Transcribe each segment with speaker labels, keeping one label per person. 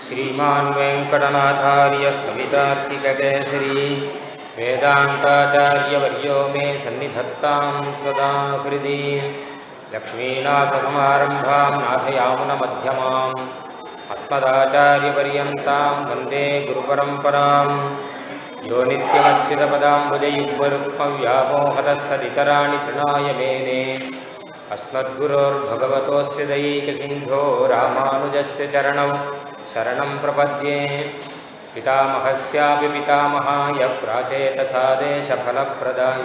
Speaker 1: श्रीमान् वेङ्कटनाथार्य कवितार्किककेसरी वेदान्ताचार्यवर्यो मे सन्निधत्तां सदा हृदि लक्ष्मीनाथसमारम्भां नाथयामुनमध्यमाम् अस्मदाचार्यपर्यन्तां वन्दे गुरुपरम्पराम् यो नित्यमच्युतपदाम्बुजयुग्मरुक्मव्यामोहतस्तदितराणि तृणाय मेने अस्मद्गुरोर्भगवतोऽस्य दयैकसिन्धो रामानुजस्य चरणौ शरणं प्रपद्ये पितामहस्यापि पितामहाय प्राचेतसादेशफलप्रदाय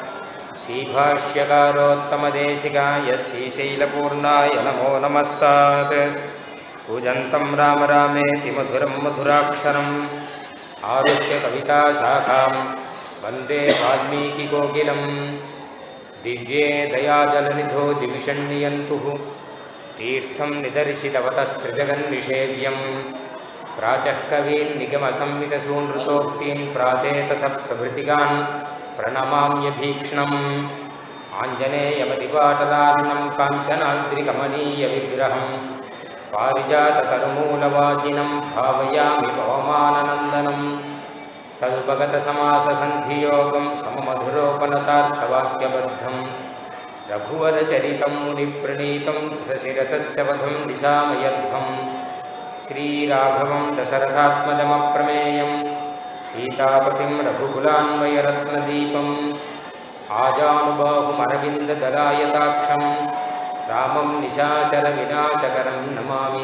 Speaker 1: श्रीभाष्यकारोत्तमदेशिकाय श्रीशैलपूर्णाय नमो नमस्तात् पूजन्तं राम रामेति मधुरं मधुराक्षरम् आरुह्य कविताशाखां वन्दे वाल्मीकिकोकिलम् दिव्ये दयाजलनिधो दिविषण्यन्तुः तीर्थं निदर्शितवतस्त्रिजगन्निषेव्यं प्राचः कवीन् निगमसंवितसूनृतोक्तीं प्राचेतसप्रभृतिकान् प्रणमाम्यभीक्ष्णम् आञ्जनेयमतिपाटलार्णं काञ्चनाद्रिकमनीयविग्रहं पारिजाततरुमूलवासिनं भावयामि पवमाननन्दनम् तदुपगतसमाससन्धियोगं सममधुरोपनतार्थवाक्यबद्धं रघुवरचरितं मुनिप्रणीतं सशिरसश्च वधं दिशामयध्वं श्रीराघवं दशरथात्मजमप्रमेयं सीतापतिं रघुकुलान्वयरत्नदीपम् आजानुबाहुमरविन्ददलायताक्षं रामं निशाचरविनाशकरं नमामि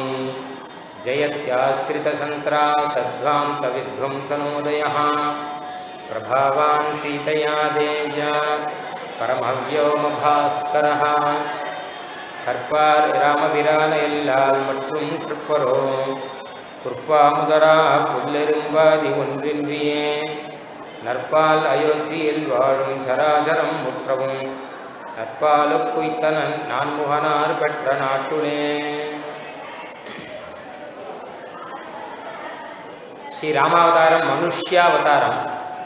Speaker 1: जयत्याश्रितसन्त्रासध्वान्तविध्वंसनोदयः प्रभावान् सीतया देव्या परमव्योमभास्करः கற்பார் ராமபிரான எல்லால் மற்றும் திருப்பரோ குற்பாமுதரா புல்லெரும்பாதி ஒன்றின்றியே நற்பால் அயோத்தியில் வாழும் சராசரம் முற்றவும் நற்பாலுக்குய்த்தனன் நான்முகனார் பெற்ற நாட்டுளே ஸ்ரீ ராமாவதாரம் மனுஷ்யாவதாரம்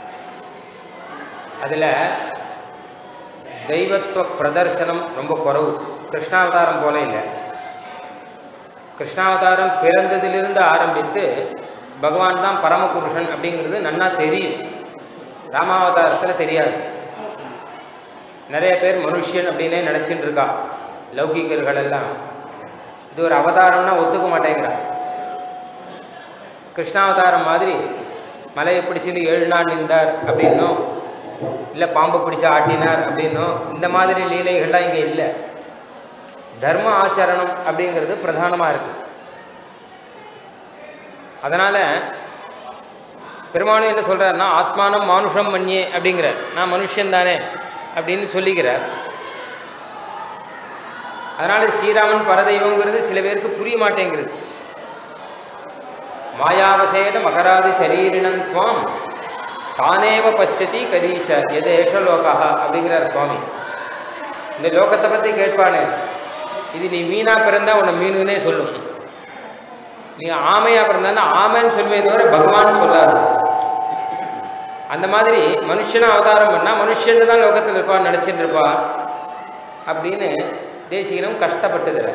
Speaker 1: அதில் தெய்வத்துவ பிரதர்சனம் ரொம்ப குறவு கிருஷ்ணாவதாரம் போல இல்லை கிருஷ்ணாவதாரம் பிறந்ததிலிருந்து ஆரம்பித்து பகவான் தான் பரமபுருஷன் அப்படிங்கிறது நன்னா தெரியும் ராமாவதாரத்தில் தெரியாது நிறைய பேர் மனுஷன் அப்படின்னே நினச்சின்னு இருக்கா லௌகிகர்கள் எல்லாம் இது ஒரு அவதாரம்னா ஒத்துக்க மாட்டேங்கிறா கிருஷ்ணாவதாரம் மாதிரி மலையை பிடிச்சிட்டு ஏழு நாள் நின்றார் அப்படின்னும் இல்லை பாம்பை பிடிச்சி ஆட்டினார் அப்படின்னும் இந்த மாதிரி லீலைகள்லாம் இங்கே இல்லை தர்ம ஆச்சரணம் அப்படிங்கிறது பிரதானமாக இருக்குது அதனால் பெருமானும் என்ன சொல்கிறாருன்னா ஆத்மானம் மானுஷம் மண்யே அப்படிங்கிற நான் மனுஷன் தானே அப்படின்னு சொல்லிக்கிறார் அதனால் ஸ்ரீராமன் பரதெய்வங்கிறது சில பேருக்கு புரிய மாட்டேங்கிறது மாயாவசேத மகராதி சரீரிணம் துவாம் தானேவ பசியதி கதீஷ எதேஷ லோகா அப்படிங்கிறார் சுவாமி இந்த லோகத்தை பற்றி கேட்பானே இது நீ மீனா பிறந்தா உன்னை மீனுன்னே சொல்லும் நீ ஆமையா பிறந்தான்னா ஆமைன்னு சொல்லுமே தவிர பகவான் சொல்லாது அந்த மாதிரி மனுஷனை அவதாரம் பண்ணால் மனுஷன்னு தான் லோகத்தில் இருப்பான்னு நினச்சிட்டு இருப்பா அப்படின்னு தேசிகனும் கஷ்டப்பட்டுக்கிறார்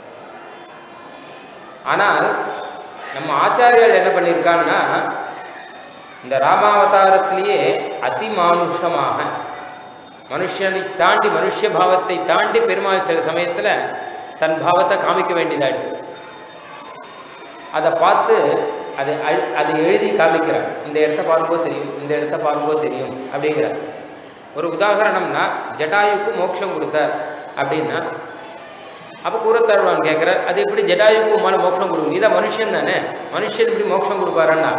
Speaker 1: ஆனால் நம்ம ஆச்சாரியர்கள் என்ன பண்ணியிருக்கான்னா இந்த ராமாவதாரத்திலேயே அதிமானுஷமாக மனுஷனை தாண்டி மனுஷ பாவத்தை தாண்டி பெருமாள் சில சமயத்தில் தன் பாவத்தை காமிக்க வேண்டியதாகிடுது அதை பார்த்து அது அது எழுதி காமிக்கிறார் இந்த இடத்த பார்க்கும்போது தெரியும் இந்த இடத்த பார்க்கும்போது தெரியும் அப்படிங்கிறார் ஒரு உதாரணம்னா ஜட்டாயுக்கு மோட்சம் கொடுத்தார் அப்படின்னா அப்போ கூறத்தருவான் கேட்குறார் அது எப்படி ஜட்டாயுக்கு உமால மோட்சம் கொடுக்கும் இதான் மனுஷன் தானே மனுஷன் இப்படி மோட்சம் கொடுப்பாரன்னா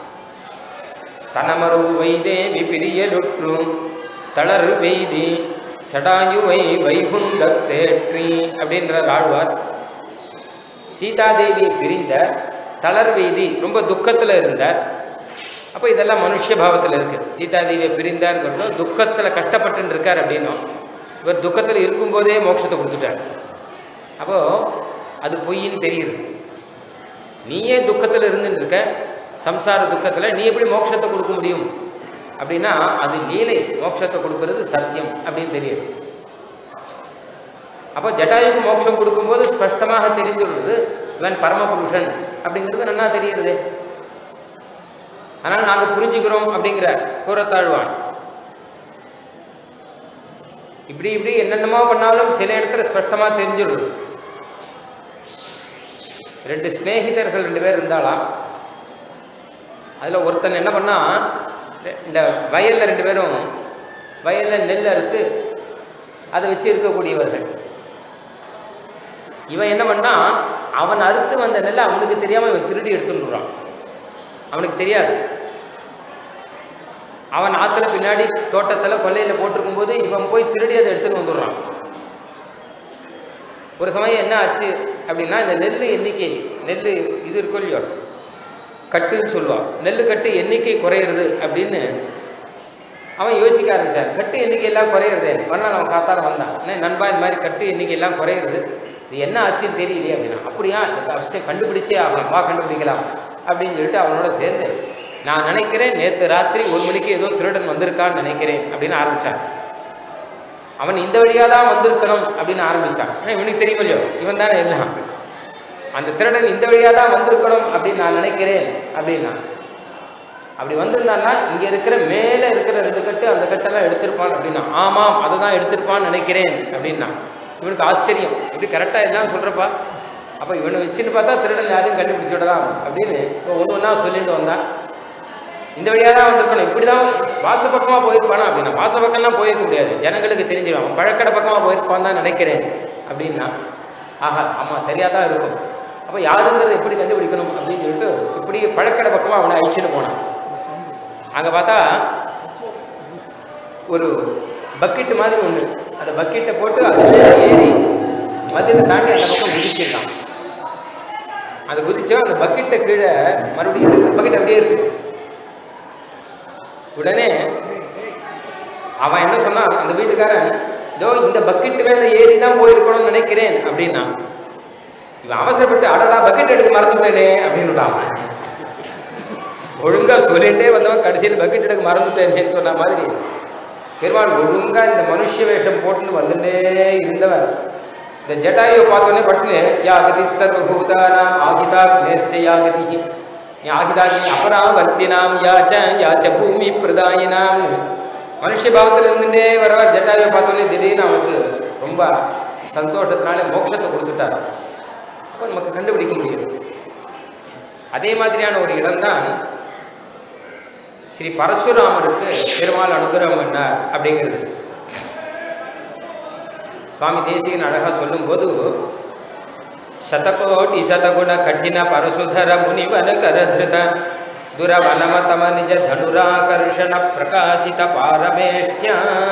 Speaker 1: தனமரு வைதே விபிரியலுற்றும் தளர் வெய்தி சடாயுவை வைகுந்த தேற்றி அப்படின்றார் ஆழ்வார் சீதாதேவி பிரிந்த தளர் வெய்தி ரொம்ப துக்கத்தில் இருந்தார் அப்போ இதெல்லாம் மனுஷ பாவத்தில் இருக்குது சீதாதேவியை பிரிந்தார்ங்கிறதும் துக்கத்தில் கஷ்டப்பட்டு இருக்கார் அப்படின்னும் இவர் துக்கத்தில் இருக்கும்போதே மோட்சத்தை கொடுத்துட்டார் அப்போது அது பொய்ன்னு தெரியுது நீயே துக்கத்தில் இருந்துட்டு இருக்க சம்சார துக்கத்தில் நீ எப்படி மோட்சத்தை கொடுக்க முடியும் அப்படின்னா அது லீலை மோட்சத்தை கொடுக்கறது சத்தியம் அப்படின்னு தெரியுது அப்போ ஜட்டாயுக்கு மோட்சம் கொடுக்கும்போது ஸ்பஷ்டமாக தெரிஞ்சுள்ளது இவன் பரமபுருஷன் அப்படிங்கிறது நன்னா தெரியுது ஆனால் நாங்கள் புரிஞ்சுக்கிறோம் அப்படிங்கிற கூறத்தாழ்வான் இப்படி இப்படி என்னென்னமோ பண்ணாலும் சில இடத்துல ஸ்பஷ்டமாக தெரிஞ்சிடும் ரெண்டு சிநேகிதர்கள் ரெண்டு பேர் இருந்தாலாம் அதில் ஒருத்தன் என்ன பண்ணா இந்த வயலில் ரெண்டு பேரும் வயலில் நெல் அறுத்து அதை வச்சு இருக்கக்கூடியவர்கள் இவன் என்ன பண்ணா அவன் அறுத்து வந்த நெல்லை அவனுக்கு தெரியாமல் இவன் திருடி எடுத்துன்றான் அவனுக்கு தெரியாது அவன் ஆற்றுல பின்னாடி தோட்டத்தில் கொல்லையில் போட்டிருக்கும் போது இவன் போய் திருடி அதை எடுத்துன்னு வந்துடுறான் ஒரு சமயம் என்ன ஆச்சு அப்படின்னா இந்த நெல் எண்ணிக்கை நெல் இது இருக்கும் இல்லையோ கட்டுன்னு சொல்லுவான் நெல் கட்டு எண்ணிக்கை குறையிறது அப்படின்னு அவன் யோசிக்க ஆரம்பிச்சான் கட்டு எண்ணிக்கை எல்லாம் குறையிறது மறுநாள் அவன் காத்தார வந்தான் என்ன நண்பா இந்த மாதிரி கட்டு எண்ணிக்கை எல்லாம் குறையிறது இது என்ன ஆச்சுன்னு தெரியலையே அப்படின்னா அப்படியா இதுக்கு அவசியம் கண்டுபிடிச்சே ஆகலாம் வா கண்டுபிடிக்கலாம் அப்படின்னு சொல்லிட்டு அவனோட சேர்ந்து நான் நினைக்கிறேன் நேற்று ராத்திரி ஒரு மணிக்கு ஏதோ திருடன் வந்திருக்கான்னு நினைக்கிறேன் அப்படின்னு ஆரம்பித்தான் அவன் இந்த வழியாக தான் வந்திருக்கணும் அப்படின்னு ஆரம்பித்தான் ஆனால் இவனுக்கு தெரியும் இல்லையோ இவன் தானே எல்லாம் அந்த திருடன் இந்த வழியாக தான் வந்திருக்கணும் அப்படின்னு நான் நினைக்கிறேன் அப்படின்னா அப்படி வந்திருந்தான்னா இங்கே இருக்கிற மேலே இருக்கிற ரெண்டு கட்டு அந்த கட்டெல்லாம் எடுத்திருப்பான் அப்படின்னா ஆமாம் அதை தான் எடுத்திருப்பான்னு நினைக்கிறேன் அப்படின்னா இவனுக்கு ஆச்சரியம் இப்படி கரெக்டாக எல்லாம் சொல்கிறப்பா அப்போ இவனை வச்சுன்னு பார்த்தா திருடன் யாரையும் கண்டுபிடிச்சு விடலாம் அப்படின்னு இப்போ ஒன்று ஒன்றா சொல்லிட்டு வந்தான் இந்த வழியாக தான் வந்திருக்கணும் இப்படி தான் வாச பக்கமாக போயிருப்பானா அப்படின்னா வாச பக்கம்லாம் போயிருக்க முடியாது ஜனங்களுக்கு தெரிஞ்சிடும் அவன் பழக்கடை பக்கமாக போயிருப்பான் தான் நினைக்கிறேன் அப்படின்னா ஆஹா ஆமாம் சரியாக தான் இருக்கும் அப்போ யாருங்கிறத எப்படி கண்டுபிடிக்கணும் அப்படின்னு சொல்லிட்டு இப்படி பழக்கடை பக்கமாக அவனை அழிச்சுட்டு போனான் அங்கே பார்த்தா ஒரு பக்கெட்டு மாதிரி ஒன்று அந்த பக்கெட்டை போட்டு அது ஏறி மத்தியில் தாண்டி அந்த பக்கம் குதிச்சிருக்கான் அது குதிச்சா அந்த பக்கெட்டை கீழே மறுபடியும் எடுத்து பக்கெட் அப்படியே இருக்கு உடனே அவன் என்ன சொன்னான் அந்த வீட்டுக்காரன் இதோ இந்த பக்கெட்டு மேலே ஏறி தான் போயிருக்கணும்னு நினைக்கிறேன் அப்படின்னா இவன் அவசரப்பட்டு அடடா பக்கெட் எடுக்க மறந்துட்டேனே அப்படின்னுட்டான் அவன். ஒழுங்கா சொல்லிட்டே வந்தவன் கடைசியில் பக்கெட் எடுக்க மறந்துட்டேனேன்னு சொன்ன மாதிரி பெருமாள் ஒழுங்கா இந்த மனுஷ வேஷம் போட்டுன்னு வந்துட்டே இருந்தவர் இந்த ஜட்டாயை பார்த்தோன்னே பட்டுன்னு யாகதி சர்வபூதானாம் ஆகிதா நேஷ்ட யாகதி ஆகிதாகி அபராவர்த்தினாம் யாச்ச யாச்ச பூமி பிரதாயினாம் மனுஷ பாவத்தில் இருந்துட்டே வரவர் ஜட்டாயை பார்த்தோன்னே திடீர்னு அவனுக்கு ரொம்ப சந்தோஷத்தினால மோட்சத்தை கொடுத்துட்டார் அப்போ நமக்கு கண்டுபிடிக்க முடியும் அதே மாதிரியான ஒரு இடம்தான் ஸ்ரீ பரசுராமருக்கு பெருமாள் அனுகிரகம் பண்ணார் அப்படிங்கிறது சுவாமி தேசிகன் அழகா சொல்லும்போது ಶತಕೋಟಿ ಶತಗುಣ ಕಠಿಣ ಪರಸುಧರ ಮುನಿವನ ಕರಧೃತ ದುರವನಮತಮ ನಿಜ ಧನುರಾಕರ್ಷಣ ಪ್ರಕಾಶಿತ ಪಾರಮೇಷ್ಟ್ಯ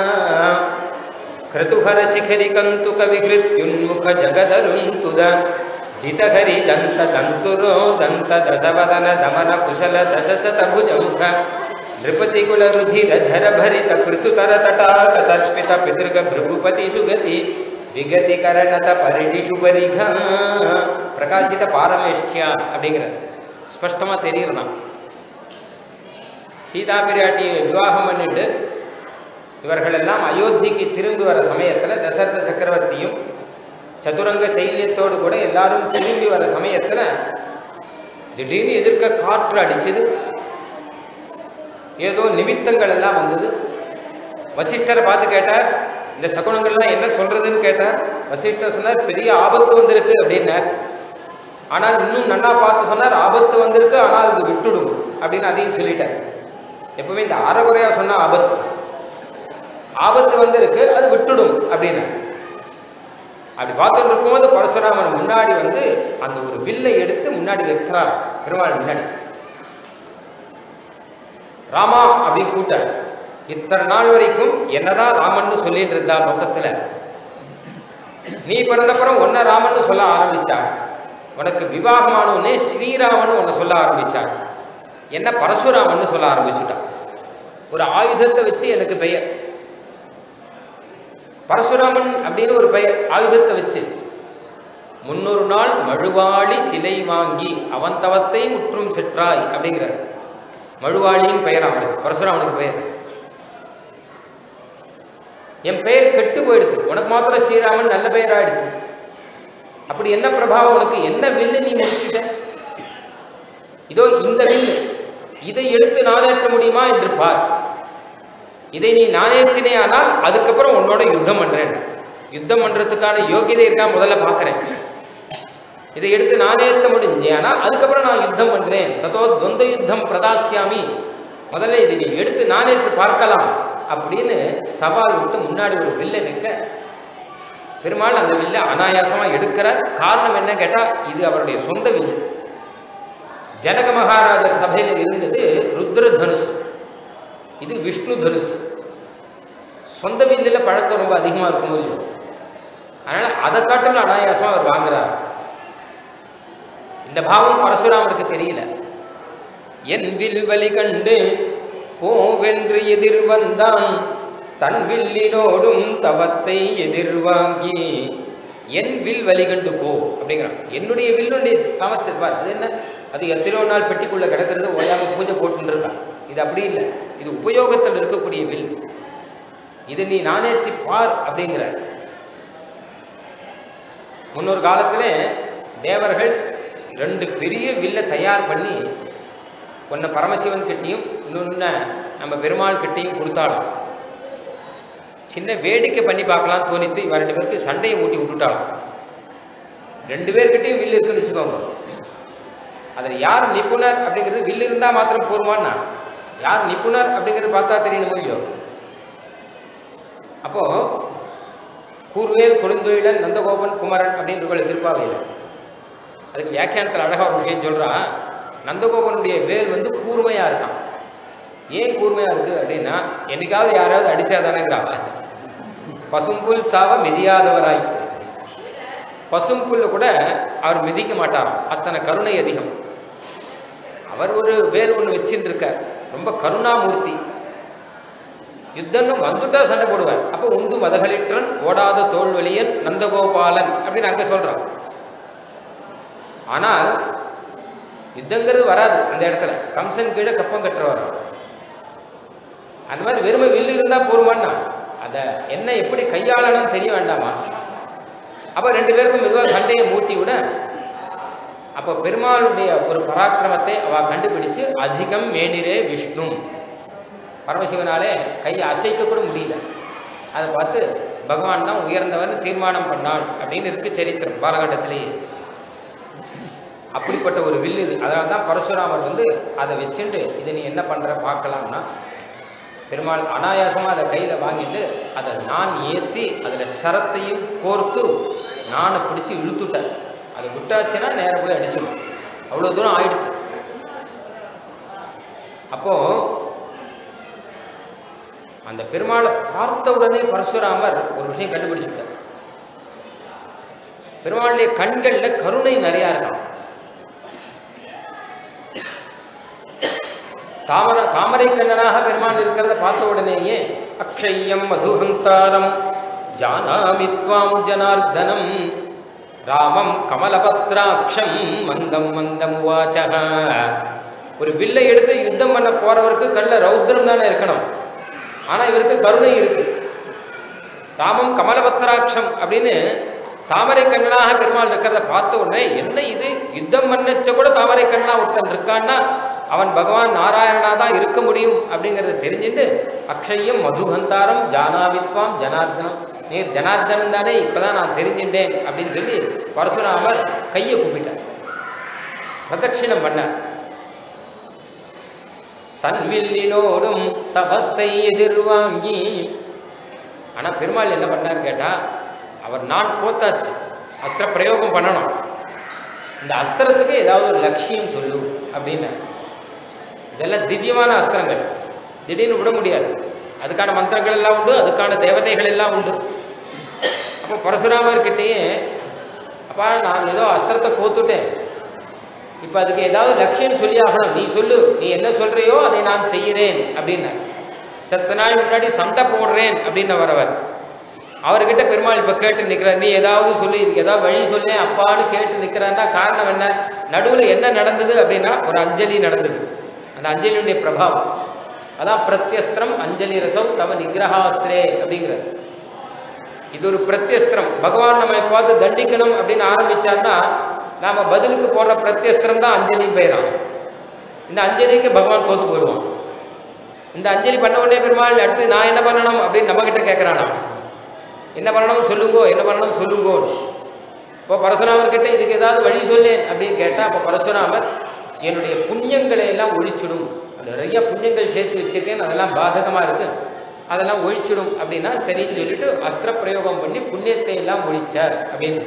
Speaker 1: ಕ್ರತುಹರ ಶಿಖರಿ ಕಂತುಕ ವಿಹೃತ್ಯುನ್ಮುಖ ಜಗದರುಂತುದ ಜಿತಹರಿ ದಂತ ತಂತುರೋ ದಂತ ದಶವದನ ದಮನ ಕುಶಲ ದಶಶತ ಭುಜಮುಖ ನೃಪತಿ ಕುಲ ರುಧಿರ ಝರ ಭರಿತ ಕೃತುತರ ತಟಾಕ ತರ್ಪಿತ ಪಿತೃಗ ಭೃಗುಪತಿ ಸುಗತಿ விகதி கரணத பரிடிஷு பரிக பிரகாசித பாரமேஷ்டியா அப்படிங்கிற ஸ்பஷ்டமாக தெரியுறான் சீதா பிராட்டியை விவாகம் பண்ணிட்டு இவர்களெல்லாம் அயோத்திக்கு திரும்பி வர சமயத்தில் தசரத சக்கரவர்த்தியும் சதுரங்க சைன்யத்தோடு கூட எல்லாரும் திரும்பி வர சமயத்தில் திடீர்னு எதிர்க்க காற்று அடிச்சது ஏதோ நிமித்தங்கள் எல்லாம் வந்தது வசிஷ்டரை பார்த்து கேட்டார் இந்த சகுனங்கள்லாம் என்ன சொல்றதுன்னு கேட்டார் வசிஷ்டர் சொன்னார் பெரிய ஆபத்து வந்திருக்கு அப்படின்னார் ஆனால் இன்னும் நன்னா பார்த்து சொன்னார் ஆபத்து வந்திருக்கு ஆனால் அது விட்டுடும் அப்படின்னு அதையும் சொல்லிட்டார் எப்பவுமே இந்த அறகுறையா சொன்னா ஆபத்து ஆபத்து வந்திருக்கு அது விட்டுடும் அப்படின்னு அப்படி பார்த்துட்டு இருக்கும்போது பரசுராமன் முன்னாடி வந்து அந்த ஒரு வில்லை எடுத்து முன்னாடி வைக்கிறார் பெருமாள் முன்னாடி ராமா அப்படின்னு கூட்டார் இத்தனை நாள் வரைக்கும் என்னதான் ராமன்னு சொல்லிட்டு இருந்தா லோகத்துல நீ பிறந்தப்புறம் ஒன்ன ராமன்னு சொல்ல ஆரம்பிச்சா உனக்கு விவாகமானவனே ஸ்ரீராமன் உன்னை சொல்ல ஆரம்பிச்சார் என்ன பரசுராமன்னு சொல்ல ஆரம்பிச்சுட்டான் ஒரு ஆயுதத்தை வச்சு எனக்கு பெயர் பரசுராமன் அப்படின்னு ஒரு பெயர் ஆயுதத்தை வச்சு முன்னொரு நாள் மழுவாளி சிலை வாங்கி அவன் தவத்தை முற்றும் செற்றாய் அப்படிங்கிறார் மழுவாளியின் பெயர் அவனுக்கு பரசுராமனுக்கு பெயர் என் பெயர் கெட்டு போயிடுது உனக்கு மாத்திரம் ஸ்ரீராமன் நல்ல பெயர் ஆயிடுச்சு அப்படி என்ன பிரபாவம் உனக்கு என்ன வில்லு நீ முடிச்சுட்ட இதோ இந்த வில் இதை எடுத்து நானேற்ற முடியுமா என்று பார் இதை நீ நாணயத்தினே ஆனால் அதுக்கப்புறம் உன்னோட யுத்தம் பண்றேன் யுத்தம் பண்றதுக்கான யோகியதை இருக்கா முதல்ல பார்க்கறேன் இதை எடுத்து நாணயத்த முடிஞ்சேனா அதுக்கப்புறம் நான் யுத்தம் பண்றேன் தத்தோ துவந்த யுத்தம் பிரதாசியாமி முதல்ல இதை நீ எடுத்து நாணயத்து பார்க்கலாம் அப்படின்னு சவால் விட்டு முன்னாடி ஒரு வில்லை வைக்க பெருமாள் அந்த வில்லை அனாயாசமா எடுக்கிறார் காரணம் என்ன கேட்டா இது அவருடைய சொந்த வில்லு ஜனக மகாராஜர் சபையில் இருந்தது ருத்ர தனுஷ் இது விஷ்ணு தனுஷ் சொந்த வில்லில் பழக்கம் ரொம்ப அதிகமாக இருக்கும் இல்லையோ அதனால அதை காட்டிலும் அனாயாசமா அவர் வாங்குறார் இந்த பாவம் பரசுராமருக்கு தெரியல என் வில் வலி கண்டு போவென்று எதிர் வந்தான் தன் வில்லினோடும் தவத்தை எதிர்வாங்கி என் வில் வலி கண்டு போ அப்படிங்கிறான் என்னுடைய வில்லுடைய சாமர்த்தியம் பார் அது என்ன அது எத்தனையோ நாள் பெட்டிக்குள்ள கிடக்கிறது ஓயாம பூஜை போட்டுன்னு இருக்கான் இது அப்படி இல்லை இது உபயோகத்தில் இருக்கக்கூடிய வில் இதை நீ நாணேற்றி பார் அப்படிங்கிற முன்னொரு காலத்தில் தேவர்கள் ரெண்டு பெரிய வில்லை தயார் பண்ணி ஒன்றை பரமசிவன் கிட்டேயும் இன்னொன்று நம்ம பெருமாள் கிட்டேயும் கொடுத்தாலும் சின்ன வேடிக்கை பண்ணி பார்க்கலாம் தோணித்து இவன் ரெண்டு பேருக்கு சண்டையை மூட்டி விட்டுட்டாலும் ரெண்டு பேர்கிட்டையும் வில் இருக்குன்னு வச்சுக்கோங்க அதில் யார் நிபுணர் அப்படிங்கிறது வில் இருந்தால் மாத்திரம் போருமான்னா யார் நிபுணர் அப்படிங்கிறது பார்த்தா தெரியணும் இல்லையோ அப்போ கூர்வேர் கொடுந்தொழிலன் நந்தகோபன் குமரன் அப்படின்ற திருப்பாவையில் அதுக்கு வியாக்கியானத்தில் அழகாக ஒரு விஷயம் சொல்கிறான் நந்தகோபனுடைய வேல் வந்து கூர்மையாக இருக்கான் ஏன் கூர்மையாக இருக்குது அப்படின்னா என்னைக்காவது யாராவது அடித்தா தானேங்கிறாங்க பசும்புல் சாவ மிதியாதவராய் பசும்புல்ல கூட அவர் மிதிக்க மாட்டாராம் அத்தனை கருணை அதிகம் அவர் ஒரு வேல் ஒன்று வச்சுட்டு இருக்கார் ரொம்ப கருணாமூர்த்தி யுத்தம்னு வந்துட்டா சண்டை போடுவார் அப்போ உந்து மதகளிற்றன் ஓடாத தோல்வழியன் நந்தகோபாலன் அப்படின்னு அங்கே சொல்கிறான் ஆனால் யுத்தங்கிறது வராது அந்த இடத்துல கம்சன் கீழே கப்பம் கட்டுறவர் அந்த மாதிரி வெறுமை வில்லு இருந்தால் போருமான்னா அதை என்ன எப்படி கையாளணும் தெரிய வேண்டாமா அப்போ ரெண்டு பேருக்கும் மெதுவாக சண்டையை மூட்டி விட அப்போ பெருமாளுடைய ஒரு பராக்கிரமத்தை அவ கண்டுபிடிச்சு அதிகம் மேனிரே விஷ்ணு பரமசிவனாலே கையை அசைக்க கூட முடியல அதை பார்த்து பகவான் தான் உயர்ந்தவர்னு தீர்மானம் பண்ணாள் அப்படின்னு இருக்கு சரித்திரம் பாலகாண்டத்திலேயே அப்படிப்பட்ட ஒரு வில்லு இது அதனால தான் பரசுராமர் வந்து அதை வச்சுட்டு இதை நீ என்ன பண்ணுற பார்க்கலாம்னா பெருமாள் அனாயாசமாக அதை கையில் வாங்கிட்டு அதை நான் ஏற்றி அதில் சரத்தையும் கோர்த்து நானை பிடிச்சி இழுத்துட்டேன் அதை விட்டாச்சுன்னா நேராக போய் அடிச்சிடும் அவ்வளோ தூரம் ஆயிடுச்சு அப்போது அந்த பெருமாளை பார்த்த உடனே பரசுராமர் ஒரு விஷயம் கண்டுபிடிச்சிட்டார் பெருமாளுடைய கண்களில் கருணை நிறையா இருக்கான் தாமர தாமரை கண்ணனாக பெருமான் இருக்கிறத பார்த்த உடனேயே அக்ஷயம் மதுஹந்தாரம் ஜானாமி துவாம் ஜனார்தனம் ராமம் கமலபத்ராட்சம் மந்தம் மந்தம் வாச்சக ஒரு வில்லை எடுத்து யுத்தம் பண்ண போறவருக்கு கண்ணில் ரௌத்ரம் தானே இருக்கணும் ஆனால் இவருக்கு கருணை இருக்கு ராமம் கமலபத்ராட்சம் அப்படின்னு தாமரை கண்ணனாக பெருமாள் இருக்கிறத பார்த்த உடனே என்ன இது யுத்தம் பண்ணச்ச கூட தாமரை கண்ணனா ஒருத்தன் இருக்கான்னா அவன் பகவான் நாராயணனா தான் இருக்க முடியும் அப்படிங்கிறத தெரிஞ்சுட்டு அக்ஷயம் மதுகந்தாரம் ஜானாவித்வாம் ஜனார்தனம் நீர் ஜனார்தனம் தானே இப்பதான் நான் தெரிஞ்சுட்டேன் அப்படின்னு சொல்லி பரசுராமர் கையை கூப்பிட்டார் பிரதட்சிணம் பண்ணார் தன் வில்லினோடும் தபத்தை எதிர்வாங்கி ஆனா பெருமாள் என்ன பண்ணார் கேட்டா அவர் நான் கோத்தாச்சு அஸ்திர பிரயோகம் பண்ணணும் இந்த அஸ்திரத்துக்கு ஏதாவது ஒரு லட்சியம் சொல்லு அப்படின்னு இதெல்லாம் திவ்யமான அஸ்திரங்கள் திடீர்னு விட முடியாது அதுக்கான மந்திரங்கள் எல்லாம் உண்டு அதுக்கான தேவதைகள் எல்லாம் உண்டு அப்போ பரசுராமர்கிட்டயே அப்பா நான் ஏதோ அஸ்திரத்தை கோத்துட்டேன் இப்போ அதுக்கு ஏதாவது லட்சியம் சொல்லி ஆகணும் நீ சொல்லு நீ என்ன சொல்றியோ அதை நான் செய்கிறேன் அப்படின்னார் சத்த நாள் முன்னாடி சண்டை போடுறேன் அப்படின்னு வரவர் அவர்கிட்ட பெருமாள் இப்போ கேட்டு நிற்கிறார் நீ ஏதாவது சொல்லி இதுக்கு ஏதாவது வழி சொல்லு அப்பான்னு கேட்டு நிற்கிறான்னா காரணம் என்ன நடுவில் என்ன நடந்தது அப்படின்னா ஒரு அஞ்சலி நடந்தது அந்த அஞ்சலியுடைய பிரபாவம் அதான் பிரத்யஸ்திரம் அஞ்சலி ரசம் தவ நிகிரகாஸ்திரே அப்படிங்கிறது இது ஒரு பிரத்யஸ்திரம் பகவான் நம்ம பார்த்து தண்டிக்கணும் அப்படின்னு ஆரம்பிச்சான்னா நாம பதிலுக்கு போடுற பிரத்யஸ்திரம் தான் அஞ்சலி பெயராம் இந்த அஞ்சலிக்கு பகவான் தோத்து போயிடுவான் இந்த அஞ்சலி பண்ண உடனே பெருமாள் அடுத்து நான் என்ன பண்ணணும் அப்படின்னு நம்ம கிட்ட கேட்குறானா என்ன பண்ணணும் சொல்லுங்கோ என்ன பண்ணணும் சொல்லுங்கோ இப்போ பரசுராமர் கிட்ட இதுக்கு ஏதாவது வழி சொல்லேன் அப்படின்னு கேட்டால் அப்போ பரசுராமர் என்னுடைய புண்ணியங்களை எல்லாம் ஒழிச்சிடும் நிறைய புண்ணியங்கள் சேர்த்து வச்சிருக்கேன் அதெல்லாம் பாதகமாக இருக்கு அதெல்லாம் ஒழிச்சிடும் அப்படின்னா சரின்னு சொல்லிட்டு அஸ்திர பிரயோகம் பண்ணி புண்ணியத்தை எல்லாம் ஒழிச்சார் அப்படின்னு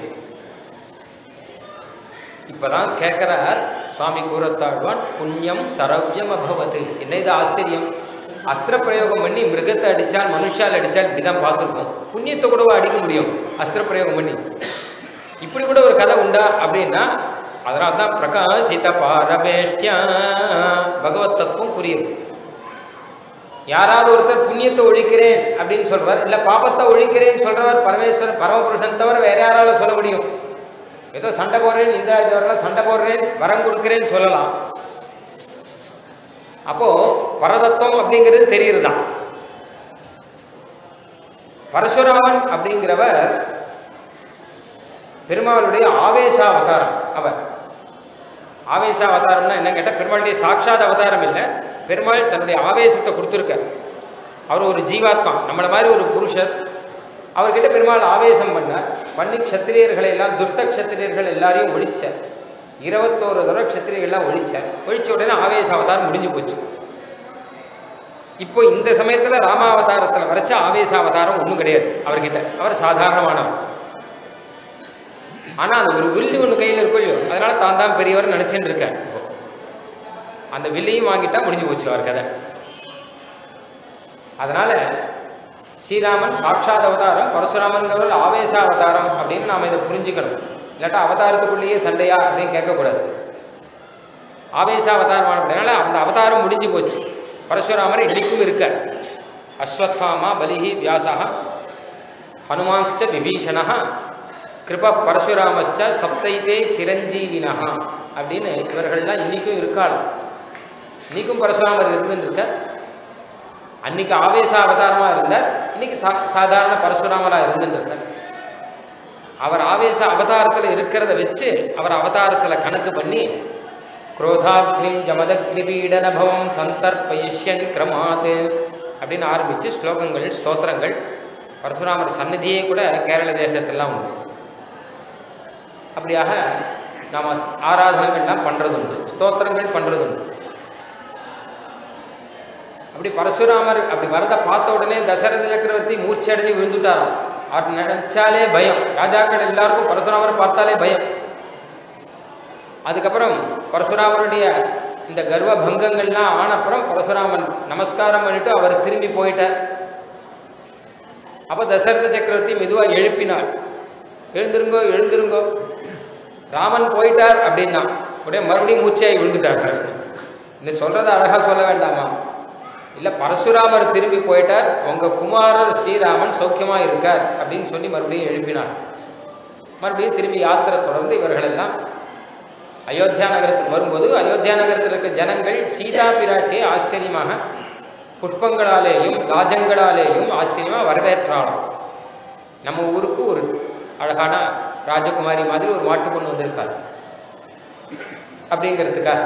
Speaker 1: இப்பதான் கேட்கிறார் சுவாமி கூறத்தாழ்வான் புண்ணியம் சரவ்யம் அபவத்து என்ன இது ஆச்சரியம் அஸ்திர பிரயோகம் பண்ணி மிருகத்தை அடிச்சால் மனுஷால் அடிச்சால் இப்படிதான் பார்த்துருக்கோம் புண்ணியத்தை கூடவா அடிக்க முடியும் அஸ்திர பிரயோகம் பண்ணி இப்படி கூட ஒரு கதை உண்டா அப்படின்னா அதனால தான் பிரகாசித பாரமேஷ்டியா பகவத் தத்துவம் புரியுது யாராவது ஒருத்தர் புண்ணியத்தை ஒழிக்கிறேன் அப்படின்னு சொல்றார் இல்ல பாபத்தை ஒழிக்கிறேன்னு சொல்றவர் பரமேஸ்வரன் பரமபுருஷன் தவிர வேற யாரால சொல்ல முடியும் ஏதோ சண்டை போடுறேன் இந்த வரலாம் சண்டை போடுறேன் வரம் கொடுக்குறேன்னு சொல்லலாம் அப்போ பரதத்துவம் அப்படிங்கிறது தெரியுதுதான் பரசுராமன் அப்படிங்கிறவர் பெருமாளுடைய ஆவேச அவதாரம் அவர் ஆவேச அவதாரம்னா என்ன கேட்டால் பெருமாளுடைய சாட்சாத் அவதாரம் இல்லை பெருமாள் தன்னுடைய ஆவேசத்தை கொடுத்துருக்கார் அவர் ஒரு ஜீவாத்மா நம்மளை மாதிரி ஒரு புருஷர் அவர்கிட்ட பெருமாள் ஆவேசம் பண்ணார் பண்ணி க்ஷத்திரியர்களை எல்லாம் துஷ்ட க்ஷத்திரியர்கள் எல்லாரையும் ஒழிச்சார் இருபத்தோரு தடவை க்ஷத்திரியர்கள்லாம் ஒழிச்சார் ஒழிச்ச உடனே ஆவேச அவதாரம் முடிஞ்சு போச்சு இப்போ இந்த சமயத்தில் ராமாவதாரத்தில் வரைச்ச ஆவேச அவதாரம் ஒன்றும் கிடையாது அவர்கிட்ட அவர் சாதாரணமானவர் ஆனால் அந்த ஒரு வில்லு ஒன்று கையில் இருக்கும் இல்லையோ அதனால தான் தான் பெரியவர் நினச்சின்னு இருக்கார் இப்போ அந்த வில்லையும் வாங்கிட்டா முடிஞ்சு போச்சு அவர் கதை அதனால ஸ்ரீராமன் சாட்சாத் அவதாரம் பரசுராமங்கிறவர் ஆவேச அவதாரம் அப்படின்னு நாம் இதை புரிஞ்சுக்கணும் இல்லாட்டா அவதாரத்துக்குள்ளேயே சண்டையா அப்படின்னு கேட்கக்கூடாது ஆவேச அவதாரம் அப்படினால அந்த அவதாரம் முடிஞ்சு போச்சு பரசுராமர் இன்னைக்கும் இருக்க அஸ்வத்பாமா பலிஹி வியாசா ஹனுமான்ஸ்ச விபீஷணா கிருப பரசுராமஸ்ச சப்தைத்தே சிரஞ்சீவினா அப்படின்னு இவர்கள்லாம் இன்னைக்கும் இருக்காள் இன்னைக்கும் பரசுராமர் இருந்துன்னு இருக்க அன்னைக்கு ஆவேச அவதாரமா இருந்தார் இன்னைக்கு சா சாதாரண பரசுராமராக இருந்துட்டு இருக்கார் அவர் ஆவேச அவதாரத்தில் இருக்கிறத வச்சு அவர் அவதாரத்தில் கணக்கு பண்ணி குரோதாக்னிம் ஜமதக்னிபீடனபவம் சந்தர்ப்பயிஷ்யன் கிரமாத் அப்படின்னு ஆரம்பித்து ஸ்லோகங்கள் ஸ்தோத்திரங்கள் பரசுராமர் சந்நிதியே கூட கேரள தேசத்திலாம் உண்டு அப்படியாக நாம் ஆராதனைகள்லாம் பண்ணுறது உண்டு ஸ்தோத்திரங்கள் பண்ணுறது உண்டு அப்படி பரசுராமர் அப்படி வரதை பார்த்த உடனே தசரத சக்கரவர்த்தி மூர்ச்சி அடைஞ்சு விழுந்துட்டாராம் அவர் நினைச்சாலே பயம் ராஜாக்கள் எல்லாருக்கும் பரசுராமரை பார்த்தாலே பயம் அதுக்கப்புறம் பரசுராமருடைய இந்த கர்வ பங்கங்கள்லாம் ஆனப்புறம் பரசுராமன் நமஸ்காரம் பண்ணிட்டு அவர் திரும்பி போயிட்டார் அப்போ தசரத சக்கரவர்த்தி மெதுவாக எழுப்பினார் எழுந்திருங்கோ எழுந்திருங்கோ ராமன் போயிட்டார் அப்படின்னா உடனே மறுபடியும் மூச்சையாகி விழுந்துட்டார் இந்த சொல்றதை அழகாக சொல்ல வேண்டாமா இல்லை பரசுராமர் திரும்பி போயிட்டார் உங்கள் குமாரர் ஸ்ரீராமன் சௌக்கியமாக இருக்கார் அப்படின்னு சொல்லி மறுபடியும் எழுப்பினார் மறுபடியும் திரும்பி யாத்திரை தொடர்ந்து இவர்களெல்லாம் அயோத்தியா நகரத்துக்கு வரும்போது அயோத்தியா நகரத்தில் இருக்க ஜனங்கள் சீதா பிராட்டியை ஆச்சரியமாக புஷ்பங்களாலேயும் ராஜங்களாலேயும் ஆச்சரியமாக வரவேற்றாலும் நம்ம ஊருக்கு ஒரு அழகான ராஜகுமாரி மாதிரி ஒரு மாட்டு பொண்ணு வந்திருக்கார் அப்படிங்கிறதுக்காக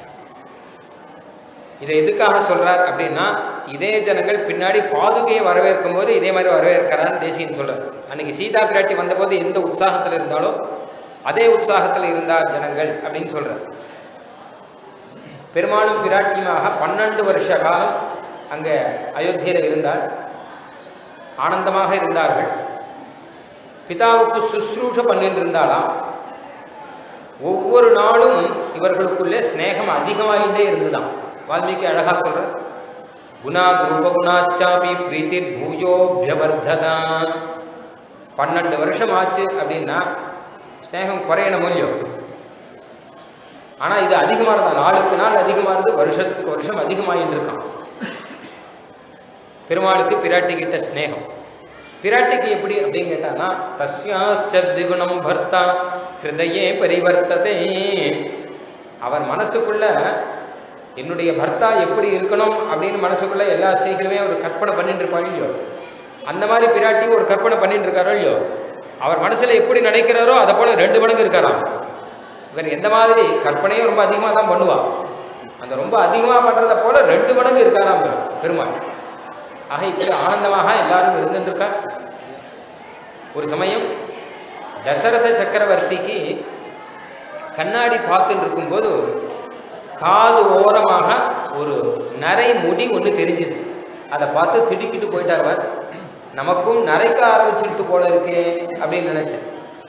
Speaker 1: இதை எதுக்காக சொல்றார் அப்படின்னா இதே ஜனங்கள் பின்னாடி பாதுகையை வரவேற்கும் போது இதே மாதிரி வரவேற்கிறான்னு தேசியன்னு சொல்றார் அன்னைக்கு சீதா பிராட்டி வந்தபோது எந்த உற்சாகத்தில் இருந்தாலும் அதே உற்சாகத்தில் இருந்தார் ஜனங்கள் அப்படின்னு சொல்றார் பெருமாளும் பிராட்டியுமாக பன்னெண்டு வருஷ காலம் அங்கே அயோத்தியில் இருந்தார் ஆனந்தமாக இருந்தார்கள் பிதாவுக்கு சுশ্ரூஷ பண்ணிட்டு இருந்தாலாம் ஒவ்வொரு நாளும் இவர்களுக்குள்ளே ஸ்நேகம் அதிகமாகிட்டே இருந்துதான் வால்மீகி அழகா சொல்ற குணா ரூப குணாச்சாபி பிரீத்தி பூயோபியவர்ததா பன்னெண்டு வருஷம் ஆச்சு அப்படின்னா ஸ்நேகம் குறையணும் இல்லையோ ஆனால் இது அதிகமானதான் நாளுக்கு நாள் அதிகமானது வருஷத்துக்கு வருஷம் அதிகமாகிட்டு இருக்கான் பெருமாளுக்கு பிராட்டி கிட்ட ஸ்நேகம் பிராட்டிக்கு எப்படி அப்படின்னு கேட்டானா தஸ்யாஸ்திகுணம் பர்த்தா ஹிருதயே பரிவர்த்ததே அவர் மனசுக்குள்ள என்னுடைய பர்த்தா எப்படி இருக்கணும் அப்படின்னு மனசுக்குள்ள எல்லா ஸ்திரீகளுமே ஒரு கற்பனை பண்ணிட்டு இருப்பாங்க இல்லையோ அந்த மாதிரி பிராட்டி ஒரு கற்பனை பண்ணிட்டு இருக்காரோ இல்லையோ அவர் மனசுல எப்படி நினைக்கிறாரோ அதை போல ரெண்டு மடங்கு இருக்காராம் இவர் எந்த மாதிரி கற்பனையும் ரொம்ப அதிகமாக தான் பண்ணுவா அந்த ரொம்ப அதிகமாக பண்ணுறத போல ரெண்டு மடங்கு இருக்காராம் பெருமாள் ஆக இப்படி ஆனந்தமாக எல்லாரும் இருந்துருக்கா ஒரு சமயம் தசரத சக்கரவர்த்திக்கு கண்ணாடி பார்த்துட்டு இருக்கும்போது காது ஓரமாக ஒரு நரை முடி ஒன்று தெரிஞ்சுது அதை பார்த்து திடுக்கிட்டு போயிட்டார் அவர் நமக்கும் நரைக்க ஆரம்பிச்சிருத்து போல இருக்கே அப்படின்னு நினைச்சேன்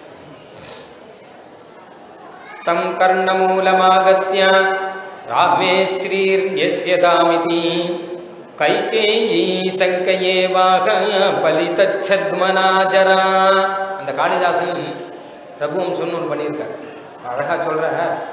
Speaker 1: தம் கர்ணமூலமாகத்ய ராமே ஸ்ரீர் எஸ்ய தாமிதி கைகேயி சங்கையேவாக பலிதச்சத்மனாஜரா அந்த காளிதாசன் ரகுவம்சம்னு ஒன்று பண்ணியிருக்கார் அழகா சொல்ற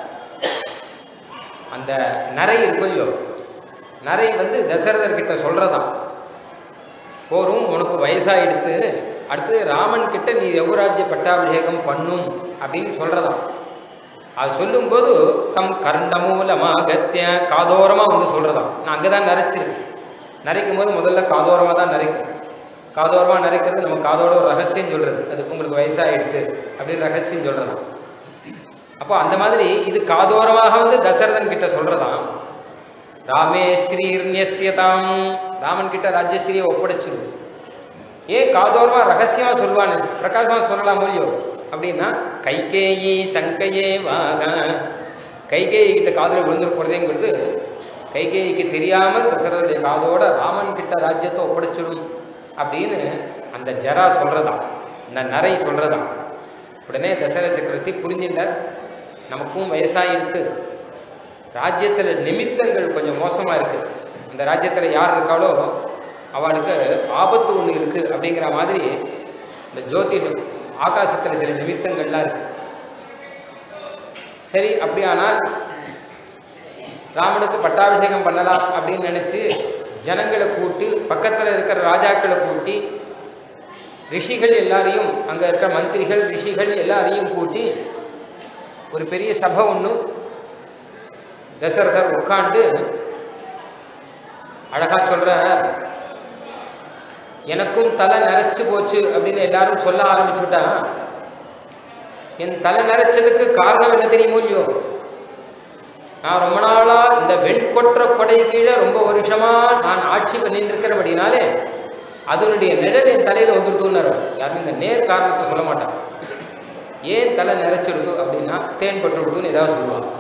Speaker 1: அந்த நரை இருக்கும் இல்லையோ நரை வந்து தசரதர் கிட்ட சொல்றதாம் போரும் உனக்கு வயசாயிடுத்து அடுத்து ராமன் கிட்ட நீ யகுராஜ்ய பட்டாபிஷேகம் பண்ணும் அப்படின்னு சொல்றதாம் அது சொல்லும்போது தம் கர்ணமூலமாகத்திய காதோரமாக வந்து சொல்றதாம் நான் அங்கே தான் நரைச்சிருக்கேன் நரைக்கும் போது முதல்ல காதோரமாக தான் நரைக்கும் காதோரமாக நரைக்கிறது நம்ம காதோட ஒரு ரகசியம் சொல்றது அது உங்களுக்கு வயசாகிடுது அப்படின்னு ரகசியம் சொல்றதாம் அப்போ அந்த மாதிரி இது காதோரமாக வந்து தசரதன் கிட்ட சொல்றதாம் ராமே ஸ்ரீர்ணியசியதாம் ராமன் கிட்ட ராஜ்யஸ்ரீயை ஒப்படைச்சிரு ஏன் காதோரமா ரகசியமா சொல்லுவானு பிரகாசமா சொல்லலாம் இல்லையோ அப்படின்னா கைகேயி சங்கையே வாக கைகேயி கிட்ட காதல விழுந்து போறதேங்கிறது கைகேயிக்கு தெரியாமல் தசரதுடைய காதோட ராமன் கிட்ட ராஜ்யத்தை ஒப்படைச்சிடும் அப்படின்னு அந்த ஜரா சொல்றதாம் இந்த நரை சொல்றதாம் உடனே தசரத சக்கரவர்த்தி புரிஞ்சின்றார் நமக்கும் வயசாகிடுத்து ராஜ்யத்தில் நிமித்தங்கள் கொஞ்சம் மோசமாக இருக்குது இந்த ராஜ்யத்தில் யார் இருக்காளோ அவளுக்கு ஆபத்து ஒன்று இருக்குது அப்படிங்கிற மாதிரி இந்த ஜோதிடம் ஆகாசத்தில் சில நிமித்தங்கள்லாம் இருக்கு சரி அப்படியானால் ராமனுக்கு பட்டாபிஷேகம் பண்ணலாம் அப்படின்னு நினச்சி ஜனங்களை கூட்டி பக்கத்தில் இருக்கிற ராஜாக்களை கூட்டி ரிஷிகள் எல்லாரையும் அங்கே இருக்கிற மந்திரிகள் ரிஷிகள் எல்லாரையும் கூட்டி ஒரு பெரிய சபை ஒன்று தசரதர் உட்காண்டு அழகா சொல்ற எனக்கும் தலை நரைச்சு போச்சு அப்படின்னு எல்லாரும் சொல்ல ஆரம்பிச்சுட்டா என் தலை நரைச்சதுக்கு காரணம் என்ன தெரியுமோ இல்லையோ நான் ரொம்ப நாளா இந்த வெண்கொற்ற கொடை கீழே ரொம்ப வருஷமா நான் ஆட்சி பண்ணிட்டு இருக்கிறபடினாலே அதனுடைய நிழல் என் தலையில வந்துட்டுன்னாரு யாரும் இந்த நேர் காரணத்தை சொல்ல மாட்டான் ஏன் தலை நிறைச்சிருது அப்படின்னா தேன் பட்டு விடுதுன்னு ஏதாவது சொல்லுவாங்க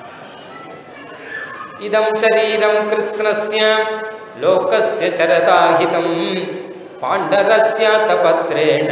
Speaker 1: இதம் சரீரம் கிருஷ்ணஸ்ய லோகஸ்ய சரதாஹிதம் பாண்டரஸ்ய தபத்ரேண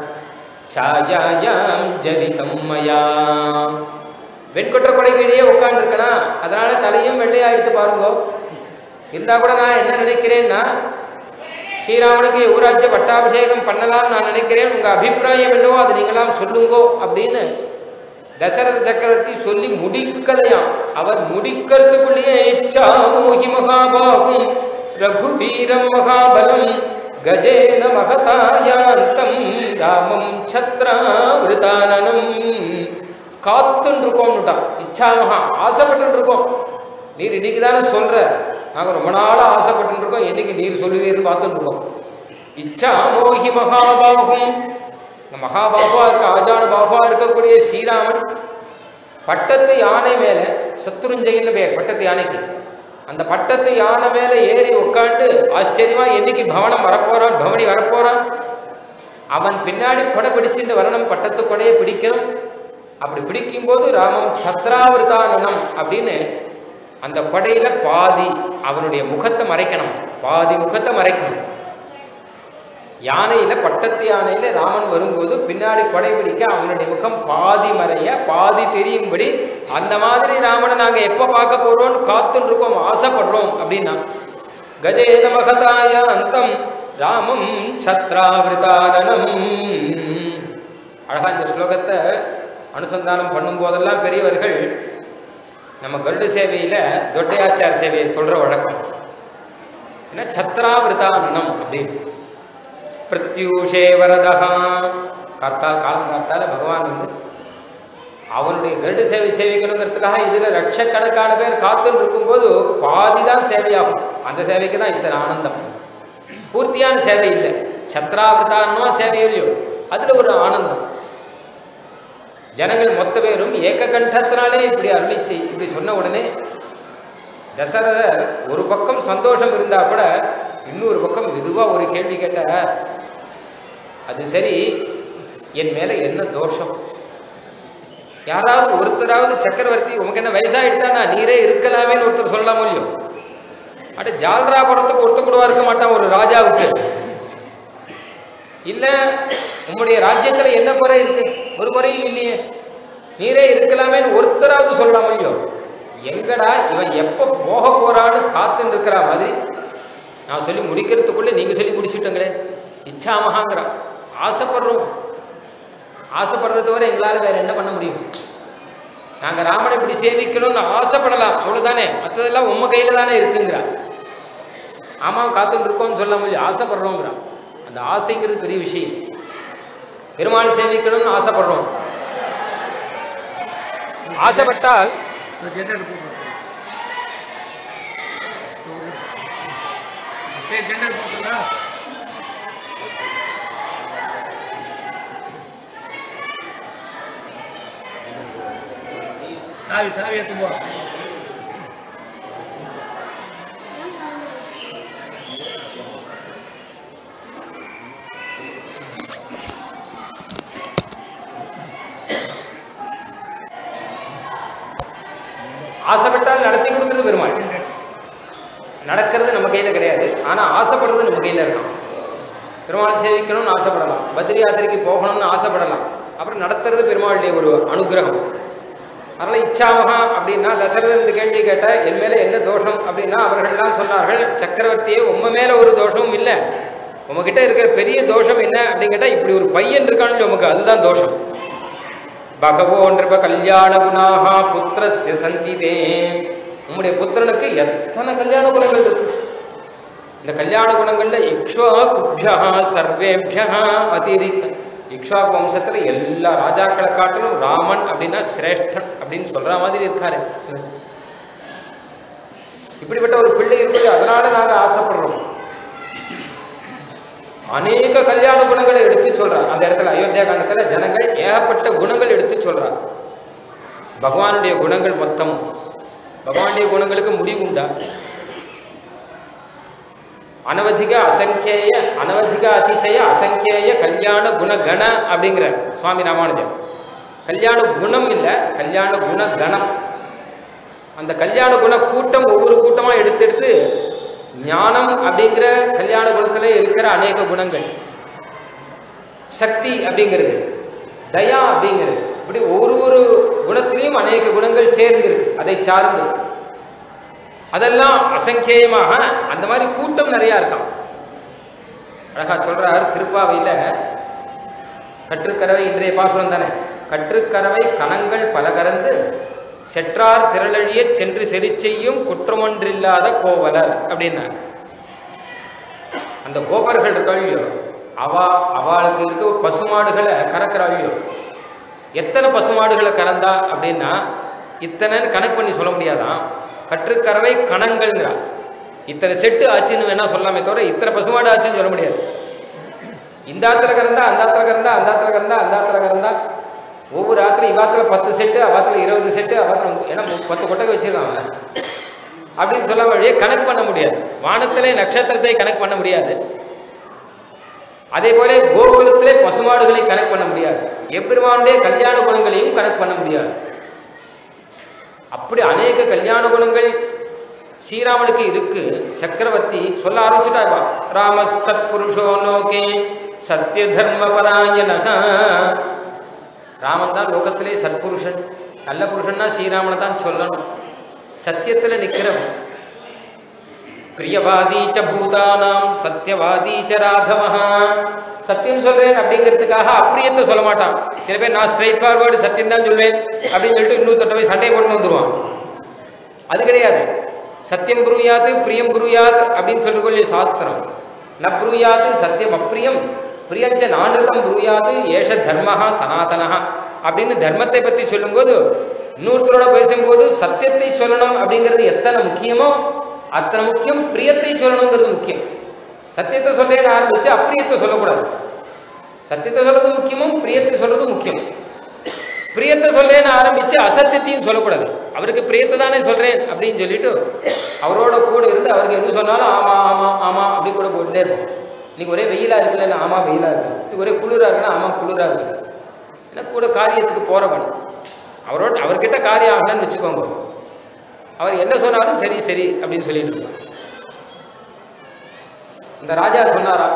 Speaker 1: சாயாயாம் ஜரிதம் மயா வெண்கொற்ற கொடைகீழே உட்காந்துருக்கனா அதனால தலையும் வெள்ளையா எடுத்து பாருங்க இருந்தா கூட நான் என்ன நினைக்கிறேன்னா ஸ்ரீராமனுக்கு யுவராஜ்ய பட்டாபிஷேகம் பண்ணலாம்னு நான் நினைக்கிறேன் உங்க அபிப்பிராயம் என்னவோ அது நீங்களாம் சொல்லுங்கோ அப்படின்னு தசரத சக்கரவர்த்தி சொல்லி முடிக்கலையாம் அவர் முடிக்கிறதுக்குள்ளேயே இச்சா மோகி மகாபாகும் ரகுவீரம் மகாபலம் கஜேன மகதாயாந்தம் ராமம் சத்ராவிருதானனம் காத்துன்னு இருக்கோம்னுட்டான் இச்சா மகா ஆசைப்பட்டு இருக்கோம் நீர் இன்னைக்கு தானே சொல்ற நாங்கள் ரொம்ப நாளாக ஆசைப்பட்டு இருக்கோம் என்னைக்கு நீர் சொல்லுவீர்னு பார்த்துட்டு இருக்கோம் இச்சா மோகி மகாபாகும் இந்த மகாபாபா இருக்க ஆஜான பாபா இருக்கக்கூடிய ஸ்ரீராமன் பட்டத்து யானை மேலே சத்ருஞ்சயன்னு பேர் பட்டத்து யானைக்கு அந்த பட்டத்து யானை மேலே ஏறி உட்காந்து ஆச்சரியமா என்னைக்கு பவனம் வரப்போறான் பவனி வரப்போறான் அவன் பின்னாடி கொடை பிடிச்சு இந்த வரணும் பட்டத்து கொடையை பிடிக்கணும் அப்படி பிடிக்கும்போது ராமம் சத்ராவிருதானனம் அப்படின்னு அந்த கொடையில பாதி அவனுடைய முகத்தை மறைக்கணும் பாதி முகத்தை மறைக்கணும் யானையில பட்டத்து யானையில ராமன் வரும்போது பின்னாடி கொடை பிடிக்க அவனுடைய முகம் பாதி மறைய பாதி தெரியும்படி அந்த மாதிரி ராமனை நாங்க எப்ப பார்க்க போறோம்னு காத்துன்னு இருக்கோம் ஆசைப்படுறோம் அப்படின்னா கஜேன மகதாய அந்தம் ராமம் சத்ராவிருதானனம் அழகா இந்த ஸ்லோகத்தை அனுசந்தானம் பண்ணும் போதெல்லாம் பெரியவர்கள் நம்ம கருட சேவையில தொட்டையாச்சார சேவையை சொல்ற வழக்கம் ஏன்னா சத்ராவிருதானனம் அப்படின்னு பிரத்யூஷே வரதா கர்த்தா காலம் காத்தால பகவான் வந்து அவனுடைய கருட சேவை சேவிக்கணுங்கிறதுக்காக இதுல லட்சக்கணக்கான பேர் காத்துன்னு இருக்கும்போது பாதி தான் சேவையாகும் அந்த சேவைக்கு தான் இத்தனை ஆனந்தம் பூர்த்தியான சேவை இல்லை சத்ராவிரதானமா சேவை இல்லையோ அதுல ஒரு ஆனந்தம் ஜனங்கள் மொத்த பேரும் ஏக கண்டத்தினாலே இப்படி அருளிச்சு இப்படி சொன்ன உடனே தசரதர் ஒரு பக்கம் சந்தோஷம் இருந்தா கூட இன்னொரு பக்கம் மெதுவாக ஒரு கேள்வி கேட்டார் அது சரி என் மேலே என்ன தோஷம் யாராவது ஒருத்தராவது சக்கரவர்த்தி உமக்கு என்ன வயசாகிட்டா நான் நீரே இருக்கலாமேன்னு ஒருத்தர் சொல்லலாமோ இல்லையோ அட ஜால்ரா படத்துக்கு ஒருத்தர் கூடவா இருக்க மாட்டான் ஒரு ராஜாவுக்கு இல்ல உம்முடைய ராஜ்யத்துல என்ன குறை இருக்கு ஒரு குறையும் இல்லையே நீரே இருக்கலாமேன்னு ஒருத்தராவது சொல்லலாமோ இல்லையோ எங்கடா இவன் எப்ப போக போறான்னு காத்துன்னு இருக்கிற மாதிரி நான் சொல்லி முடிக்கிறதுக்குள்ள நீங்க சொல்லி முடிச்சுட்டங்களே இச்சாமகாங்கிறான் ஆசைப்படுறோம் ஆசைப்படுறது வரை எங்களால் வேற என்ன பண்ண முடியும் நாங்க ராமனை இப்படி சேவிக்கணும்னு ஆசைப்படலாம் அவ்வளவுதானே மற்றதெல்லாம் உம்ம கையில தானே இருக்குங்கிறா ஆமா காத்துட்டு இருக்கோம்னு சொல்ல முடியும் ஆசைப்படுறோங்கிறான் அந்த ஆசைங்கிறது பெரிய விஷயம் பெருமாள் சேவிக்கணும்னு ஆசைப்படுறோம் ஆசைப்பட்டால்
Speaker 2: ஜெண்டர் போட்டு ஜெண்டர் போட்டுங்களா சாவி சாவி எடுத்து போ
Speaker 1: ஆசைப்பட்டால் நடத்தி கொடுக்கிறது பெருமாள் நடக்கிறது நம்ம கையில் கிடையாது ஆனால் ஆசைப்படுறது நம்ம கையில் இருக்கும் பெருமாள் சேவிக்கணும்னு ஆசைப்படலாம் பத்ரி யாத்திரைக்கு போகணும்னு ஆசைப்படலாம் அப்புறம் நடத்துறது பெருமாளுடைய ஒரு அனுகிரகம் அதனால் இச்சாமகா அப்படின்னா தசரதன் இந்த கேள்வி கேட்ட என் மேலே என்ன தோஷம் அப்படின்னா அவர்கள்லாம் சொன்னார்கள் சக்கரவர்த்தியே உம்ம மேலே ஒரு தோஷமும் இல்லை உமகிட்ட இருக்கிற பெரிய தோஷம் என்ன அப்படின்னு கேட்டால் இப்படி ஒரு பையன் இருக்கான்னு உமக்கு அதுதான் தோஷம் பகவோ நிருப கல்யாண குணாக புத்திரஸ்ய சந்திதே உம்முடைய புத்திரனுக்கு எத்தனை கல்யாண குணங்கள் இருக்கு இந்த கல்யாண குணங்கள்ல இக்ஷ்வாகுபியா சர்வேபியா அதிரிக்த இக்ஷ்வாக்கு வம்சத்துல எல்லா ராஜாக்களை காட்டிலும் ராமன் அப்படின்னா சிரேஷ்டன் அப்படின்னு சொல்ற மாதிரி இருக்காரு இப்படிப்பட்ட ஒரு பிள்ளை இருக்குது அதனால நாங்க ஆசைப்படுறோம் அநேக கல்யாண குணங்களை எடுத்து சொல்றார் அந்த இடத்துல அயோத்தியா காண்டத்துல ஜனங்கள் ஏகப்பட்ட குணங்கள் எடுத்து சொல்றார் பகவானுடைய குணங்கள் மொத்தம் பகவானுடைய குணங்களுக்கு முடிவு உண்டா அனவதிக அசங்கேய அனவதிக அதிசய அசங்கேய கல்யாண குண கண அப்படிங்கிற சுவாமி ராமானுஜன் கல்யாண குணம் இல்லை கல்யாண குண கணம் அந்த கல்யாண குண கூட்டம் ஒவ்வொரு கூட்டமா எடுத்து எடுத்து ஞானம் அப்படிங்கிற கல்யாண குணத்துல இருக்கிற அநேக குணங்கள் சக்தி அப்படிங்கிறது தயா அப்படிங்கிறது இப்படி ஒரு ஒரு குணத்திலையும் அநேக குணங்கள் சேர்ந்து இருக்கு அதை சார்ந்து அதெல்லாம் அசங்கேயமாக அந்த மாதிரி கூட்டம் நிறைய இருக்கான் அழகா சொல்றார் திருப்பாவையில கற்றுக்கறவை இன்றைய பாசுரம் தானே கற்றுக்கறவை கணங்கள் பல கறந்து செற்றார் திரளழிய சென்று செறி செய்யும் குற்றமொன்றில்லாத கோவலர் அப்படின்னார் அந்த கோபர்கள் இருக்காளியோ அவா அவளுக்கு இருக்க பசுமாடுகளை கறக்கிறாளியோ எத்தனை பசுமாடுகளை கறந்தா அப்படின்னா இத்தனைன்னு கணக்கு பண்ணி சொல்ல முடியாதான் கற்றுக்கறவை கணங்கள்ங்கிறா இத்தனை செட்டு ஆச்சுன்னு வேணா சொல்லாமே தவிர இத்தனை பசுமாடு ஆச்சுன்னு சொல்ல முடியாது இந்த ஆத்துல கறந்தா அந்த ஆத்துல கறந்தா அந்த ஆத்துல கறந்தா அந்த ஆத்துல கறந்தா ஒவ்வொரு ஆத்துல இவாத்துல பத்து செட்டு அவாத்துல இருபது செட்டு அவாத்துல மு- ஏன்னா மு- பத்து கொட்டகை வச்சிருக்கான் அவன் அப்படின்னு சொல்லாம வழியே கணக்கு பண்ண முடியாது வானத்திலே நட்சத்திரத்தை கணக்கு பண்ண முடியாது அதே போல கோகுலத்திலே பசுமாடுகளை கணக்கு பண்ண முடியாது எப்பெருமானுடைய கல்யாண குணங்களையும் கணக்கு பண்ண முடியாது அப்படி அநேக கல்யாண குணங்கள் ஸ்ரீராமனுக்கு இருக்கு சக்கரவர்த்தி சொல்ல ஆரம்பிச்சுட்டாப்பா ராம சத்புருஷோ லோகே சத்திய தர்ம பராயணக ராமன் தான் லோகத்திலே சத்புருஷன் நல்ல புருஷன்னா ஸ்ரீராமனை தான் சொல்லணும் சத்தியத்தில் நிற்கிறவன் பிரியவாதி ச பூதானாம் சத்தியவாதி ச ராகவ சத்தியம் சொல்றேன் அப்படிங்கிறதுக்காக அப்பிரியத்தை சொல்ல மாட்டான் சில பேர் நான் ஸ்ட்ரைட் ஃபார்வர்டு சத்தியம் தான் சொல்வேன் அப்படின்னு சொல்லிட்டு இன்னும் தொட்ட போய் சண்டையை போட்டு வந்துருவான் அது கிடையாது சத்தியம் புரியாது பிரியம் புரியாது அப்படின்னு சொல்லிருக்கோம் சாஸ்திரம் ந புரியாது சத்தியம் அப்பிரியம் பிரியஞ்ச நானிருக்கம் புரியாது ஏஷ தர்மஹா சனாதனஹா அப்படின்னு தர்மத்தை பற்றி சொல்லும்போது இன்னொருத்தரோட பேசும்போது சத்தியத்தை சொல்லணும் அப்படிங்கிறது எத்தனை முக்கியமோ அத்தனை முக்கியம் பிரியத்தை சொல்லணுங்கிறது முக்கியம் சத்தியத்தை சொல்றேன்னு ஆரம்பிச்சு அப்பிரியத்தை சொல்லக்கூடாது சத்தியத்தை சொல்றது முக்கியமும் பிரியத்தை சொல்றது முக்கியம் பிரியத்தை சொல்றேன்னு ஆரம்பிச்சு அசத்தியத்தையும் சொல்லக்கூடாது அவருக்கு பிரியத்தை தானே சொல்றேன் அப்படின்னு சொல்லிட்டு அவரோட கூட இருந்து அவருக்கு எது சொன்னாலும் ஆமா ஆமா ஆமா அப்படி கூட போட்டுட்டே இருப்போம் இன்னைக்கு ஒரே வெயிலா இருக்குல்ல ஆமா வெயிலா இருக்கு இன்னைக்கு ஒரே குளிரா இருக்குன்னா ஆமா குளிரா இருக்கு ஏன்னா கூட காரியத்துக்கு போறவன் அவரோட அவர்கிட்ட காரியம் ஆகலன்னு வச்சுக்கோங்க அவர் என்ன சொன்னாலும் சரி சரி அப்படின்னு சொல்லிட்டு இருப்பார் இந்த ராஜா சொன்னாரா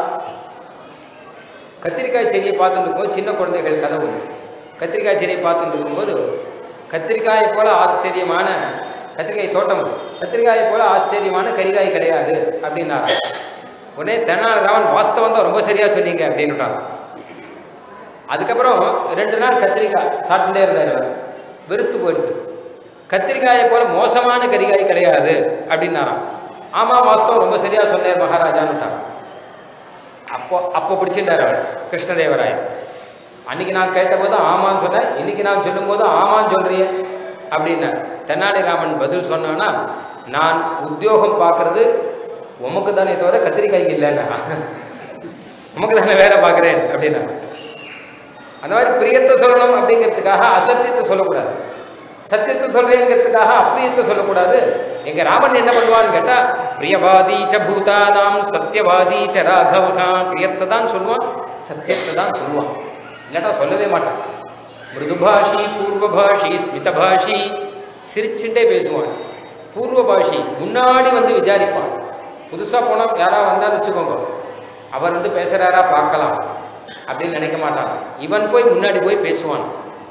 Speaker 1: கத்திரிக்காய் செடியை பார்த்துட்டு இருக்கும்போது சின்ன குழந்தைகள் கதை ஒன்று கத்திரிக்காய் செடியை பார்த்துட்டு இருக்கும்போது கத்திரிக்காயை போல ஆச்சரியமான கத்திரிக்காய் தோட்டம் கத்திரிக்காயை போல ஆச்சரியமான கரிகாய் கிடையாது அப்படின்னாரா உடனே தென்னாலிராமன் வாஸ்தவம் தான் ரொம்ப சரியா சொன்னீங்க அப்படின்னுட்டான் அதுக்கப்புறம் ரெண்டு நாள் கத்திரிக்காய் சாப்பிட்டுட்டே இருந்தார் அவர் வெறுத்து போயிடுது கத்திரிக்காயை போல மோசமான கரிகாய் கிடையாது அப்படின்னாராம் ஆமா வாஸ்தவம் ரொம்ப சரியா சொன்னார் மகாராஜான்னுட்டான் அப்போ அப்போ பிடிச்சிட்டார் அவர் கிருஷ்ணதேவராயர் அன்னைக்கு நான் கேட்டபோது ஆமான்னு சொன்னேன் இன்னைக்கு நான் சொல்லும்போது ஆமான்னு சொல்றியே அப்படின்னார் தென்னாலிராமன் பதில் சொன்னான்னா நான் உத்தியோகம் பார்க்கறது உமக்கு தானே தவிர கத்திரிக்காய்க்கு இல்லைன்னா உமக்கு தானே வேலை பார்க்குறேன் அப்படின்னா அந்த மாதிரி பிரியத்தை சொல்லணும் அப்படிங்கிறதுக்காக அசத்தியத்தை சொல்லக்கூடாது சத்தியத்தை சொல்றேங்கிறதுக்காக அப்பிரியத்தை சொல்லக்கூடாது எங்க ராமன் என்ன பண்ணுவான்னு கேட்டா பிரியவாதி ச பூதானாம் சத்தியவாதி ச ராகவகா பிரியத்தை தான் சொல்லுவான் சத்தியத்தை தான் சொல்லுவான் இல்லாட்டா சொல்லவே மாட்டான் மிருதுபாஷி பூர்வபாஷி ஸ்மிதபாஷி சிரிச்சுட்டே பேசுவான் பூர்வபாஷி முன்னாடி வந்து விசாரிப்பான் புதுசாக போனால் யாராவது வந்தான்னு வச்சுக்கோங்க அவர் வந்து பேசுகிறாரா பார்க்கலாம் அப்படின்னு நினைக்க மாட்டான் இவன் போய் முன்னாடி போய் பேசுவான்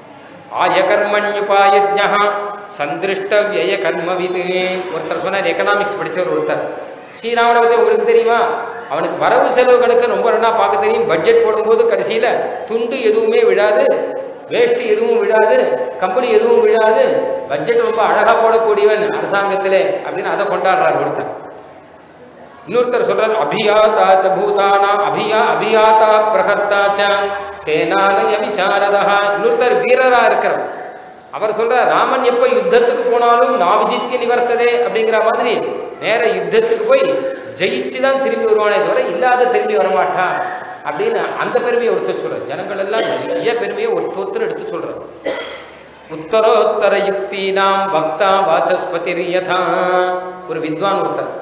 Speaker 1: ஆய கர்மண்யுபாயஜா சந்திருஷ்ட விய கர்மவிது ஒருத்தர் சொன்னார் எக்கனாமிக்ஸ் படித்தவர் ஒருத்தர் ஸ்ரீராமனை பற்றி உங்களுக்கு தெரியுமா அவனுக்கு வரவு செலவு கணக்கு ரொம்ப நல்லா பார்க்க தெரியும் பட்ஜெட் போடும்போது கடைசியில் துண்டு எதுவுமே விழாது வேஷ்டி எதுவும் விழாது கம்பெனி எதுவும் விழாது பட்ஜெட் ரொம்ப அழகாக போடக்கூடியவன் அரசாங்கத்திலே அப்படின்னு அதை கொண்டாடுறார் ஒருத்தர் இன்னொருத்தர் சொல்றார் அபியாதா ச பூதானா அபியா அபியாதா பிரகர்த்தா ச சேனாலய விசாரதா இன்னொருத்தர் வீரரா இருக்கிறார் அவர் சொல்றார் ராமன் எப்ப யுத்தத்துக்கு போனாலும் நாவிஜித்திய நிவர்த்ததே அப்படிங்கிற மாதிரி நேர யுத்தத்துக்கு போய் ஜெயிச்சு தான் திரும்பி வருவானே தவிர இல்லாத திரும்பி வரமாட்டான் அப்படின்னு அந்த பெருமையை ஒருத்தர் சொல்றார் ஜனங்கள் எல்லாம் நிறைய பெருமையை ஒருத்தர் எடுத்து சொல்றார் உத்தரோத்தர யுக்தி நாம் பக்தா வாசஸ்பதி யதா ஒரு வித்வான் ஒருத்தர்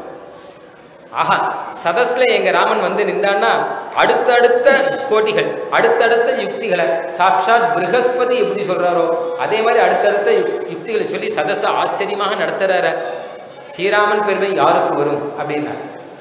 Speaker 1: ஆஹா சதஸ்ல எங்க ராமன் வந்து நின்றான்னா அடுத்தடுத்த கோட்டிகள் அடுத்தடுத்த யுக்திகளை சாட்சாத் பிருகஸ்பதி எப்படி சொல்றாரோ அதே மாதிரி அடுத்தடுத்த யுக்- யுக்திகளை சொல்லி சதஸ ஆச்சரியமாக நடத்துறார ஸ்ரீராமன் பெருமை யாருக்கு வரும் அப்படின்னா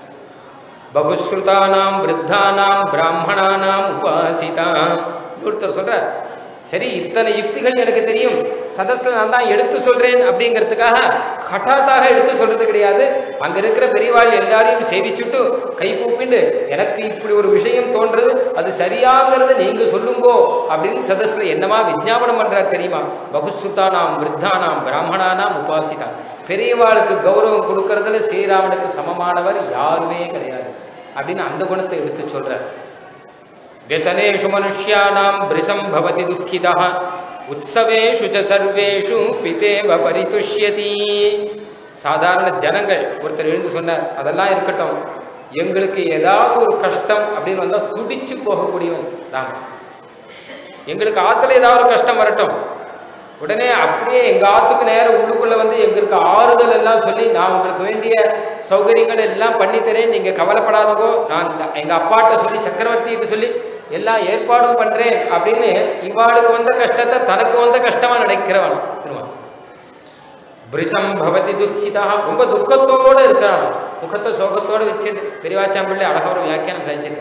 Speaker 1: பகுஸ்ருதானாம் விருத்தானாம் பிராமணானாம் உபாசிதா ஒருத்தர் சொல்றார் சரி இத்தனை யுக்திகள் எனக்கு தெரியும் சதஸ்ல நான் தான் எடுத்து சொல்றேன் அப்படிங்கிறதுக்காக ஹட்டாத்தாக எடுத்து சொல்றது கிடையாது அங்க இருக்கிற பெரியவாள் எல்லாரையும் சேவிச்சுட்டு கை கூப்பிண்டு எனக்கு இப்படி ஒரு விஷயம் தோன்றது அது சரியாங்கிறத நீங்க சொல்லுங்கோ அப்படின்னு சதஸ்ல என்னமா விஜாபனம் பண்றார் தெரியுமா பகுஸ்ருதானாம் விருத்தானாம் பிராமணானாம் உபாசிதா பெரியவாளுக்கு கௌரவம் கொடுக்கறதுல ஸ்ரீராமனுக்கு சமமானவர் யாருமே கிடையாது அப்படின்னு அந்த குணத்தை எடுத்து சொல்றார் व्यसनेषु मनुष्याणां भृशं भवति दुःखितः உற்சவேஷு ச சர்வேஷு பிதேவ பரிதுஷ்யதி சாதாரண ஜனங்கள் ஒருத்தர் எழுந்து சொன்னார் அதெல்லாம் இருக்கட்டும் எங்களுக்கு ஏதாவது ஒரு கஷ்டம் அப்படின்னு வந்தால் துடிச்சு போகக்கூடியவன் தான் எங்களுக்கு ஆத்துல ஏதாவது ஒரு கஷ்டம் வரட்டும் உடனே அப்படியே எங்க ஆத்துக்கு நேரம் உள்ளுக்குள்ள வந்து எங்களுக்கு ஆறுதல் எல்லாம் சொல்லி நான் உங்களுக்கு வேண்டிய சௌகரியங்கள் எல்லாம் பண்ணி தரேன் நீங்க கவலைப்படாதகோ நான் இந்த- எங்க அப்பாட்ட சொல்லி சக்கரவர்த்திகிட்ட சொல்லி எல்லாம் ஏற்பாடும் பண்றேன் அப்படின்னு இவாளுக்கு வந்த கஷ்டத்தை தனக்கு வந்த கஷ்டமா நினைக்கிறவன் திரும்ப பிரிசம் பவதி துக்கிதா ரொம்ப துக்கத்தோட இருக்கிறான் துக்கத்தை சோகத்தோட வச்சுட்டு பெரியவாச்சாம்பிள்ளை அழகா ஒரு வியாக்கியானம் சாதிச்சிருக்கு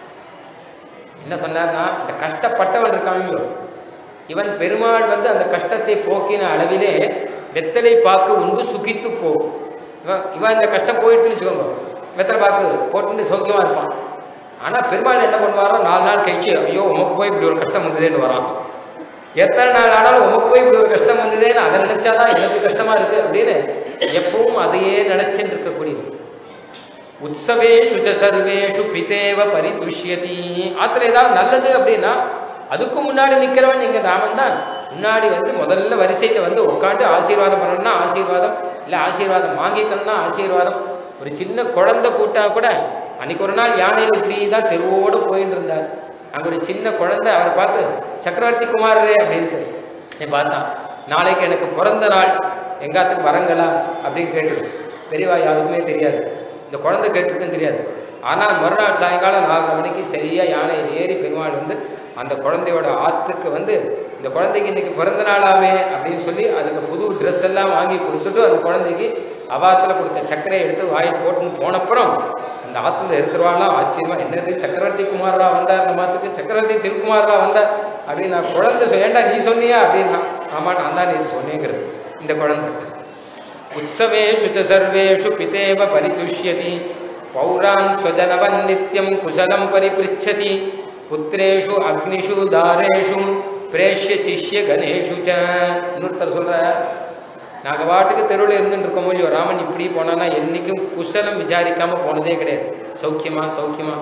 Speaker 1: என்ன சொன்னார்னா இந்த கஷ்டப்பட்டவன் இருக்காங்க இவன் பெருமாள் வந்து அந்த கஷ்டத்தை போக்கின அளவிலே வெத்தலை பாக்கு உண்டு சுகித்து போ இவன் இவன் இந்த கஷ்டம் போயிடுதுன்னு வச்சுக்கோங்க வெத்தலை பாக்கு போட்டு சௌக்கியமா இருப்பான் ஆனா பெருமாள் என்ன பண்ணுவாரோ நாலு நாள் கழிச்சு ஐயோ உமக்கு போய் இப்படி ஒரு கஷ்டம் வந்ததேன்னு வரான் எத்தனை நாள் ஆனாலும் உமக்கு போய் இப்படி ஒரு கஷ்டம் வந்ததேன்னு அதை நினைச்சாதான் எனக்கு கஷ்டமா இருக்கு அப்படின்னு எப்பவும் அதையே நினைச்சுட்டு இருக்கக்கூடியது உற்சவேஷு ச சர்வேஷு பிதேவ பரிதுஷ்யதி ஆத்துல ஏதாவது நல்லது அப்படின்னா அதுக்கு முன்னாடி நிற்கிறவன் இங்க ராமன் தான் முன்னாடி வந்து முதல்ல வரிசையில வந்து உட்காந்து ஆசீர்வாதம் பண்ணணும்னா ஆசீர்வாதம் இல்லை ஆசீர்வாதம் வாங்கிக்கணும்னா ஆசீர்வாதம் ஒரு சின்ன குழந்தை கூட்டா கூட அன்னைக்கு ஒரு நாள் யானையில் இப்படி தான் தெருவோடு போயின்னு இருந்தார் அங்கே ஒரு சின்ன குழந்தை அவரை பார்த்து சக்கரவர்த்தி குமாரரே அப்படின்ட்டு நீ பார்த்தான் நாளைக்கு எனக்கு பிறந்த நாள் எங்காத்துக்கு வரங்களா அப்படின்னு கேட்டு பெரியவா யாருக்குமே தெரியாது இந்த குழந்தை கேட்டிருக்கும் தெரியாது ஆனால் மறுநாள் சாயங்காலம் நாலரை மணிக்கு சரியாக யானையில் ஏறி பெருமாள் வந்து அந்த குழந்தையோட ஆத்துக்கு வந்து இந்த குழந்தைக்கு இன்னைக்கு பிறந்த நாளாமே அப்படின்னு சொல்லி அதுக்கு புது ட்ரெஸ் எல்லாம் வாங்கி கொடுத்துட்டு அந்த குழந்தைக்கு அவாத்தில் கொடுத்த சர்க்கரையை எடுத்து வாயில் போட்டுன்னு போனப்புறம் அந்த ஆற்றுல இருக்கிறவாள்லாம் ஆச்சரியமா என்னது சக்கரவர்த்தி குமாரரா வந்தார் நம்ம ஆத்துக்கு சக்கரவர்த்தி திருக்குமாரரா வந்தார் அப்படின்னு நான் குழந்தை சொ- ஏன்டா நீ சொன்னியா அப்படின்னா ஆமா நான் தான் நீ சொன்னேங்கிறது இந்த குழந்தை உற்சவேஷு ச சர்வேஷு பிதேவ பரிதுஷ்யதி பௌரான் ஸ்வஜனவன் நித்யம் குசலம் பரிபிருச்சதி புத்திரேஷு அக்னிஷு தாரேஷு பிரேஷ்ய சிஷ்ய கணேஷு ச இன்னொருத்தர் சொல்ற நாங்கள் பாட்டுக்கு தெருவில் இருந்துட்டு இருக்கோம் இல்லையோ ராமன் இப்படி போனான்னா என்றைக்கும் குசலம் விசாரிக்காம போனதே கிடையாது சௌக்கியமா சௌக்கியமா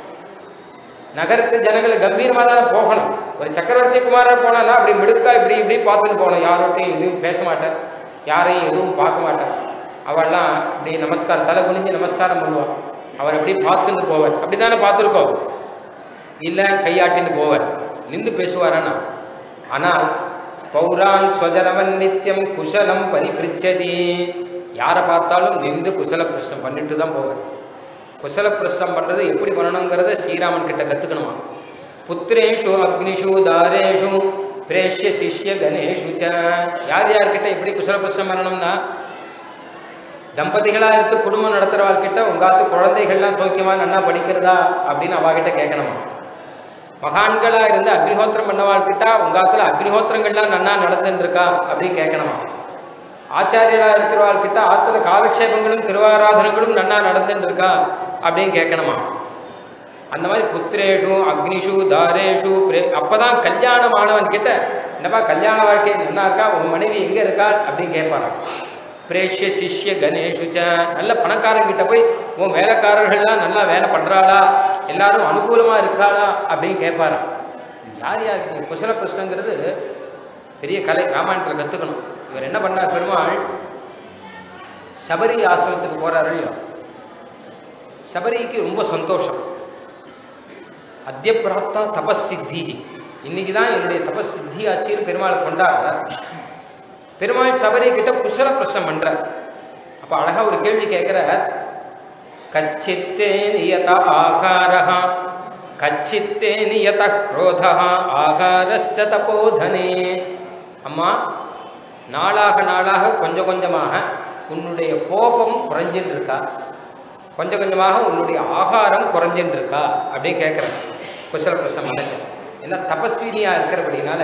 Speaker 1: நகரத்து ஜனங்கள் கம்பீரமாக தானே போகணும் ஒரு சக்கரவர்த்தி குமாரர் போனான்னா அப்படி மிடுக்கா இப்படி இப்படி பார்த்துன்னு போகணும் யாரோட்டையும் எதுவும் பேச மாட்டார் யாரையும் எதுவும் பார்க்க மாட்டார் அவள்லாம் இப்படி நமஸ்காரம் தலை குனிஞ்சு நமஸ்காரம் பண்ணுவாள் அவர் அப்படி பார்த்துன்னு போவார் அப்படி தானே பார்த்துருக்கோம் இல்லை கையாட்டின்னு போவார் நின்று பேசுவாரானா ஆனால் பௌரான் ஸ்வஜனவன் நித்தியம் குசலம் பரிபிரிச்சதி யாரை பார்த்தாலும் நின்று குசல பிரஷ்னம் பண்ணிட்டு தான் போவார் குசல பிரஷ்னம் பண்ணுறது எப்படி பண்ணணுங்கிறத ஸ்ரீராமன் கிட்ட கற்றுக்கணுமா புத்திரேஷு அக்னிஷு தாரேஷு பிரேஷ்ய சிஷ்ய கணேஷு ச யார் யார்கிட்ட எப்படி குசல பிரஷ்னம் பண்ணணும்னா தம்பதிகளாக இருந்து குடும்பம் நடத்துகிறவாள்கிட்ட உங்காத்து குழந்தைகள்லாம் சௌக்கியமா நன்னா படிக்கிறதா அப்படின்னு அவாகிட்ட கேட்கணுமா மகான்களா இருந்து அக்னிஹோத்திரம் பண்ணவாள்கிட்ட உங்காத்துல அக்னிஹோத்திரங்கள்லாம் நன்னா நடந்துன்னு இருக்கா அப்படின்னு கேட்கணுமா ஆச்சாரியரா இருக்கிறவாள்கிட்ட ஆத்துல காலக்ஷேபங்களும் திருவாராதனங்களும் நன்னா நடந்துன்னு இருக்கா அப்படின்னு கேட்கணுமா அந்த மாதிரி புத்திரேஷு அக்னிஷு தாரேஷு பிரே அப்பதான் கல்யாணம் ஆனவன் கிட்ட என்னப்பா கல்யாண வாழ்க்கை நல்லா இருக்கா உன் மனைவி எங்க இருக்கா அப்படின்னு கேட்பாராம் பிரேஷ்ய சிஷ்ய கணேஷு ச நல்ல பணக்காரங்கிட்ட போய் உன் வேலைக்காரர்கள்லாம் நல்லா வேலை பண்றாளா எல்லாரும் அனுகூலமா இருக்காளா அப்படின்னு கேட்பாராம் யார் யாருக்கு குசல பிரஷ்னங்கிறது பெரிய கலை ராமாயணத்தில் கற்றுக்கணும் இவர் என்ன பண்ணார் பெருமாள் சபரி ஆசிரமத்துக்கு போறாரு இல்லையோ சபரிக்கு ரொம்ப சந்தோஷம் அத்திய பிராப்தா தபசித்தி இன்னைக்கு தான் என்னுடைய தபசித்தி ஆச்சின்னு பெருமாளை கொண்டாடுறார் பெருமாள் சபரி கிட்ட குசல பிரசனம் பண்றார் அப்ப அழகா ஒரு கேள்வி கேட்கிறார் கச்சித்தே நியத ஆகாரஹ கச்சித்தே நியத குரோதா ஆகாரஸ்ச தபோதனே அம்மா நாளாக நாளாக கொஞ்சம் கொஞ்சமாக உன்னுடைய கோபம் குறைஞ்சின்னு இருக்கா கொஞ்சம் கொஞ்சமாக உன்னுடைய ஆகாரம் குறைஞ்சின்னு இருக்கா அப்படின்னு கேட்குறேன் குசல பிரசனம் பண்ண ஏன்னா தபஸ்வினியா இருக்கிறபடினால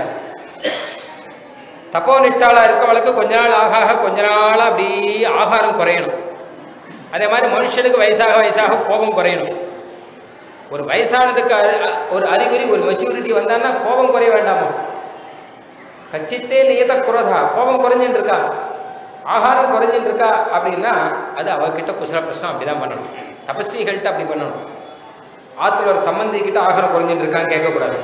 Speaker 1: தப்போ நிட்டாளா இருக்கவளுக்கு கொஞ்ச நாள் ஆக ஆக கொஞ்ச நாள் அப்படி ஆகாரம் குறையணும் அதே மாதிரி மனுஷனுக்கு வயசாக வயசாக கோபம் குறையணும் ஒரு வயசானதுக்கு அறி- ஒரு அறிகுறி ஒரு மெச்சூரிட்டி வந்தான்னா கோபம் குறைய வேண்டாமா கச்சித்தே நியத குரோதா கோபம் குறைஞ்சுட்டு இருக்கா ஆகாரம் குறைஞ்சுட்டு இருக்கா அப்படின்னா அது அவகிட்ட குசல பிரச்சனை அப்படிதான் பண்ணணும் தபஸ்விகள்கிட்ட அப்படி பண்ணணும் ஆத்துல ஒரு சம்பந்தி கிட்ட ஆகாரம் குறைஞ்சுட்டு இருக்கான்னு கேட்கக்கூடாது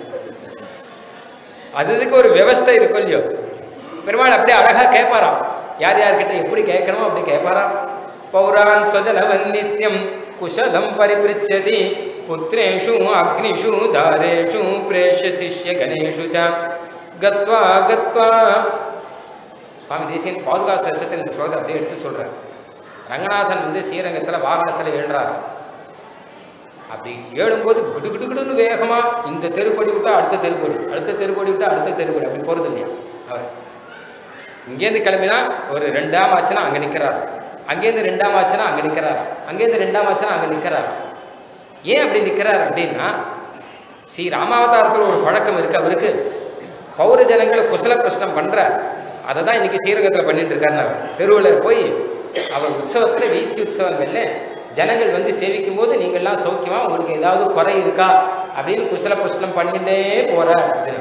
Speaker 1: அது இதுக்கு ஒரு விவஸ்தை இருக்கும் இல்லையோ பெருமாள் அப்படியே அழகா கேட்பாராம் யார் யார்கிட்ட எப்படி கேட்கணும் அப்படி கேட்பாராம் பௌரான் ஸ்வஜனவன் நித்யம் குஷலம் பரிபிருச்சதி புத்திரேஷு அக்னிஷு தாரேஷு பிரேஷ்ய சிஷ்ய கணேஷு ச கத்வா கத்வா சுவாமி தேசியன் பாதுகா சசத்தில் இந்த ஸ்லோகத்தை அப்படியே எடுத்து சொல்றார் ரங்கநாதன் வந்து ஸ்ரீரங்கத்தில் வாகனத்தில் எழுறார் அப்படி ஏழும்போது குடு குடு குடுன்னு வேகமா இந்த தெருக்கோடி விட்டா அடுத்த தெருக்கோடி அடுத்த தெருக்கோடி விட்டா அடுத்த தெருக்கோடி அப்படி போறது இல்லையா அவர் இங்கேருந்து கிளம்பினா ஒரு ரெண்டாம் ஆச்சுன்னா அங்க நிக்கிறார் அங்கேருந்து ரெண்டாம் ஆச்சுன்னா அங்க நிக்கிறார் அங்கேருந்து ரெண்டாம் ஆச்சுன்னா அங்க நிக்கிறார் ஏன் அப்படி நிக்கிறார் அப்படின்னா ஸ்ரீ ராமாவதாரத்தில் ஒரு பழக்கம் இருக்கு அவருக்கு பௌர ஜனங்களை குசல பிரச்சனம் பண்றார் அதை தான் இன்னைக்கு ஸ்ரீரங்கத்தில் பண்ணிட்டு இருக்காருன்னு அவர் தெருவில் போய் அவர் உற்சவத்தில் வீத்தி உற்சவங்கள்ல ஜனங்கள் வந்து சேவிக்கும் போது நீங்கள்லாம் சௌக்கியமா உங்களுக்கு ஏதாவது குறை இருக்கா அப்படின்னு குசல பிரச்சனம் பண்ணிட்டே போறார் அப்படின்னு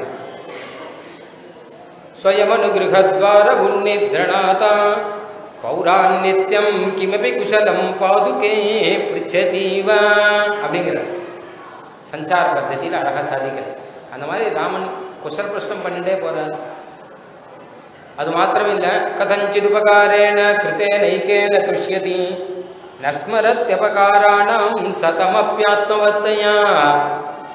Speaker 1: ஸ்வயமனுகிருஹத்வார உன்னித்ரணாதா பௌரான் நித்யம் கிமபி குஷலம் பாதுகே பிரிச்சதீவ அப்படிங்கிற சஞ்சார பத்ததியில் அழகா சாதிக்கிறார் அந்த மாதிரி ராமன் குசல பிரஷ்னம் பண்ணிட்டே போறார் அது மாத்திரம் இல்ல கதஞ்சித் உபகாரேண கிருத்தே நைக்கேன துஷ்யதி நஸ்மரத்யபகாராணம் சதமப்பியாத்மவத்தையா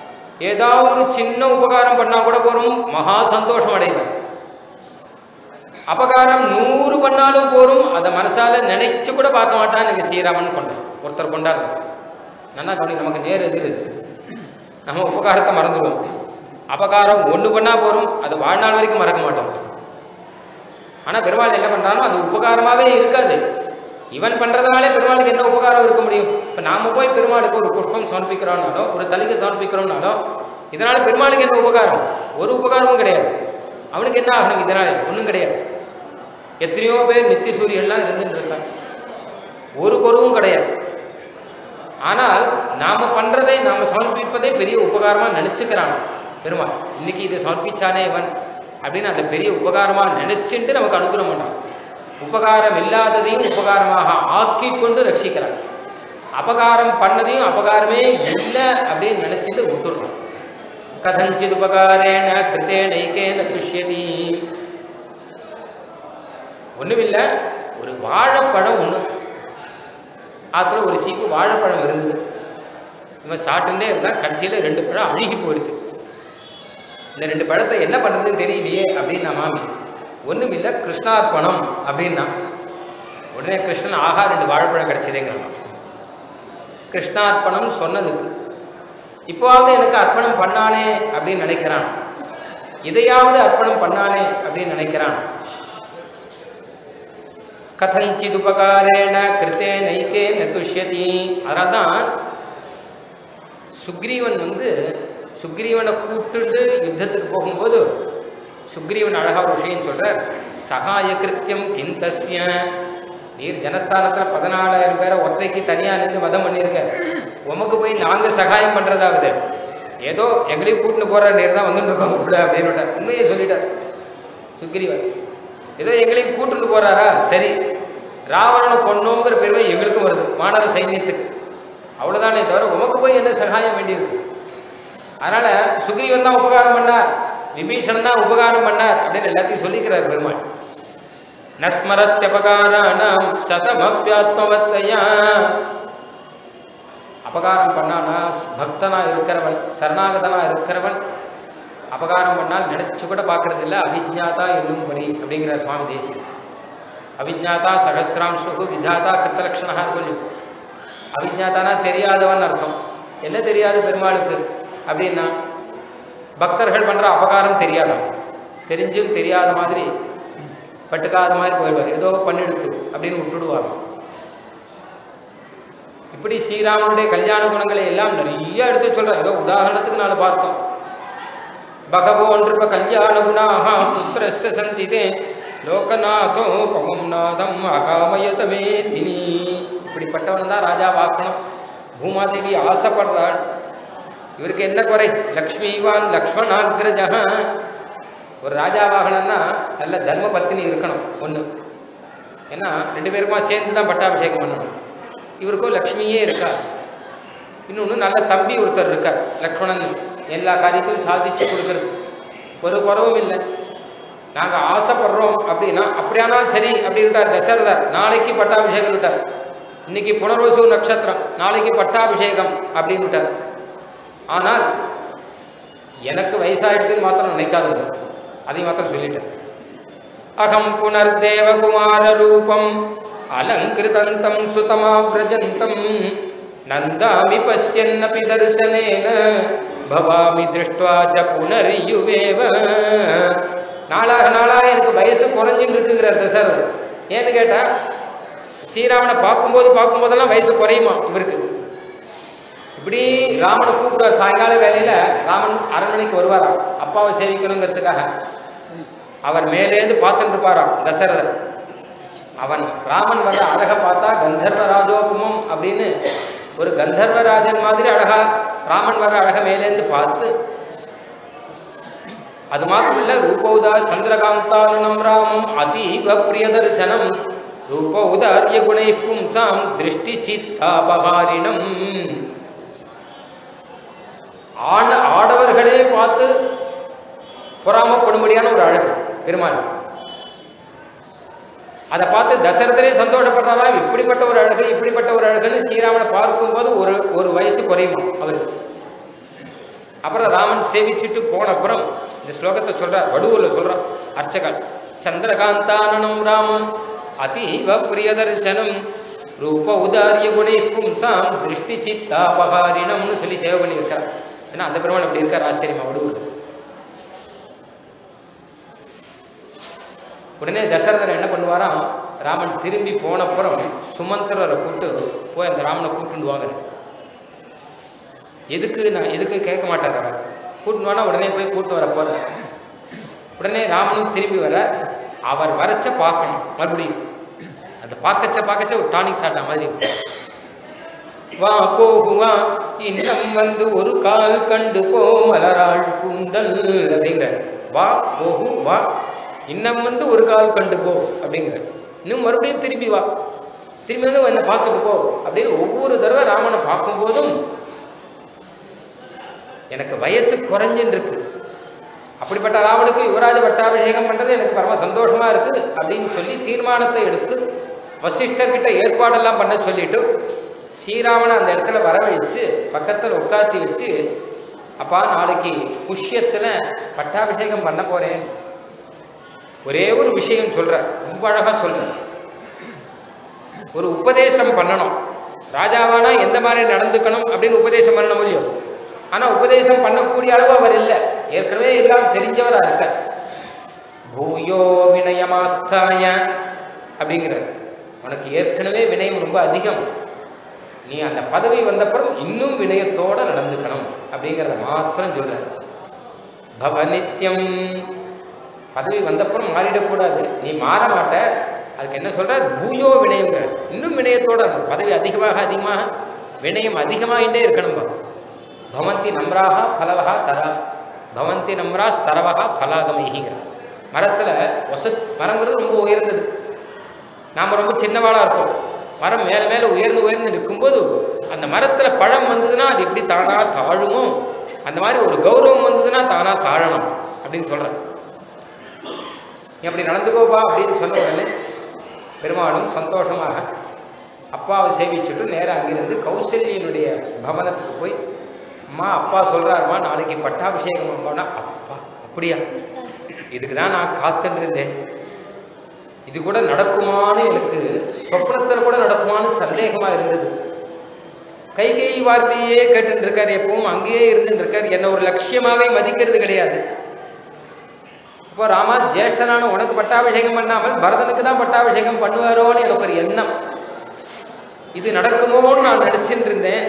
Speaker 1: ஏதாவது ஒரு சின்ன உபகாரம் பண்ணா கூட போறோம் மகா சந்தோஷம் அடைவார் அபகாரம் நூறு பண்ணாலும் போரும் அதை மனசால நினைச்சு கூட பார்க்க மாட்டான் எனக்கு ஸ்ரீராமன் கொண்டான் ஒருத்தர் கொண்டாரு நல்லா கவனி நமக்கு நேர் எதிர் இருக்கு. நம்ம உபகாரத்தை மறந்துடுவோம் அபகாரம் ஒன்று பண்ணா போரும் அது வாழ்நாள் வரைக்கும் மறக்க மாட்டோம் ஆனால் பெருமாள் என்ன பண்ணுறானோ அது உபகாரமாகவே இருக்காது இவன் பண்ணுறதுனாலே பெருமாளுக்கு என்ன உபகாரம் இருக்க முடியும் இப்போ நாம போய் பெருமாளுக்கு ஒரு புஷ்பம் சமர்ப்பிக்கிறோம்னாலும் ஒரு தலிகை சமர்ப்பிக்கிறோம்னாலும் இதனால பெருமாளுக்கு என்ன உபகாரம் ஒரு உபகாரமும் கிடையாது அவனுக்கு என்ன ஆகணும் இதனால ஒன்றும் கிடையாது எத்தனையோ பேர் நித்திய சூரியன்லாம் இருந்துட்டு இருக்காங்க ஒரு குறவும் கிடையாது ஆனால் நாம பண்றதை நாம சமர்ப்பிப்பதை பெரிய உபகாரமா நினைச்சுக்கிறான் பெருமாள் இன்னைக்கு இதை சமர்ப்பிச்சானே இவன் அப்படின்னு அந்த பெரிய உபகாரமா நினைச்சுட்டு நமக்கு அனுகிரகம் பண்றான் உபகாரம் இல்லாததையும் உபகாரமாக ஆக்கி கொண்டு ரட்சிக்கிறான் அபகாரம் பண்ணதையும் அபகாரமே இல்லை அப்படின்னு நினைச்சிட்டு விட்டுடுறான் கதஞ்சித் உபகாரேன கிருத்தேனைக்கேன துஷ்யதி ஒண்ணுமில்லை ஒரு வாழைப்பழம் ஒன்று ஆத்துல ஒரு சீப்பு வாழைப்பழம் இருந்தது நம்ம சாப்பிட்டுட்டே இருந்தால் கடைசியில் ரெண்டு பழம் அழுகி போயிடுது இந்த ரெண்டு பழத்தை என்ன பண்ணுறதுன்னு தெரியலையே அப்படின்னா மாமி ஒன்றும் இல்லை கிருஷ்ணார்ப்பணம் அப்படின்னா உடனே கிருஷ்ணன் ஆஹா ரெண்டு வாழைப்பழம் கிடைச்சதேங்கிறான் கிருஷ்ணார்ப்பணம் சொன்னதுக்கு இப்போவாவது எனக்கு அர்ப்பணம் பண்ணானே அப்படின்னு நினைக்கிறான் இதையாவது அர்ப்பணம் பண்ணானே அப்படின்னு நினைக்கிறான் கதஞ்சித் உபகாரேன கிருத்தே நைக்கே நதுஷ்யதி அதனால தான் சுக்ரீவன் வந்து சுக்ரீவனை கூப்பிட்டு யுத்தத்துக்கு போகும்போது சுக்ரீவன் அழகா ஒரு விஷயம் சொல்றார் சகாய கிருத்தியம் கிந்தஸ்ய நீர் ஜனஸ்தானத்தில் பதினாலாயிரம் பேரை ஒற்றைக்கு தனியாக நின்று வதம் பண்ணியிருக்க உமக்கு போய் நாங்கள் சகாயம் பண்ணுறதாவது ஏதோ எங்களையும் கூட்டின்னு போகிற நீர் தான் வந்துட்டு இருக்கோம் உள்ள அப்படின்னு விட்டார். உண்மையை சொல்லிட்டார் சுக்ரீவன் ஏதோ எங்களையும் கூட்டிட்டு போறாரா சரி ராவணனை கொன்னோங்கிற பெருமை எங்களுக்கும் வருது வானர சைன்யத்துக்கு அவ்வளவுதானே தவிர உமக்கு போய் என்ன சகாயம் வேண்டியிருக்கு அதனால சுக்ரீவன் தான் உபகாரம் பண்ணார் விபீஷணன் தான் உபகாரம் பண்ணார் அப்படின்னு எல்லாத்தையும் சொல்லிக்கிறார் பெருமாள் நஸ்மரத்யபகாராணாம் சதமப்பியாத்மவத்தையா அபகாரம் பண்ணானா பக்தனா இருக்கிறவன் சரணாகதனா இருக்கிறவன் அபகாரம் பண்ணால் நினைச்சு கூட பார்க்கறது இல்லை அவிஜாதா என்னும்படி அப்படிங்கிற சுவாமி தேசி அவிஜாதா சகசிராம்சுகு விதாதா கிருத்தலட்சணா சொல்லி அவிஜாதானா தெரியாதவன் அர்த்தம் என்ன தெரியாது பெருமாளுக்கு அப்படின்னா பக்தர்கள் பண்ற அபகாரம் தெரியாதான் தெரிஞ்சும் தெரியாத மாதிரி பட்டுக்காத மாதிரி போயிடுவார் ஏதோ பண்ணிடுத்து அப்படின்னு விட்டுடுவார் இப்படி ஸ்ரீராமனுடைய கல்யாண குணங்களை எல்லாம் நிறைய எடுத்து சொல்றார் ஏதோ உதாரணத்துக்கு நாலு பார்த்தோம் பகவோ நிருப கல்யாண குணாக புத்திரஸ்ய சந்திதே லோகநாதோ பவம் நாதம் அகாமயதமே தினி இப்படிப்பட்டவன் தான் ராஜா பார்க்கணும் பூமாதேவி ஆசைப்படுறாள் இவருக்கு என்ன குறை லக்ஷ்மிவான் லக்ஷ்மணாகிரஜா ஒரு ராஜாவாகணும்னா நல்ல தர்ம பத்தினி இருக்கணும் ஒன்று ஏன்னா ரெண்டு பேருமா சேர்ந்து தான் பட்டாபிஷேகம் பண்ணணும் இவருக்கும் லக்ஷ்மியே இருக்கா இன்னொன்று நல்ல தம்பி ஒருத்தர் இருக்கார் லக்ஷ்மணன் எல்லா காரியத்தையும் சாதிச்சு கொடுக்கறது ஒரு குறவும் இல்லை நாங்கள் ஆசைப்படுறோம் அப்படின்னா அப்படியானால் சரி அப்படி இருக்கார் தசரதர் நாளைக்கு பட்டாபிஷேகம் விட்டார் இன்னைக்கு புனர்வசு நட்சத்திரம் நாளைக்கு பட்டாபிஷேகம் அப்படின்னு விட்டார் ஆனால் எனக்கு வயசாயிடுதுன்னு மாத்திரம் நினைக்காதுங்க அதை மாத்திரம் சொல்லிட்டேன் அகம் புனர்தேவகுமார ரூபம் அலங்கிருதந்தம் சுதமாவிரஜந்தம் நந்தாமி பசியன்னபி தரிசனேன பவாமி திருஷ்டுவா ச புனரியுவேவ நாளாக நாளாக எனக்கு வயசு குறைஞ்சின்னு இருக்குங்கிறார் தசரர் ஏன்னு கேட்டா ஸ்ரீராமனை பார்க்கும்போது பார்க்கும்போதெல்லாம் வயசு குறையுமா இவருக்கு இப்படி ராமனை கூப்பிடுவார் சாயங்கால வேலையில ராமன் அரண்மனைக்கு வருவாராம் அப்பாவை சேவிக்கணுங்கிறதுக்காக அவர் மேலேந்து பார்த்துட்டு இருப்பாராம் தசரதர் அவன் ராமன் வர அழகை பார்த்தா கந்தர்வ ராஜோபமம் அப்படின்னு ஒரு கந்தர்வராஜன் மாதிரி அழகா ராமன் வர அழக மேலேந்து பார்த்து அது மாத்திரம் இல்ல ரூபௌதா சந்திரகாந்தானுனம் ராமம் அதீவ பிரிய தரிசனம் ரூபௌதாரிய குணை பும்சாம் திருஷ்டி சித்தாபகாரிணம் ஆண ஆடவர்களே பார்த்து பொறாமப்படும்படியான ஒரு அழகு பெருமாள் அதை பார்த்து தசரதரே சந்தோஷப்படுறாரா இப்படிப்பட்ட ஒரு அழகு இப்படிப்பட்ட ஒரு அழகுன்னு ஸ்ரீராமனை பார்க்கும்போது ஒரு ஒரு வயசு குறையுமா அவருக்கு அப்புறம் ராமன் சேவிச்சுட்டு போன அப்புறம் இந்த ஸ்லோகத்தை சொல்றார் வடுவூர்ல சொல்றான் அர்ச்சகர் சந்திரகாந்தானனம் ராமம் அதீவ பிரியதர்சனம் ரூப உதாரிய குணை பும்சாம் திருஷ்டி சித்தாபகாரினம்னு சொல்லி சேவை பண்ணி வைக்கிறார் ஏன்னா அந்த பெருமாள் அப்படி இருக்கார் ஆச்சரியமா விடுவோம் உடனே தசரதர் என்ன பண்ணுவாராம் ராமன் திரும்பி போனப்புறம் சுமந்திரரை கூப்பிட்டு போய் அந்த ராமனை கூப்பிட்டு வாங்க எதுக்கு நான் எதுக்கு கேட்க மாட்டார் அவர் கூட்டின்னு வானா உடனே போய் கூட்டு வர போற உடனே ராமனும் திரும்பி வர அவர் வரச்ச பார்க்கணும் மறுபடியும் அந்த பார்க்கச்ச பார்க்கச்ச ஒரு டானிக் சாப்பிட்ட மாதிரி இருக்கும். வா போகுவா இன்னம் வந்து ஒரு கால் கண்டு போ மலராள் கூந்தல் அப்படிங்கிற வா போகு வா இன்னம் வந்து ஒரு கால் கண்டு போ அப்படிங்கிற இன்னும் மறுபடியும் திரும்பி வா திரும்பி வந்து என்னை பார்த்துட்டு போ அப்படியே ஒவ்வொரு தடவை ராமனை பார்க்கும்போதும் எனக்கு வயசு குறைஞ்சுன்னு இருக்கு அப்படிப்பட்ட ராவனுக்கு யுவராஜ பட்டாபிஷேகம் பண்றது எனக்கு பரம சந்தோஷமா இருக்கு அப்படின்னு சொல்லி தீர்மானத்தை எடுத்து வசிஷ்டர்கிட்ட ஏற்பாடெல்லாம் பண்ண சொல்லிட்டு ஸ்ரீராமனை அந்த இடத்துல வரவழைச்சு பக்கத்தில் உட்காத்தி வச்சு அப்பா நாளைக்கு புஷ்யத்தில் பட்டாபிஷேகம் பண்ண போறேன் ஒரே ஒரு விஷயம் சொல்றேன் ரொம்ப அழகா சொல்றேன் ஒரு உபதேசம் பண்ணணும் ராஜாவானா எந்த மாதிரி நடந்துக்கணும் அப்படின்னு உபதேசம் பண்ண முடியும் ஆனா உபதேசம் பண்ணக்கூடிய அளவு அவர் இல்லை ஏற்கனவே எல்லாம் தெரிஞ்சவரா இருக்க பூயோ வினயமாஸ்தாய அப்படிங்கிறார் உனக்கு ஏற்கனவே வினயம் ரொம்ப அதிகம் நீ அந்த பதவி வந்தப்புறம் இன்னும் வினயத்தோட நடந்துக்கணும் அப்படிங்கிறத மாத்திரம் சொல்றார் பவ நித்தியம் பதவி வந்தப்புறம் மாறிடக்கூடாது நீ மாற மாட்ட அதுக்கு என்ன சொல்றார் பூயோ வினயங்கிற இன்னும் வினயத்தோட இருக்கணும். பதவி அதிகமாக அதிகமாக வினயம் அதிகமாகிட்டே இருக்கணும்பா பவந்தி நம்ராக பலவகா தரா பவந்தி நம்ரா ஸ்தரவகா பலாகமைகிங்கிற மரத்தில் ஒச மரங்கிறது ரொம்ப உயர்ந்தது நாம் ரொம்ப சின்னவாளாக இருப்போம் மரம் மேலே மேலே உயர்ந்து உயர்ந்து நிற்கும்போது அந்த மரத்தில் பழம் வந்ததுன்னா அது எப்படி தானாக தாழுமோ அந்த மாதிரி ஒரு கௌரவம் வந்ததுன்னா தானாக தாழணும் அப்படின்னு சொல்கிறேன் நீ அப்படி நடந்துக்கோப்பா அப்படின்னு சொன்ன உடனே பெருமாளும் சந்தோஷமாக அப்பாவை சேவிச்சுட்டு நேராக அங்கிருந்து கௌசல்யனுடைய பவனத்துக்கு போய் அம்மா அப்பா சொல்கிறாருமா நாளைக்கு பட்டாபிஷேகம் அம்மானா அப்பா அப்படியா இதுக்கு தான் நான் காத்துட்டு இருந்தேன் இது கூட நடக்குமான்னு எனக்கு சொப்னத்தில் கூட நடக்குமான்னு சந்தேகமாக இருந்தது கை கை வார்த்தையே கேட்டுட்டு இருக்காரு எப்பவும் அங்கேயே இருந்துட்டு இருக்காரு என்ன ஒரு லட்சியமாவே மதிக்கிறது கிடையாது இப்போ ராமா ஜேஷ்டனான உனக்கு பட்டாபிஷேகம் பண்ணாமல் பரதனுக்கு தான் பட்டாபிஷேகம் பண்ணுவாரோன்னு எனக்கு ஒரு எண்ணம் இது நடக்குமோன்னு நான் நினைச்சிட்டு இருந்தேன்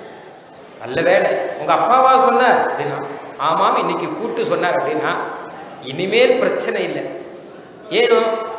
Speaker 1: நல்ல வேலை உங்க அப்பாவா சொன்னார் அப்படின்னா ஆமாம் இன்னைக்கு கூட்டு சொன்னார் அப்படின்னா இனிமேல் பிரச்சனை இல்லை ஏனோ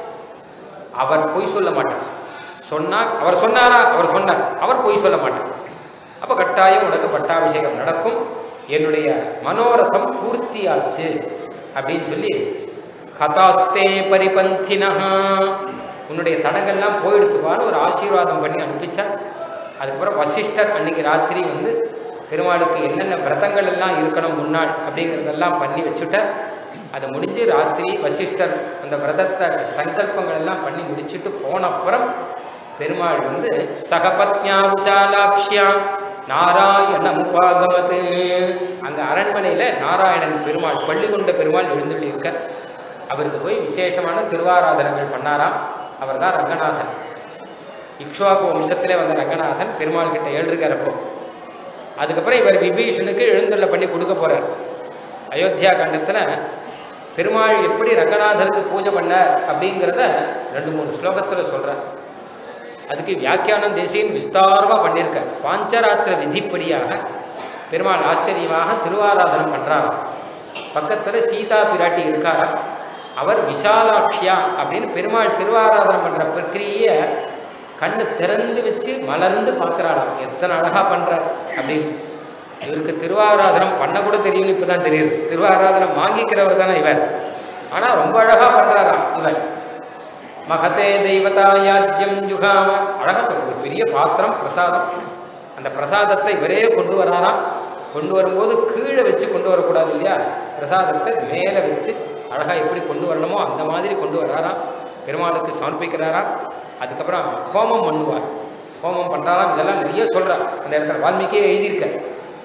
Speaker 1: அவர் பொய் சொல்ல மாட்டார் சொன்னார் அவர் சொன்னாரா அவர் சொன்னார் அவர் பொய் சொல்ல மாட்டார் அப்போ கட்டாயம் உனக்கு பட்டாபிஷேகம் நடக்கும் என்னுடைய மனோரதம் பூர்த்தியாச்சு அப்படின்னு சொல்லி கதாஸ்தே பரிபந்தினா உன்னுடைய தடங்கள்லாம் போயிடுத்துவான்னு ஒரு ஆசீர்வாதம் பண்ணி அனுப்பிச்சார் அதுக்கப்புறம் வசிஷ்டர் அன்னைக்கு ராத்திரி வந்து பெருமாளுக்கு என்னென்ன விரதங்கள் எல்லாம் இருக்கணும் முன்னாள் அப்படிங்கிறதெல்லாம் பண்ணி வச்சுட்டார் அதை முடிஞ்சு ராத்திரி வசிஷ்டர் அந்த விரதத்தை சங்கல்பங்கள் எல்லாம் பண்ணி முடிச்சுட்டு போன அப்புறம் பெருமாள் வந்து சகபத்யா விசாலாட்சியா நாராயணம் உபாகமது அங்க அரண்மனையில நாராயணன் பெருமாள் பள்ளி கொண்ட பெருமாள் எழுந்துள்ளி இருக்க அவருக்கு போய் விசேஷமான திருவாராதனங்கள் பண்ணாராம் அவர் தான் ரங்கநாதன் இக்ஷ்வாக்கு வம்சத்திலே வந்த ரங்கநாதன் பெருமாள் கிட்ட எழுந்திருக்கிறப்போ அதுக்கப்புறம் இவர் விபீஷனுக்கு எழுந்துள்ள பண்ணி கொடுக்க போறார் அயோத்தியா கண்டத்துல பெருமாள் எப்படி ரங்கநாதருக்கு பூஜை பண்ணார் அப்படிங்கிறத ரெண்டு மூணு ஸ்லோகத்தில் சொல்றார் அதுக்கு வியாக்கியானம் தேசியன் விஸ்தாரமாக பண்ணியிருக்கார் பாஞ்சராத்திர விதிப்படியாக பெருமாள் ஆச்சரியமாக திருவாராதனம் பண்றாராம் பக்கத்தில் சீதா பிராட்டி இருக்காரா அவர் விஷாலாட்சியா அப்படின்னு பெருமாள் திருவாராதனம் பண்ற பிரக்கிரிய கண்ணு திறந்து வச்சு மலர்ந்து பார்க்குறாளாம் எத்தனை அழகா பண்றார் அப்படின்னு இவருக்கு திருவாராதனம் பண்ண கூட தெரியும்னு இப்பதான் தெரியுது திருவாராதனம் வாங்கிக்கிறவர் தானே இவர் ஆனா ரொம்ப அழகா பண்றாராம் இவர் மகதே தெய்வதாயாஜ்யம் ஜுகாம அழகா ஒரு பெரிய பாத்திரம் பிரசாதம் அந்த பிரசாதத்தை இவரே கொண்டு வராராம் கொண்டு வரும்போது கீழே வச்சு கொண்டு வரக்கூடாது இல்லையா பிரசாதத்தை மேலே வச்சு அழகா எப்படி கொண்டு வரணுமோ அந்த மாதிரி கொண்டு வராராம் பெருமாளுக்கு சமர்ப்பிக்கிறாராம் அதுக்கப்புறம் ஹோமம் பண்ணுவார் ஹோமம் பண்ணுறாராம் இதெல்லாம் நிறைய சொல்கிறார் அந்த இடத்துல வால்மீகியே எழுதியிருக்க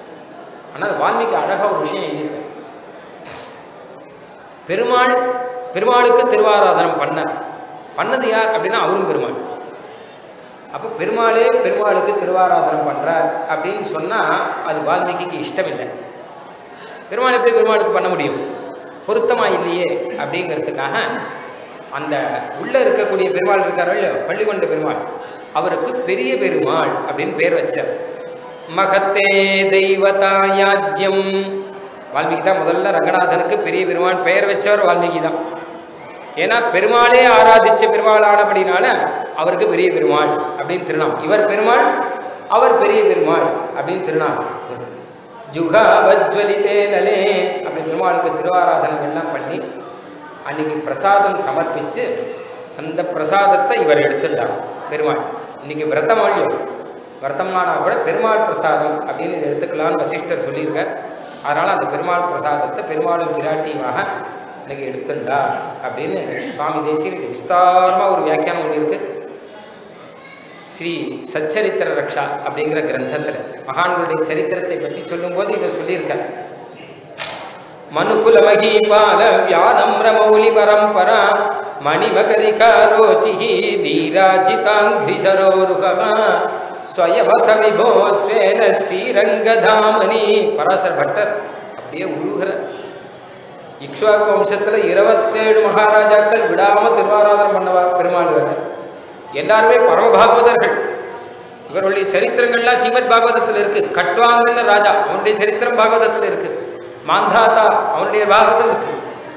Speaker 1: ஆனால் வால்மீகி அழகாக ஒரு விஷயம் எழுதியிருக்க பெருமாள் பெருமாளுக்கு திருவாராதனம் பண்ணார் பண்ணது யார் அப்படின்னா அவரும் பெருமாள் அப்போ பெருமாளே பெருமாளுக்கு திருவாராதனம் பண்றார் அப்படின்னு சொன்னா அது வால்மீகிக்கு இஷ்டம் இல்லை பெருமாள் எப்படி பெருமாளுக்கு பண்ண முடியும் பொருத்தமா இல்லையே அப்படிங்கிறதுக்காக அந்த உள்ள இருக்கக்கூடிய பெருமாள் இருக்காரோ இல்லையோ பள்ளிகொண்ட பெருமாள் அவருக்கு பெரிய பெருமாள் அப்படின்னு பேர் வச்சார் மகத்தே தெய்வதாயாஜ்யம் வால்மீகி தான் முதல்ல ரங்கநாதனுக்கு பெரிய பெருமாள் பெயர் வச்சவர் வால்மீகி தான் ஏன்னா பெருமாளே ஆராதிச்ச பெருமாள் ஆனபடினால அவருக்கு பெரிய பெருமாள் அப்படின்னு திருநாம் இவர் பெருமாள் அவர் பெரிய பெருமாள் அப்படின்னு திருநாம் ஜுகாவஜ்வலிதே நலே அப்படி பெருமாளுக்கு திருவாராதனம் எல்லாம் பண்ணி அன்னைக்கு பிரசாதம் சமர்ப்பிச்சு அந்த பிரசாதத்தை இவர் எடுத்துட்டார் பெருமாள் இன்னைக்கு விரதம் இல்லையோ விரதம்னா கூட பெருமாள் பிரசாதம் அப்படின்னு இதை எடுத்துக்கலாம்னு வசிஷ்டர் சொல்லியிருக்கார் அதனால் அந்த பெருமாள் பிரசாதத்தை பெருமாளும் விராட்டியுமாக இன்னைக்கு எடுத்துண்டா அப்படின்னு சுவாமி தேசியருக்கு விஸ்தாரமாக ஒரு வியாக்கியானம் ஒன்று இருக்கு ஸ்ரீ சச்சரித்திர ரக்ஷா அப்படிங்கிற கிரந்தத்தில் மகான்களுடைய சரித்திரத்தை பற்றி சொல்லும்போது இதை சொல்லியிருக்கார் மனுகுல மகீபால வியானம்ர மௌலி பரம்பரா மணிமகரிகாரோச்சிஹி தீராஜிதாங்கிரிசரோருகா ஸ்வயமத விபோ ஸ்வேன ஸ்ரீரங்கதாமணி பராசர பட்டர் அப்படியே உருகிற இக்ஷ்வாகு வம்சத்துல இருபத்தேழு மகாராஜாக்கள் விடாம திருவாராதனம் பண்ணவா பெருமாள் வேற எல்லாருமே பரமபாகவதர்கள் இவருடைய சரித்திரங்கள்லாம் ஸ்ரீமத் பாகவதத்தில் இருக்கு கட்வாங்கன்னு ராஜா அவனுடைய சரித்திரம் பாகவதத்தில் இருக்கு மாந்தாத்தா அவனுடைய பாகவதம் இருக்கு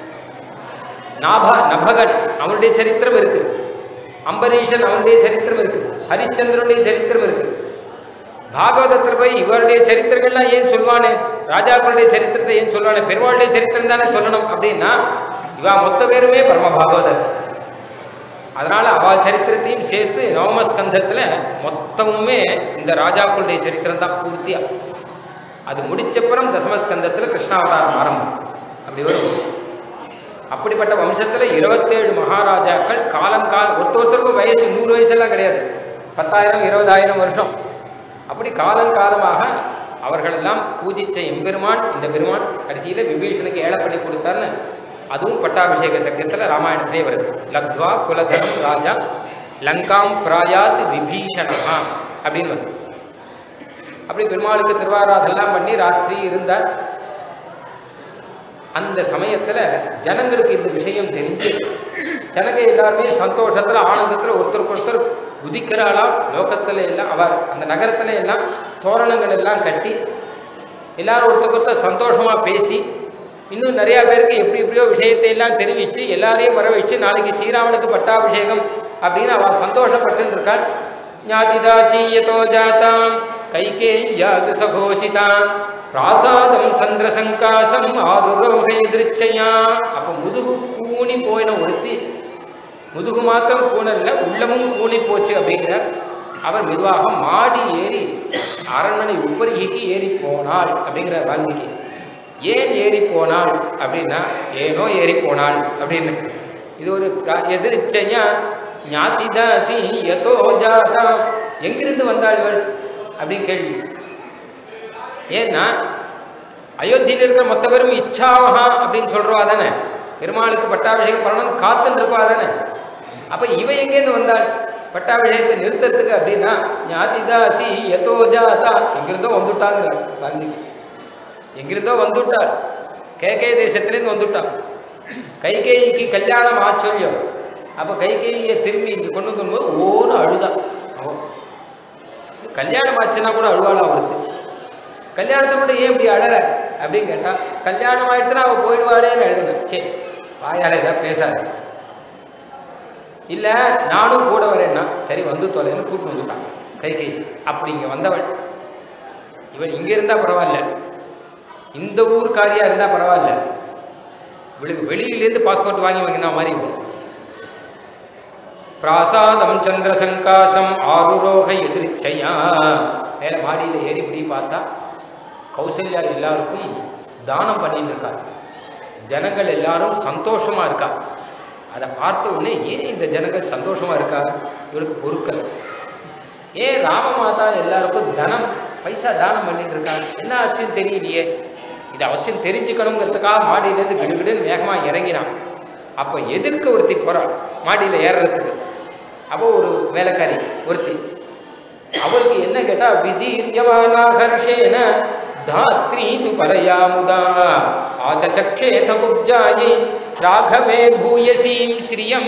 Speaker 1: நாபா நபகன் அவனுடைய சரித்திரம் இருக்கு அம்பரீஷன் அவனுடைய சரித்திரம் இருக்கு ஹரிச்சந்திரனுடைய சரித்திரம் இருக்கு பாகவதத்தில் போய் இவருடைய சரித்திரங்கள்லாம் ஏன் சொல்வானே ராஜாக்களுடைய சரித்திரத்தை ஏன் சொல்வானே பெருமாளுடைய சரித்திரம் தானே சொல்லணும் அப்படின்னா இவா மொத்த பேருமே பரம பாகவதர் அதனால அவா சரித்திரத்தையும் சேர்த்து நவமஸ்கந்தத்துல மொத்தமுமே இந்த ராஜாக்களுடைய சரித்திரம் தான் பூர்த்தியா அது முடிச்சப்புறம் தசமஸ்கந்தத்துல கிருஷ்ணாவதாரம் ஆரம்பம் அப்படி வரும் அப்படிப்பட்ட வம்சத்துல இருபத்தேழு மகாராஜாக்கள் காலம் கால ஒருத்த ஒருத்தருக்கும் வயசு நூறு வயசெல்லாம் கிடையாது பத்தாயிரம் இருபதாயிரம் வருஷம் அப்படி காலம் காலமாக அவர்களெல்லாம் பூஜிச்ச எம்பெருமான் இந்த பெருமான் கடைசியில் விபீஷனுக்கு ஏழை பண்ணி கொடுத்தாருன்னு அதுவும் பட்டாபிஷேக சக்கரத்தில் ராமாயணத்திலே வருது லக்த்வா குலதரம் ராஜா லங்காம் பிராயாத் விபீஷணா அப்படின்னு வருது அப்படி பெருமாளுக்கு திருவாராதெல்லாம் பண்ணி ராத்திரி இருந்தார் அந்த சமயத்தில் ஜனங்களுக்கு இந்த விஷயம் தெரிஞ்சு ஜனங்க எல்லாருமே சந்தோஷத்தில் ஆனந்தத்தில் ஒருத்தருக்கு ஒருத்தர் உதிக்கிறாளாம் லோகத்தில் எல்லாம் அவர் அந்த நகரத்தில் எல்லாம் தோரணங்கள் எல்லாம் கட்டி எல்லாரும் ஒருத்தருக்கு ஒருத்தர் சந்தோஷமாக பேசி இன்னும் நிறையா பேருக்கு எப்படி எப்படியோ விஷயத்தை எல்லாம் தெரிவித்து எல்லாரையும் வர வச்சு நாளைக்கு ஸ்ரீராமனுக்கு பட்டாபிஷேகம் அப்படின்னு அவள் சந்தோஷப்பட்டு இருக்காள் ஞாதிதாசீயதோ ஜாதாம் கைகேயாது சகோஷிதாம் பிராசாதம் சந்திரசங்காசம் ஆருரோகை திருச்சையா அப்போ முதுகு கூணி போயின ஒருத்தி முதுகு மாத்திரம் கூணல்ல உள்ளமும் கூணி போச்சு அப்படிங்கிறார் அவர் மெதுவாக மாடி ஏறி அரண்மனை உப்பரிகைக்கு ஏறி போனாள் அப்படிங்கிற வால்மீகி ஏன் ஏறி போனாள் அப்படின்னா ஏனோ ஏறி போனாள் அப்படின்னு இது ஒரு பிர- எதிர்ச்சையா ஞாதிதாசி யதோ ஜாதா எங்கிருந்து வந்தாள் இவள் அப்படின்னு கேள்வி ஏன்னா அயோத்தியில் இருக்கிற மொத்த பேரும் இச்சாவகா அப்படின்னு சொல்றவா தானே பெருமாளுக்கு பட்டாபிஷேகம் பண்ணணும் காத்துன்னு இருக்கவா தானே அப்ப இவ எங்கேருந்து வந்தாள் பட்டாபிஷேகத்தை நிறுத்தத்துக்கு அப்படின்னா ஞாதிதாசி யதோ ஜாதா எங்கிருந்தோ வந்துட்டாங்க வால்மீகி எங்கிருந்தோ வந்துவிட்டாள் கேகே தேசத்திலேருந்து வந்துவிட்டான் கைகேயிக்கு கல்யாணம் ஆச்சொல்லியோ அப்போ கைகேயியை திரும்பி இங்கே கொண்டு வரும்போது ஓன்னு அழுதா அவ கல்யாணம் ஆச்சுன்னா கூட அழுவாளா வருது கல்யாணத்தை மட்டும் ஏன் இப்படி அழற அப்படின்னு கேட்டா கல்யாணம் ஆயிடுச்சுன்னா அவள் போயிடுவாளேன்னு எழுதுனேன் சரி வாயால ஏதாவது பேசாத இல்லை நானும் கூட வரேன்னா சரி வந்து தொலைன்னு கூட்டு வந்துட்டான் கைகை அப்படி இங்கே வந்தவள் இவன் இங்கே இருந்தால் பரவாயில்ல இந்த ஊர்க்காரியா இருந்தால் பரவாயில்ல இவளுக்கு வெளியிலேருந்து பாஸ்போர்ட் வாங்கி வாங்கினா மாதிரி இவன். பிராசாதம் சந்திரசங்காசம் ஆருரோக எதிர்ச்சையா மேலே மாடியில் ஏறி இப்படி பார்த்தா கௌசல்யா எல்லாருக்கும் தானம் பண்ணிட்டு இருக்கார் ஜனங்கள் எல்லாரும் சந்தோஷமா இருக்கா அதை பார்த்த உடனே ஏன் இந்த ஜனங்கள் சந்தோஷமா இருக்கா இவளுக்கு பொருட்கள் ஏன் ராமமாதா எல்லாருக்கும் தனம் பைசா தானம் பண்ணிட்டு இருக்கா என்ன ஆச்சுன்னு தெரியலையே இது அவசியம் தெரிஞ்சுக்கணுங்கிறதுக்காக மாடியிலேருந்து கிடுகிடுன்னு வேகமாக இறங்கினான் அப்போ எதிர்க்க ஒருத்தி போறாள் மாடியில் ஏறுறதுக்கு அப்போ ஒரு வேலைக்காரி ஒருத்தி அவருக்கு என்ன கேட்டா விதீர்யமானாகர்ஷேன தாத்ரி து பரயாமுதா ஆச்சச்சேத குப்ஜாயி ராகவே பூயசீம் ஸ்ரீயம்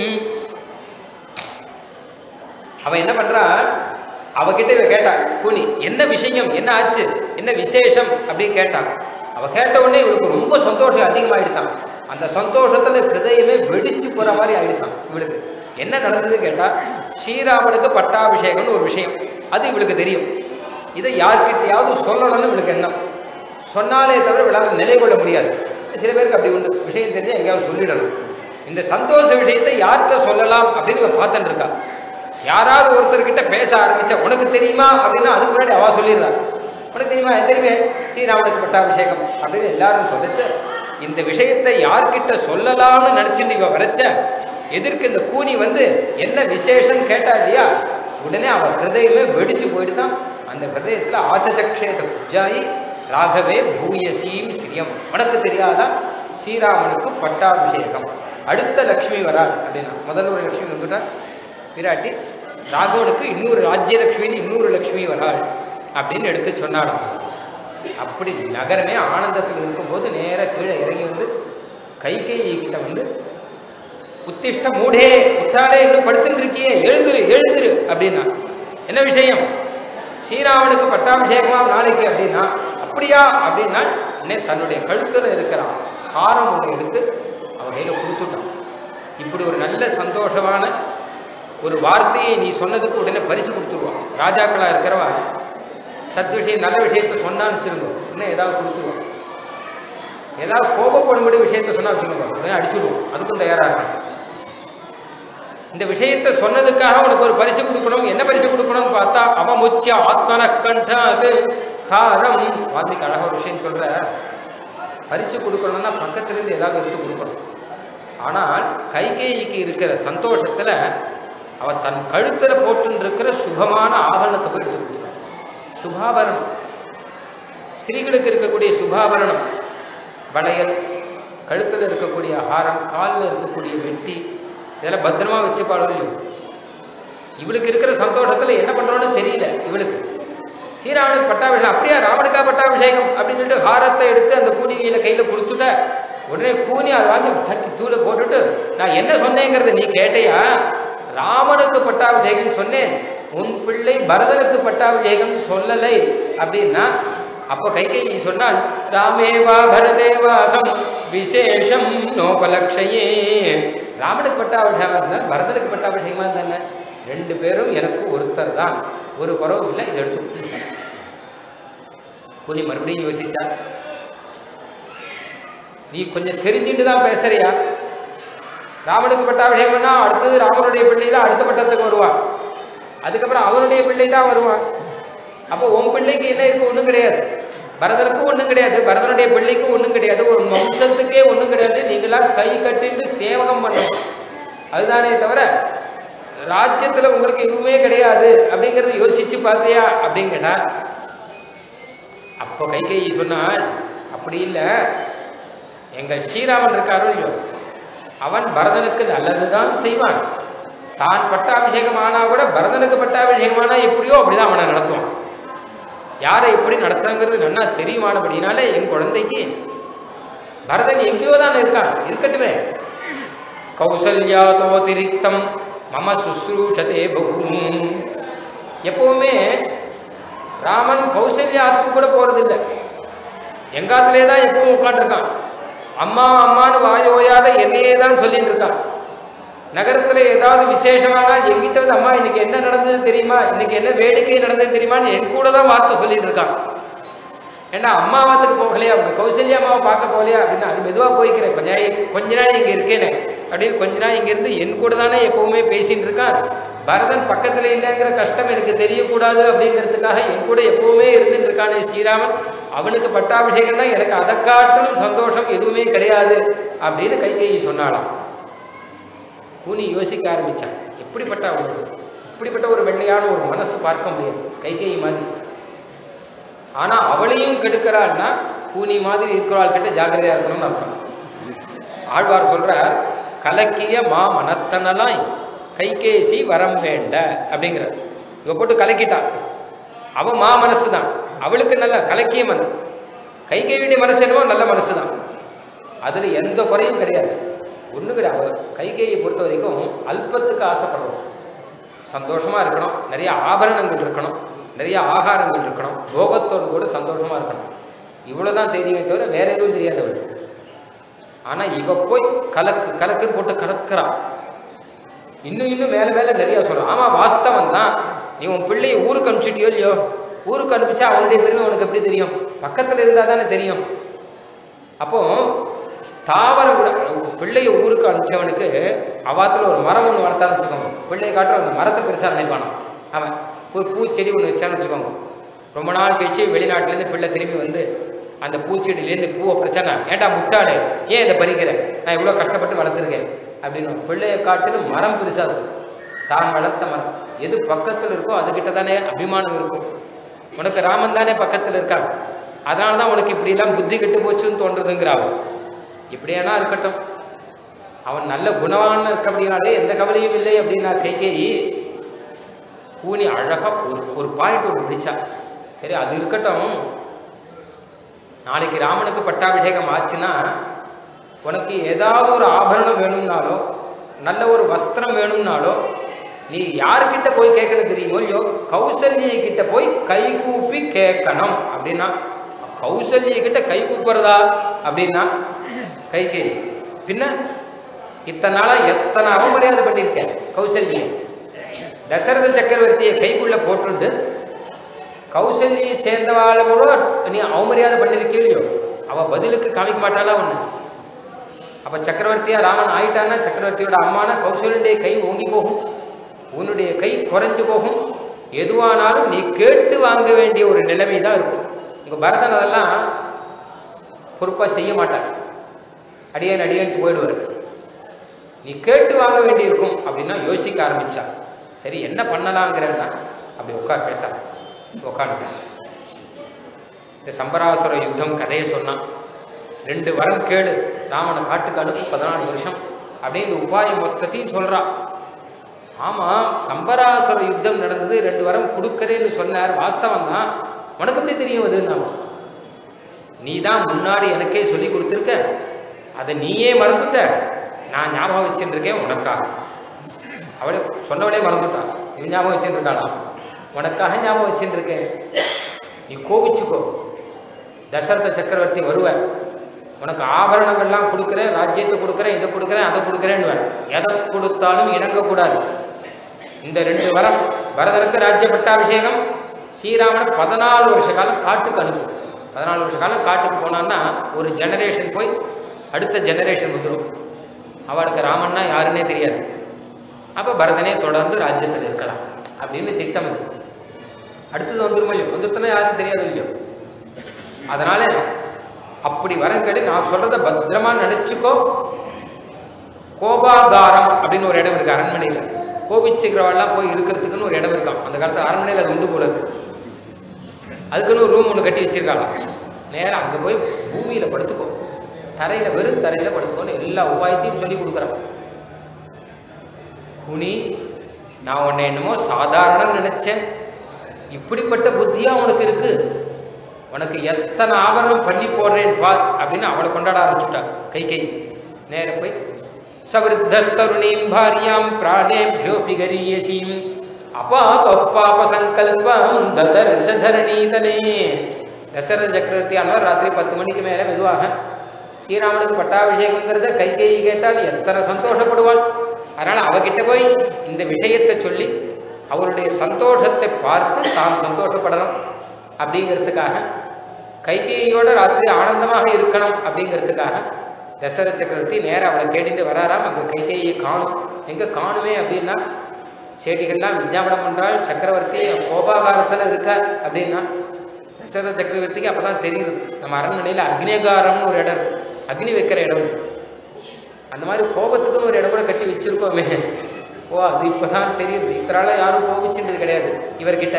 Speaker 1: அவ என்ன பண்றா அவகிட்ட இவ கேட்டா கூனி என்ன விஷயம் என்ன ஆச்சு என்ன விசேஷம் அப்படின்னு கேட்டான் அவ கேட்ட உடனே இவளுக்கு ரொம்ப சந்தோஷம் அதிகமாயிடுதான் அந்த சந்தோஷத்துல ஹிருதயமே வெடிச்சு போற மாதிரி ஆயிடுதான் இவளுக்கு என்ன நடந்தது கேட்டா ஸ்ரீராமனுக்கு பட்டாபிஷேகம்னு ஒரு விஷயம் அது இவளுக்கு தெரியும் இதை யார்கிட்டயாவது சொல்லணும்னு இவளுக்கு எண்ணம் சொன்னாலே தவிர இவளால் நிலை கொள்ள முடியாது சில பேருக்கு அப்படி உண்டு விஷயம் தெரிஞ்சா எங்கேயாவது சொல்லிடணும் இந்த சந்தோஷ விஷயத்தை யார்கிட்ட சொல்லலாம் அப்படின்னு இவ பார்த்துட்டு இருக்கா யாராவது ஒருத்தர்கிட்ட பேச ஆரம்பிச்சா உனக்கு தெரியுமா அப்படின்னா அதுக்கு முன்னாடி அவ சொல்லிடுறா உனக்கு தெரியுமா எனக்கு தெரியுமே ஸ்ரீராமனுக்கு பட்டாபிஷேகம் அப்படின்னு எல்லாரும் சொல்லிச்சு இந்த விஷயத்தை யார்கிட்ட சொல்லலாம்னு நினைச்சுட்டு இவ வரைச்ச எதிர்க்கு இந்த கூனி வந்து என்ன விசேஷம் கேட்டா இல்லையா உடனே அவ ஹிருதயமே வெடிச்சு போயிட்டுதான் அந்த ஹிருதயத்துல ஆச்சச்சக்ஷேத புஜாயி ராகவே பூயசீம் ஸ்ரீயம் உனக்கு தெரியாதா ஸ்ரீராமனுக்கு பட்டாபிஷேகம் அடுத்த லக்ஷ்மி வராள் அப்படின்னா முதல்ல ஒரு லக்ஷ்மி வந்துட்டா விராட்டி ராகவனுக்கு இன்னொரு ராஜ்யலக்ஷ்மின்னு இன்னொரு லக்ஷ்மி வராள் அப்படின்னு எடுத்து சொன்னாலும் அப்படி நகரமே ஆனந்தத்தில் இருக்கும்போது நேரா கீழே இறங்கி வந்து கைகேயி கிட்ட வந்து உத்திஷ்ட மூடே உத்தாலே இன்னும் படுத்துட்டு இருக்கியே எழுந்துரு எழுந்துரு அப்படின்னா என்ன விஷயம் ஸ்ரீராமனுக்கு பட்டாபிஷேகமா நாளைக்கு அப்படின்னா அப்படியா அப்படின்னா உடனே தன்னுடைய கழுத்துல இருக்கிற ஹாரம் ஒன்று எடுத்து அவன் கையில கொடுத்துட்டான் இப்படி ஒரு நல்ல சந்தோஷமான ஒரு வார்த்தையை நீ சொன்னதுக்கு உடனே பரிசு கொடுத்துருவான் ராஜாக்களா இருக்கிறவா சத் விஷயம் நல்ல விஷயத்த சொன்னான்னு வச்சுருந்தோம் இன்னும் ஏதாவது கொடுத்துருவோம் ஏதாவது கோபப்படும்படி விஷயத்த சொன்னா வச்சுக்கோங்க உடனே அடிச்சுடுவோம் அதுக்கும் தயாரா இருக்கும் இந்த விஷயத்தை சொன்னதுக்காக உனக்கு ஒரு பரிசு கொடுக்கணும் என்ன பரிசு கொடுக்கணும்னு பார்த்தா அவமுச்சிய ஆத்மன கண்டாது காரம் வால்மீகி அழகா ஒரு விஷயம் சொல்ற பரிசு கொடுக்கணும்னா பக்கத்துல இருந்து ஏதாவது எடுத்து கொடுக்கணும் ஆனால் கைகேயிக்கு இருக்கிற சந்தோஷத்துல அவ தன் கழுத்துல போட்டு இருக்கிற சுபமான ஆபரணத்தை போய் எடுத்து கொடுக்குறான் சுபாபரணம் ஸ்திரீகளுக்கு இருக்கக்கூடிய சுபாபரணம் வளையல் கழுத்தில் இருக்கக்கூடிய ஹாரம் காலில் இருக்கக்கூடிய வெட்டி இதெல்லாம் பத்திரமா வச்சுப்பாளோ இல்லையோ இவளுக்கு இருக்கிற சந்தோஷத்துல என்ன பண்றோன்னு தெரியல இவளுக்கு ஸ்ரீராமனுக்கு பட்டாபிஷேகம் அப்படியா ராமனுக்கா பட்டாபிஷேகம் அப்படின்னு சொல்லிட்டு ஹாரத்தை எடுத்து அந்த கூனிகையில கையில கொடுத்துட்ட உடனே கூனி அதை வாங்கி தக்கி தூளை போட்டுட்டு நான் என்ன சொன்னேங்கிறத நீ கேட்டையா ராமனுக்கு பட்டாபிஷேகம் சொன்னேன் உன் பிள்ளை பரதனுக்கு பட்டாபிஷேகம் சொல்லலை அப்படின்னா அப்ப கைகேயி சொன்னால் ராமேவா பரதேவாகம் விசேஷம் நோபலக்ஷயே ராமனுக்கு பட்டாபிஷேகம் இருந்தால் பரதனுக்கு பட்டாபிஷேகமா தானே ரெண்டு பேரும் எனக்கு ஒருத்தர் தான் ஒரு குறவும் இல்லை இதை எடுத்து கொடுத்துட்டாங்க. புனி மறுபடியும் யோசிச்சா நீ கொஞ்சம் தெரிஞ்சுட்டு தான் பேசுறியா ராமனுக்கு பட்டாபிஷேகம்னா அடுத்தது ராமனுடைய பிள்ளை தான் அடுத்த பட்டத்துக்கு வருவான் அதுக்கப்புறம் அவனுடைய பிள்ளை தான் வருவான் அப்போ உன் பிள்ளைக்கு என்ன இருக்கு ஒன்றும் கிடையாது பரதனுக்கும் ஒன்றும் கிடையாது பரதனுடைய பிள்ளைக்கும் ஒன்றும் கிடையாது ஒரு வம்சத்துக்கே ஒன்றும் கிடையாது நீங்களாம் கை கட்டிட்டு சேவகம் பண்ணணும் அதுதானே தவிர ராஜ்யத்தில் உங்களுக்கு எதுவுமே கிடையாது அப்படிங்கிறத யோசிச்சு பார்த்தியா அப்படின்னு கேட்டா அப்போ கைகேயி சொன்னால் அப்படி இல்லை எங்கள் ஸ்ரீராமன் இருக்காரோ இல்லையோ அவன் பரதனுக்கு நல்லதுதான் செய்வான் தான் பட்டாபிஷேகம் ஆனா கூட பரதனுக்கு பட்டாபிஷேகம் ஆனா எப்படியோ அப்படிதான் அவனை நடத்துவான் யாரை எப்படி நடத்துங்கிறது நன்னா தெரியுமானபடினாலே என் குழந்தைக்கு பரதன் எங்கேயோ தான் இருக்கான் இருக்கட்டுமே கௌசல்யாதோதிரிக்தம் மம சுஸ்ரூஷதே பகு எப்பவுமே ராமன் கௌசல்யாத்துக்கு கூட போறதில்லை எங்காத்திலே தான் எப்பவும் உட்காந்துருக்கான் அம்மா அம்மான்னு வாய் ஓயாத என்னையே தான் சொல்லிட்டு இருக்கான் நகரத்துல ஏதாவது விசேஷமானால் எங்கிட்ட வந்து அம்மா இன்னைக்கு என்ன நடந்தது தெரியுமா இன்னைக்கு என்ன வேடிக்கை நடந்தது தெரியுமான்னு என் கூட தான் வார்த்தை சொல்லிட்டு இருக்கான் ஏண்டா அம்மாவத்துக்கு போகலையா அவங்க கௌசல்யா அம்மாவை பார்க்க போகலையா அப்படின்னு அது மெதுவாக போய்க்கிறேன் கொஞ்ச நாள் கொஞ்ச நாள் இங்கே இருக்கேனே அப்படின்னு கொஞ்ச நாள் இங்கேருந்து என் கூட தானே எப்பவுமே பேசிட்டு இருக்கான் பரதன் பக்கத்தில் இல்லைங்கிற கஷ்டம் எனக்கு தெரியக்கூடாது அப்படிங்கிறதுக்காக என் கூட எப்பவுமே இருந்துட்டு இருக்கானே ஸ்ரீராமன் அவனுக்கு பட்டாபிஷேகம்னா எனக்கு அதை காட்டும் சந்தோஷம் எதுவுமே கிடையாது அப்படின்னு கைகேயி சொன்னாலாம் கூனி யோசிக்க ஆரம்பிச்சான் எப்படிப்பட்ட அவனுக்கு இப்படிப்பட்ட ஒரு வெள்ளையான ஒரு மனசு பார்க்க முடியாது கைகேயி மாதிரி ஆனா அவளையும் கெடுக்கிறாள்னா கூனி மாதிரி இருக்கிறாள் கிட்ட ஜாக்கிரதையா இருக்கணும்னு அர்த்தம் ஆழ்வார் சொல்றார் கலக்கிய மா மனத்தனலாய் கைகேசி வரம் வேண்ட அப்படிங்கிறார் இவ போட்டு கலக்கிட்டா அவ மா மனசு தான் அவளுக்கு நல்ல கலக்கிய மனசு கைகேயுடைய மனசு என்னவோ நல்ல மனசு தான் அதுல எந்த குறையும் கிடையாது ஒண்ணு கிடையாது கைகேயை பொறுத்த வரைக்கும் அல்பத்துக்கு ஆசைப்படுறோம் சந்தோஷமா இருக்கணும் நிறைய ஆபரணங்கள் இருக்கணும் நிறைய ஆகாரங்கள் இருக்கணும் போகத்தோடு கூட சந்தோஷமா இருக்கணும் இவ்வளவுதான் தெரியுமே தவிர வேற எதுவும் தெரியாது அவளுக்கு ஆனா இவ போய் கலக்கு கலக்குன்னு போட்டு கலக்குறா இன்னும் இன்னும் மேல மேல நிறைய சொல்றான் ஆமா வாஸ்தவம் தான் நீ உன் பிள்ளையை ஊருக்கு அனுப்பிச்சிட்டியோ இல்லையோ ஊருக்கு அனுப்பிச்சா அவனுடைய பெருமை உனக்கு எப்படி தெரியும் பக்கத்துல இருந்தா தானே தெரியும் அப்போ ஸ்தாவரம் கூட பிள்ளையை ஊருக்கு அனுப்பிச்சவனுக்கு அவாத்துல ஒரு மரம் ஒன்று வளர்த்தான்னு வச்சுக்கோங்க பிள்ளையை காட்டுற அந்த மரத்தை பெருசாக நினைப்பானா அவன் ஒரு பூச்செடி ஒன்று வச்சான்னு வச்சுக்கோங்க ரொம்ப நாள் கழிச்சு வெளிநாட்டிலேருந்து பிள்ளை திரும்பி வந்து அந்த பூச்செடியிலேருந்து பூவை பிரச்சனை ஏன்டா முட்டாளே ஏன் இதை பறிக்கிற நான் இவ்வளோ கஷ்டப்பட்டு வளர்த்துருக்கேன் அப்படின்னு பிள்ளையை காட்டுன்னு மரம் பெருசாக இருக்கும் தான் வளர்த்த மரம் எது பக்கத்தில் இருக்கோ அதுகிட்ட தானே அபிமானம் இருக்கும் உனக்கு ராமன் தானே பக்கத்தில் இருக்கான் அதனால தான் உனக்கு இப்படிலாம் புத்தி கெட்டு போச்சுன்னு தோன்றதுங்கிற அவன் இப்படியானா இருக்கட்டும் அவன் நல்ல குணவான் இருக்க அப்படின்னாலே எந்த கவலையும் இல்லை அப்படின்னா கைகேயி கூனி அழகா ஒரு ஒரு பாயிண்ட் ஒன்று பிடிச்சா சரி அது இருக்கட்டும் நாளைக்கு ராமனுக்கு பட்டாபிஷேகம் ஆச்சுன்னா உனக்கு ஏதாவது ஒரு ஆபரணம் வேணும்னாலோ நல்ல ஒரு வஸ்திரம் வேணும்னாலோ நீ யார்கிட்ட போய் கேட்கணும் தெரியுமோ இல்லையோ கௌசல்யை கிட்ட போய் கை கூப்பி கேட்கணும் அப்படின்னா கௌசல்யை கிட்ட கை கூப்புறதா அப்படின்னா கைகை பின்ன இத்தனை நாளா எத்தனை அவமரியாதை பண்ணியிருக்கேன் கௌசல்யை தசரத சக்கரவர்த்தியை கைக்குள்ள போட்டுட்டு கௌசல்யை சேர்ந்தவாளோட நீ அவமரியாதை பண்ணிருக்கியோ இல்லையோ அவ பதிலுக்கு காமிக்க மாட்டாளா ஒண்ணு அப்ப சக்கரவர்த்தியா ராமன் ஆயிட்டான்னா சக்கரவர்த்தியோட அம்மானா கௌசல்யுடைய கை ஓங்கி போகும் உன்னுடைய கை குறைஞ்சு போகும் எதுவானாலும் நீ கேட்டு வாங்க வேண்டிய ஒரு நிலைமை தான் இருக்கும் உங்க பரதன் அதெல்லாம் பொறுப்பா செய்ய மாட்டார் அடியன் அடியன்ட்டு போயிடுவார் நீ கேட்டு வாங்க வேண்டியிருக்கும் அப்படின்னா யோசிக்க ஆரம்பிச்சா சரி என்ன பண்ணலாங்கிறன்னா அப்படி உட்கார் பேச உட்காந்து இந்த சம்பராசுர யுத்தம் கதையை சொன்னான் ரெண்டு வரம் கேளு ராமனை காட்டுக்கு அனுப்பி பதினாலு வருஷம் அப்படிங்கிற உபாயம் மொத்தத்தையும் சொல்றா ஆமா சம்பராசுர யுத்தம் நடந்தது ரெண்டு வரம் கொடுக்கறேன்னு சொன்னார் வாஸ்தவம் தான் உனக்கு எப்படி தெரியும் அதுன்னா நீ தான் முன்னாடி எனக்கே சொல்லி கொடுத்துருக்க அதை நீயே மறந்துட்ட நான் ஞாபகம் வச்சுட்டு இருக்கேன் உனக்காக அவளே சொன்னவளே மறந்துட்டா இவன் ஞாபகம் வச்சுட்டு இருக்காளா உனக்காக ஞாபகம் வச்சுட்டு இருக்கேன் நீ கோபிச்சுக்கோ தசரத சக்கரவர்த்தி வருவார் உனக்கு ஆபரணங்கள்லாம் கொடுக்குறேன் ராஜ்யத்தை கொடுக்குறேன் இதை கொடுக்குறேன் அதை கொடுக்குறேன்னு எதை கொடுத்தாலும் இணங்கக்கூடாது இந்த ரெண்டு வரம் பரதனுக்கு ராஜ்ய பட்டாபிஷேகம் ஸ்ரீராமன் பதினாலு வருஷ காலம் காட்டுக்கு அனுப்பும் பதினாலு வருஷ காலம் காட்டுக்கு போனான்னா ஒரு ஜெனரேஷன் போய் அடுத்த ஜெனரேஷன் வந்துடும் அவளுக்கு ராமன்னா யாருன்னே தெரியாது அப்போ பரதனே தொடர்ந்து ராஜ்யத்தில் இருக்கலாம் அப்படின்னு திட்டம் அது அடுத்தது வந்துருமோ இல்லையோ வந்துருத்தனா யாரும் தெரியாது இல்லையோ அதனால அப்படி வரங்கடி நான் சொல்றத பத்திரமா நினைச்சுக்கோ கோபாகாரம் அப்படின்னு ஒரு இடம் இருக்கு அரண்மனையில் கோபிச்சுக்கிறவெல்லாம் போய் இருக்கிறதுக்குன்னு ஒரு இடம் இருக்கான் அந்த காலத்து அரண்மனையில் அது உண்டு போல இருக்கு அதுக்குன்னு ஒரு ரூம் ஒன்று கட்டி வச்சிருக்காளாம் நேரம் அங்கே போய் பூமியில் படுத்துக்கோ தரையில் வெறும் தரையில் படுத்துக்கோன்னு எல்லா உபாயத்தையும் சொல்லி கொடுக்குறான் குனி நான் உன்னை என்னமோ சாதாரணம் நினைச்சேன் இப்படிப்பட்ட புத்தியா உனக்கு இருக்கு உனக்கு எத்தனை ஆபரணம் பண்ணி போடுறேன்னு பார் அப்படின்னு அவளை கொண்டாட ஆரம்பிச்சுட்டா கை கை நேர போய் சவிருத்தஸ்தருணீம் பாரியாம் பிராணேபியோபி கரியசீம் அபாபாப சங்கல்பம் ததர்ஷ தரணீதலே தசரத சக்கரவர்த்தி ஆனால் ராத்திரி பத்து மணிக்கு மேலே மெதுவாக ஸ்ரீராமனுக்கு பட்டாபிஷேகங்கிறத கை கை கேட்டால் எத்தனை சந்தோஷப்படுவாள் அதனால் அவகிட்ட போய் இந்த விஷயத்தை சொல்லி அவருடைய சந்தோஷத்தை பார்த்து தான் சந்தோஷப்படணும் அப்படிங்கிறதுக்காக கைகேயோட ராத்திரி ஆனந்தமாக இருக்கணும் அப்படிங்கிறதுக்காக தசரத சக்கரவர்த்தி நேராக அவளை தேடிட்டு வராராம் அங்கே கைகேயை காணும் எங்கே காணுமே அப்படின்னா செடிகள்லாம் விஞ்ஞாபனம் பண்ணுறாள் சக்கரவர்த்தி கோபாகாரத்தில் இருக்கார் அப்படின்னா தசரத சக்கரவர்த்திக்கு அப்போ தான் தெரியுது நம்ம அரண்மனையில் அக்னிகாரம்னு ஒரு இடம் இருக்கு அக்னி வைக்கிற இடம் இருக்கு. அந்த மாதிரி கோபத்துக்குன்னு ஒரு இடம் கூட கட்டி வச்சிருக்கோமே ஓ அது இப்போதான் தெரியுது இத்தனால யாரும் கோபிச்சுன்றது கிடையாது இவர்கிட்ட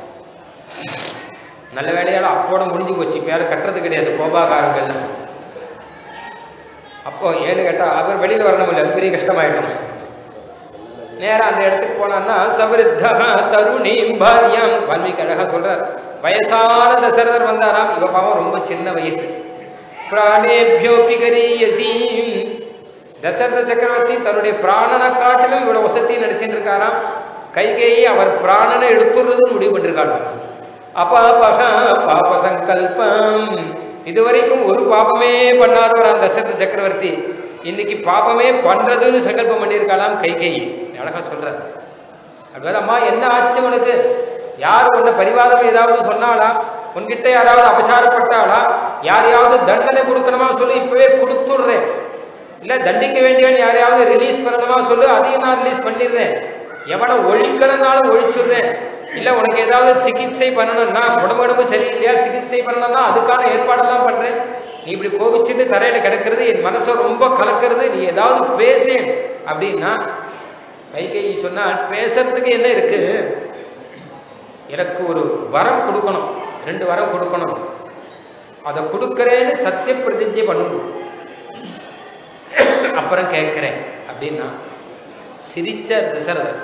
Speaker 1: நல்ல வேலையால அப்போட முடிஞ்சு போச்சு இப்போ யாரும் கட்டுறது கிடையாது கோபாகாரங்கள்ல அப்போ ஏன்னு கேட்டால் அவர் வெளியில் வரணும் இல்லை பெரிய கஷ்டமாயிடும் நேராக அந்த இடத்துக்கு போனான்னா சவருத்தா தருணீம் பாரியம் வால்மீகி அழகா சொல்றார் வயசான தசரதர் வந்தாராம் இவ பாவம் ரொம்ப சின்ன வயசு பிராணேபியோபி கரீயசீம் தசரத சக்கரவர்த்தி தன்னுடைய பிராணனை காட்டிலும் இவ்வளவு வசதி நடிச்சுட்டு இருக்காராம் கைகேயி அவர் பிராணனை எடுத்துடுறதுன்னு முடிவு பண்ணிருக்காராம் அபாபக பாப சங்கல்பம் இதுவரைக்கும் ஒரு பாபமே பண்ணாதவர் அந்த தசரத சக்கரவர்த்தி இன்னைக்கு பாபமே பண்றதுன்னு சங்கல்பம் பண்ணியிருக்காளாம் கைகேயி அழகா சொல்றார் அப்படியே அம்மா என்ன ஆச்சு உனக்கு யார் உன்னை பரிவாதம் ஏதாவது சொன்னாளா உன்கிட்ட யாராவது அபசாரப்பட்டாளா யாரையாவது தண்டனை கொடுக்கணுமா சொல்லி இப்பவே கொடுத்துடுறேன் இல்ல தண்டிக்க வேண்டியவன் யாரையாவது ரிலீஸ் பண்ணணுமா சொல்லு அதையும் நான் ரிலீஸ் பண்ணிடுறேன் எவனை ஒழிக்கணும்னாலும் ஒழிச்சுடுறேன் இல்ல உனக்கு ஏதாவது சிகிச்சை பண்ணணும்னா உடம்பு உடம்பு சரியில்லையா சிகிச்சை பண்ணணும்னா அதுக்கான ஏற்பாடெல்லாம் பண்றேன் நீ இப்படி கோபிச்சுட்டு தரையில கிடக்கிறது என் மனசை ரொம்ப கலக்கிறது நீ ஏதாவது பேசு அப்படின்னா கைகை சொன்னா பேசுறதுக்கு என்ன இருக்கு எனக்கு ஒரு வரம் கொடுக்கணும் ரெண்டு வரம் கொடுக்கணும் அதை கொடுக்கறேன்னு சத்திய பிரதிஜை பண்ணணும் அப்புறம் கேட்கிறேன் அப்படின்னா சிரிச்ச தசரதர்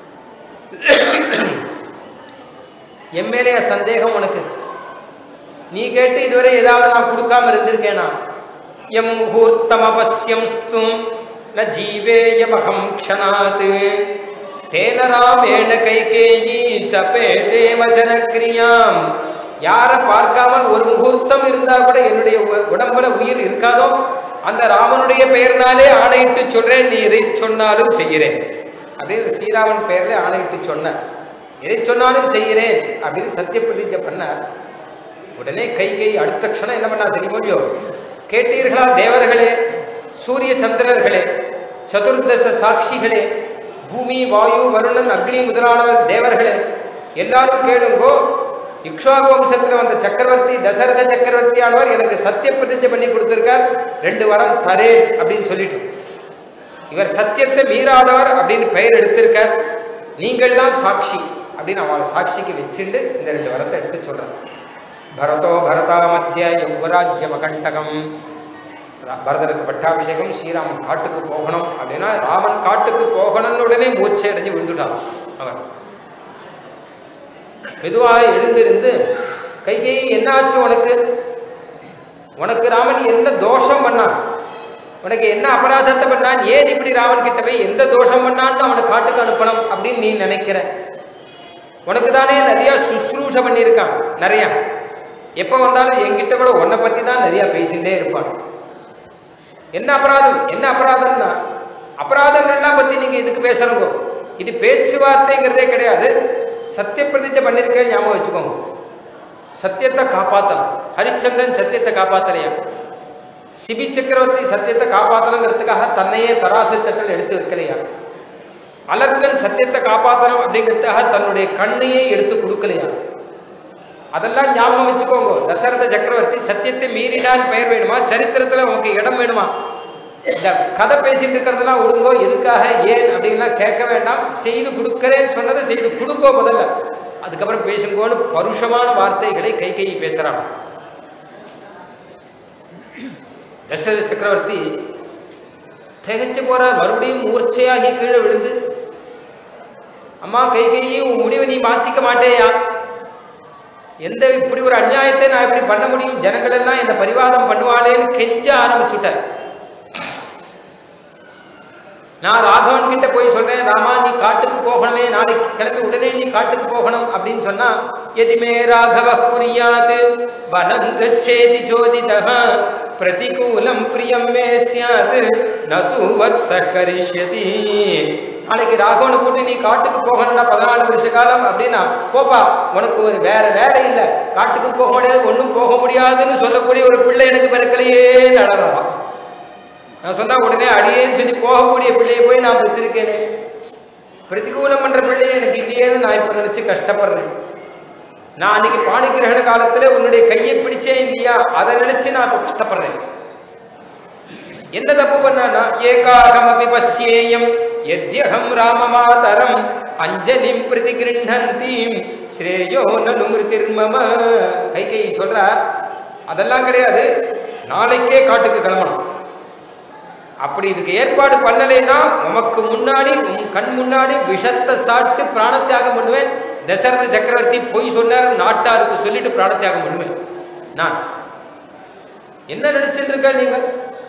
Speaker 1: என் மேலேயா சந்தேகம் உனக்கு நீ கேட்டு இதுவரை ஏதாவது நான் கொடுக்காம இருந்திருக்கேனா எம் முகூர்த்தம் அவசியம் ஸ்தும் ந ஜீவேயமகம் க்ஷணாத் தேன ராமேண கைகேயி சபே தேவஜன கிரியாம் யாரை பார்க்காமல் ஒரு முகூர்த்தம் இருந்தா கூட என்னுடைய உ- உடம்புல உயிர் இருக்காதோ அந்த ராமனுடைய பெயர்னாலே ஆணையிட்டு சொல்றேன் நீ எதை சொன்னாலும் செய்கிறேன் அதே ஸ்ரீராமன் பெயர்ல ஆணையிட்டு சொன்ன எதை சொன்னாலும் செய்கிறேன் அப்படின்னு சத்திய பிரதிஜை பண்ணார் உடனே கைகை அடுத்த க்ஷணம் என்ன பண்ணா தெரியுமோ இல்லையோ கேட்டீர்களா தேவர்களே சூரிய சந்திரர்களே சதுர்தச சாட்சிகளே பூமி வாயு வருணன் அக்னி முதலானவர் தேவர்களே எல்லாரும் கேளுங்கோ இக்ஷாகு வம்சத்தில் வந்த சக்கரவர்த்தி தசரத சக்கரவர்த்தியானவர் எனக்கு சத்திய பிரதிஜை பண்ணி கொடுத்திருக்கார் ரெண்டு வரம் தரேன் அப்படின்னு சொல்லிட்டு இவர் சத்தியத்தை மீறாதவர் அப்படின்னு பெயர் எடுத்திருக்கார் நீங்கள் தான் சாட்சி அப்படின்னு அவளை சாட்சிக்கு வச்சுண்டு இந்த ரெண்டு வரத்தை எடுத்து சொல்றார் பரதோ பரதா மத்திய யுவராஜ்யம் அகண்டகம் பரதனுக்கு பட்டாபிஷேகம் ஸ்ரீராமன் காட்டுக்கு போகணும் அப்படின்னா ராமன் காட்டுக்கு போகணும்னு உடனே மூச்சை அடைஞ்சு விழுந்துட்டான் அவர் மெதுவாக எழுந்திருந்து கைகை என்ன ஆச்சு உனக்கு உனக்கு ராமன் என்ன தோஷம் பண்ணான் உனக்கு என்ன அபராதத்தை பண்ணான் ஏன் இப்படி ராமன் கிட்ட போய் எந்த தோஷம் பண்ணான்னு அவனை காட்டுக்கு அனுப்பணும் அப்படின்னு நீ நினைக்கிற உனக்கு தானே நிறைய சுশ্ரூஷ பண்ணியிருக்கான் நிறைய எப்போ வந்தாலும் என்கிட்ட கூட உன்னை பற்றி தான் நிறைய பேசிகிட்டே இருப்பான் என்ன அபராதம் என்ன அபராதம்னா அபராதங்கள்லாம் பற்றி நீங்கள் இதுக்கு பேசுறீங்க இது பேச்சுவார்த்தைங்கிறதே கிடையாது சத்திய பிரதிஜை பண்ணியிருக்கேன் ஞாபகம் வச்சுக்கோங்க சத்தியத்தை காப்பாற்றலாம் ஹரிச்சந்திரன் சத்தியத்தை காப்பாற்றலையா சிபி சக்கரவர்த்தி சத்தியத்தை காப்பாற்றணுங்கிறதுக்காக தன்னையே தராசு தட்டில் எடுத்து வைக்கலையா அலர்கன் சத்தியத்தை காப்பாற்றணும் அப்படிங்கிறதுக்காக தன்னுடைய கண்ணையே எடுத்து கொடுக்கலையா அதெல்லாம் ஞாபகம் வச்சுக்கோங்க தசரத சக்கரவர்த்தி சத்தியத்தை மீறினான் பெயர் வேணுமா சரித்திரத்துல உனக்கு இடம் வேணுமா இந்த கதை பேசிட்டு இருக்கிறதெல்லாம் ஒழுங்கோ எதுக்காக ஏன் அப்படின்லாம் கேட்க வேண்டாம் செய்து கொடுக்கிறேன்னு சொன்னதை செய்து கொடுக்கோ முதல்ல அதுக்கப்புறம் பேசுங்கோன்னு பருஷமான வார்த்தைகளை கை கை பேசுறான் தசரத சக்கரவர்த்தி திகைச்சு போற மறுபடியும் மூர்ச்சையாகி கீழே விழுந்து அம்மா கை கையை உன் முடிவை நீ மாத்திக்க மாட்டேயா எந்த இப்படி ஒரு அநியாயத்தை நான் இப்படி பண்ண முடியும் ஜனங்கள் எல்லாம் என்ன பரிவாதம் பண்ணுவாளேன்னு கெஞ்ச ஆரம்பிச்சுட்டேன் நான் ராகவன் கிட்ட போய் சொல்றேன் ராமா நீ காட்டுக்கு போகணுமே நாளைக்கு கிளம்பி உடனே நீ காட்டுக்கு போகணும் அப்படின்னு சொன்னா எதிமே ராகவ புரியாது வனம் கச்சேதி ஜோதிதः பிரதிகூலம் பிரியம் மே சியாது நது வத்ச கரிஷ்யதி நாளைக்கு ராகவனை கூட்டி நீ காட்டுக்கு போகணும்னா பதினாலு வருஷ காலம் அப்படின்னா போப்பா உனக்கு ஒரு வேற வேலை இல்லை காட்டுக்கு போக முடியாது ஒன்றும் போக முடியாதுன்னு சொல்லக்கூடிய ஒரு பிள்ளை எனக்கு பிறக்கலையே நடறான் நான் சொன்னா உடனே அடியேன்னு சொல்லி போகக்கூடிய பிள்ளையை போய் நான் பெற்றிருக்கேனே பிரதிகூலம் பண்ற பிள்ளையை எனக்கு இல்லையேன்னு நான் இப்ப நினைச்சு கஷ்டப்படுறேன் நான் அன்னைக்கு பாணி கிரகண காலத்துல உன்னுடைய கையை பிடிச்சேன் இல்லையா அதை நினைச்சு நான் இப்ப கஷ்டப்படுறேன் என்ன தப்பு பண்ணானா ஏகாகம் பசியேயம் எத்யகம் ராமமாதரம் அஞ்சலிம் பிரதிகிருண்ணந்தீம் ஸ்ரேயோ நனு மிருதிர்மம கை கை சொல்றார் அதெல்லாம் கிடையாது நாளைக்கே காட்டுக்கு கிளம்பணும் அப்படி இதுக்கு ஏற்பாடு பண்ணலைன்னா உமக்கு முன்னாடி உன் கண் முன்னாடி விஷத்தை சாப்பிட்டு பிராணத்தியாகம் பண்ணுவேன் தசரத சக்கரவர்த்தி பொய் சொன்னார் நாட்டாருக்கு சொல்லிட்டு பிராணத்தியாகம் பண்ணுவேன் நான் என்ன நினைச்சிட்டு இருக்க நீங்கள்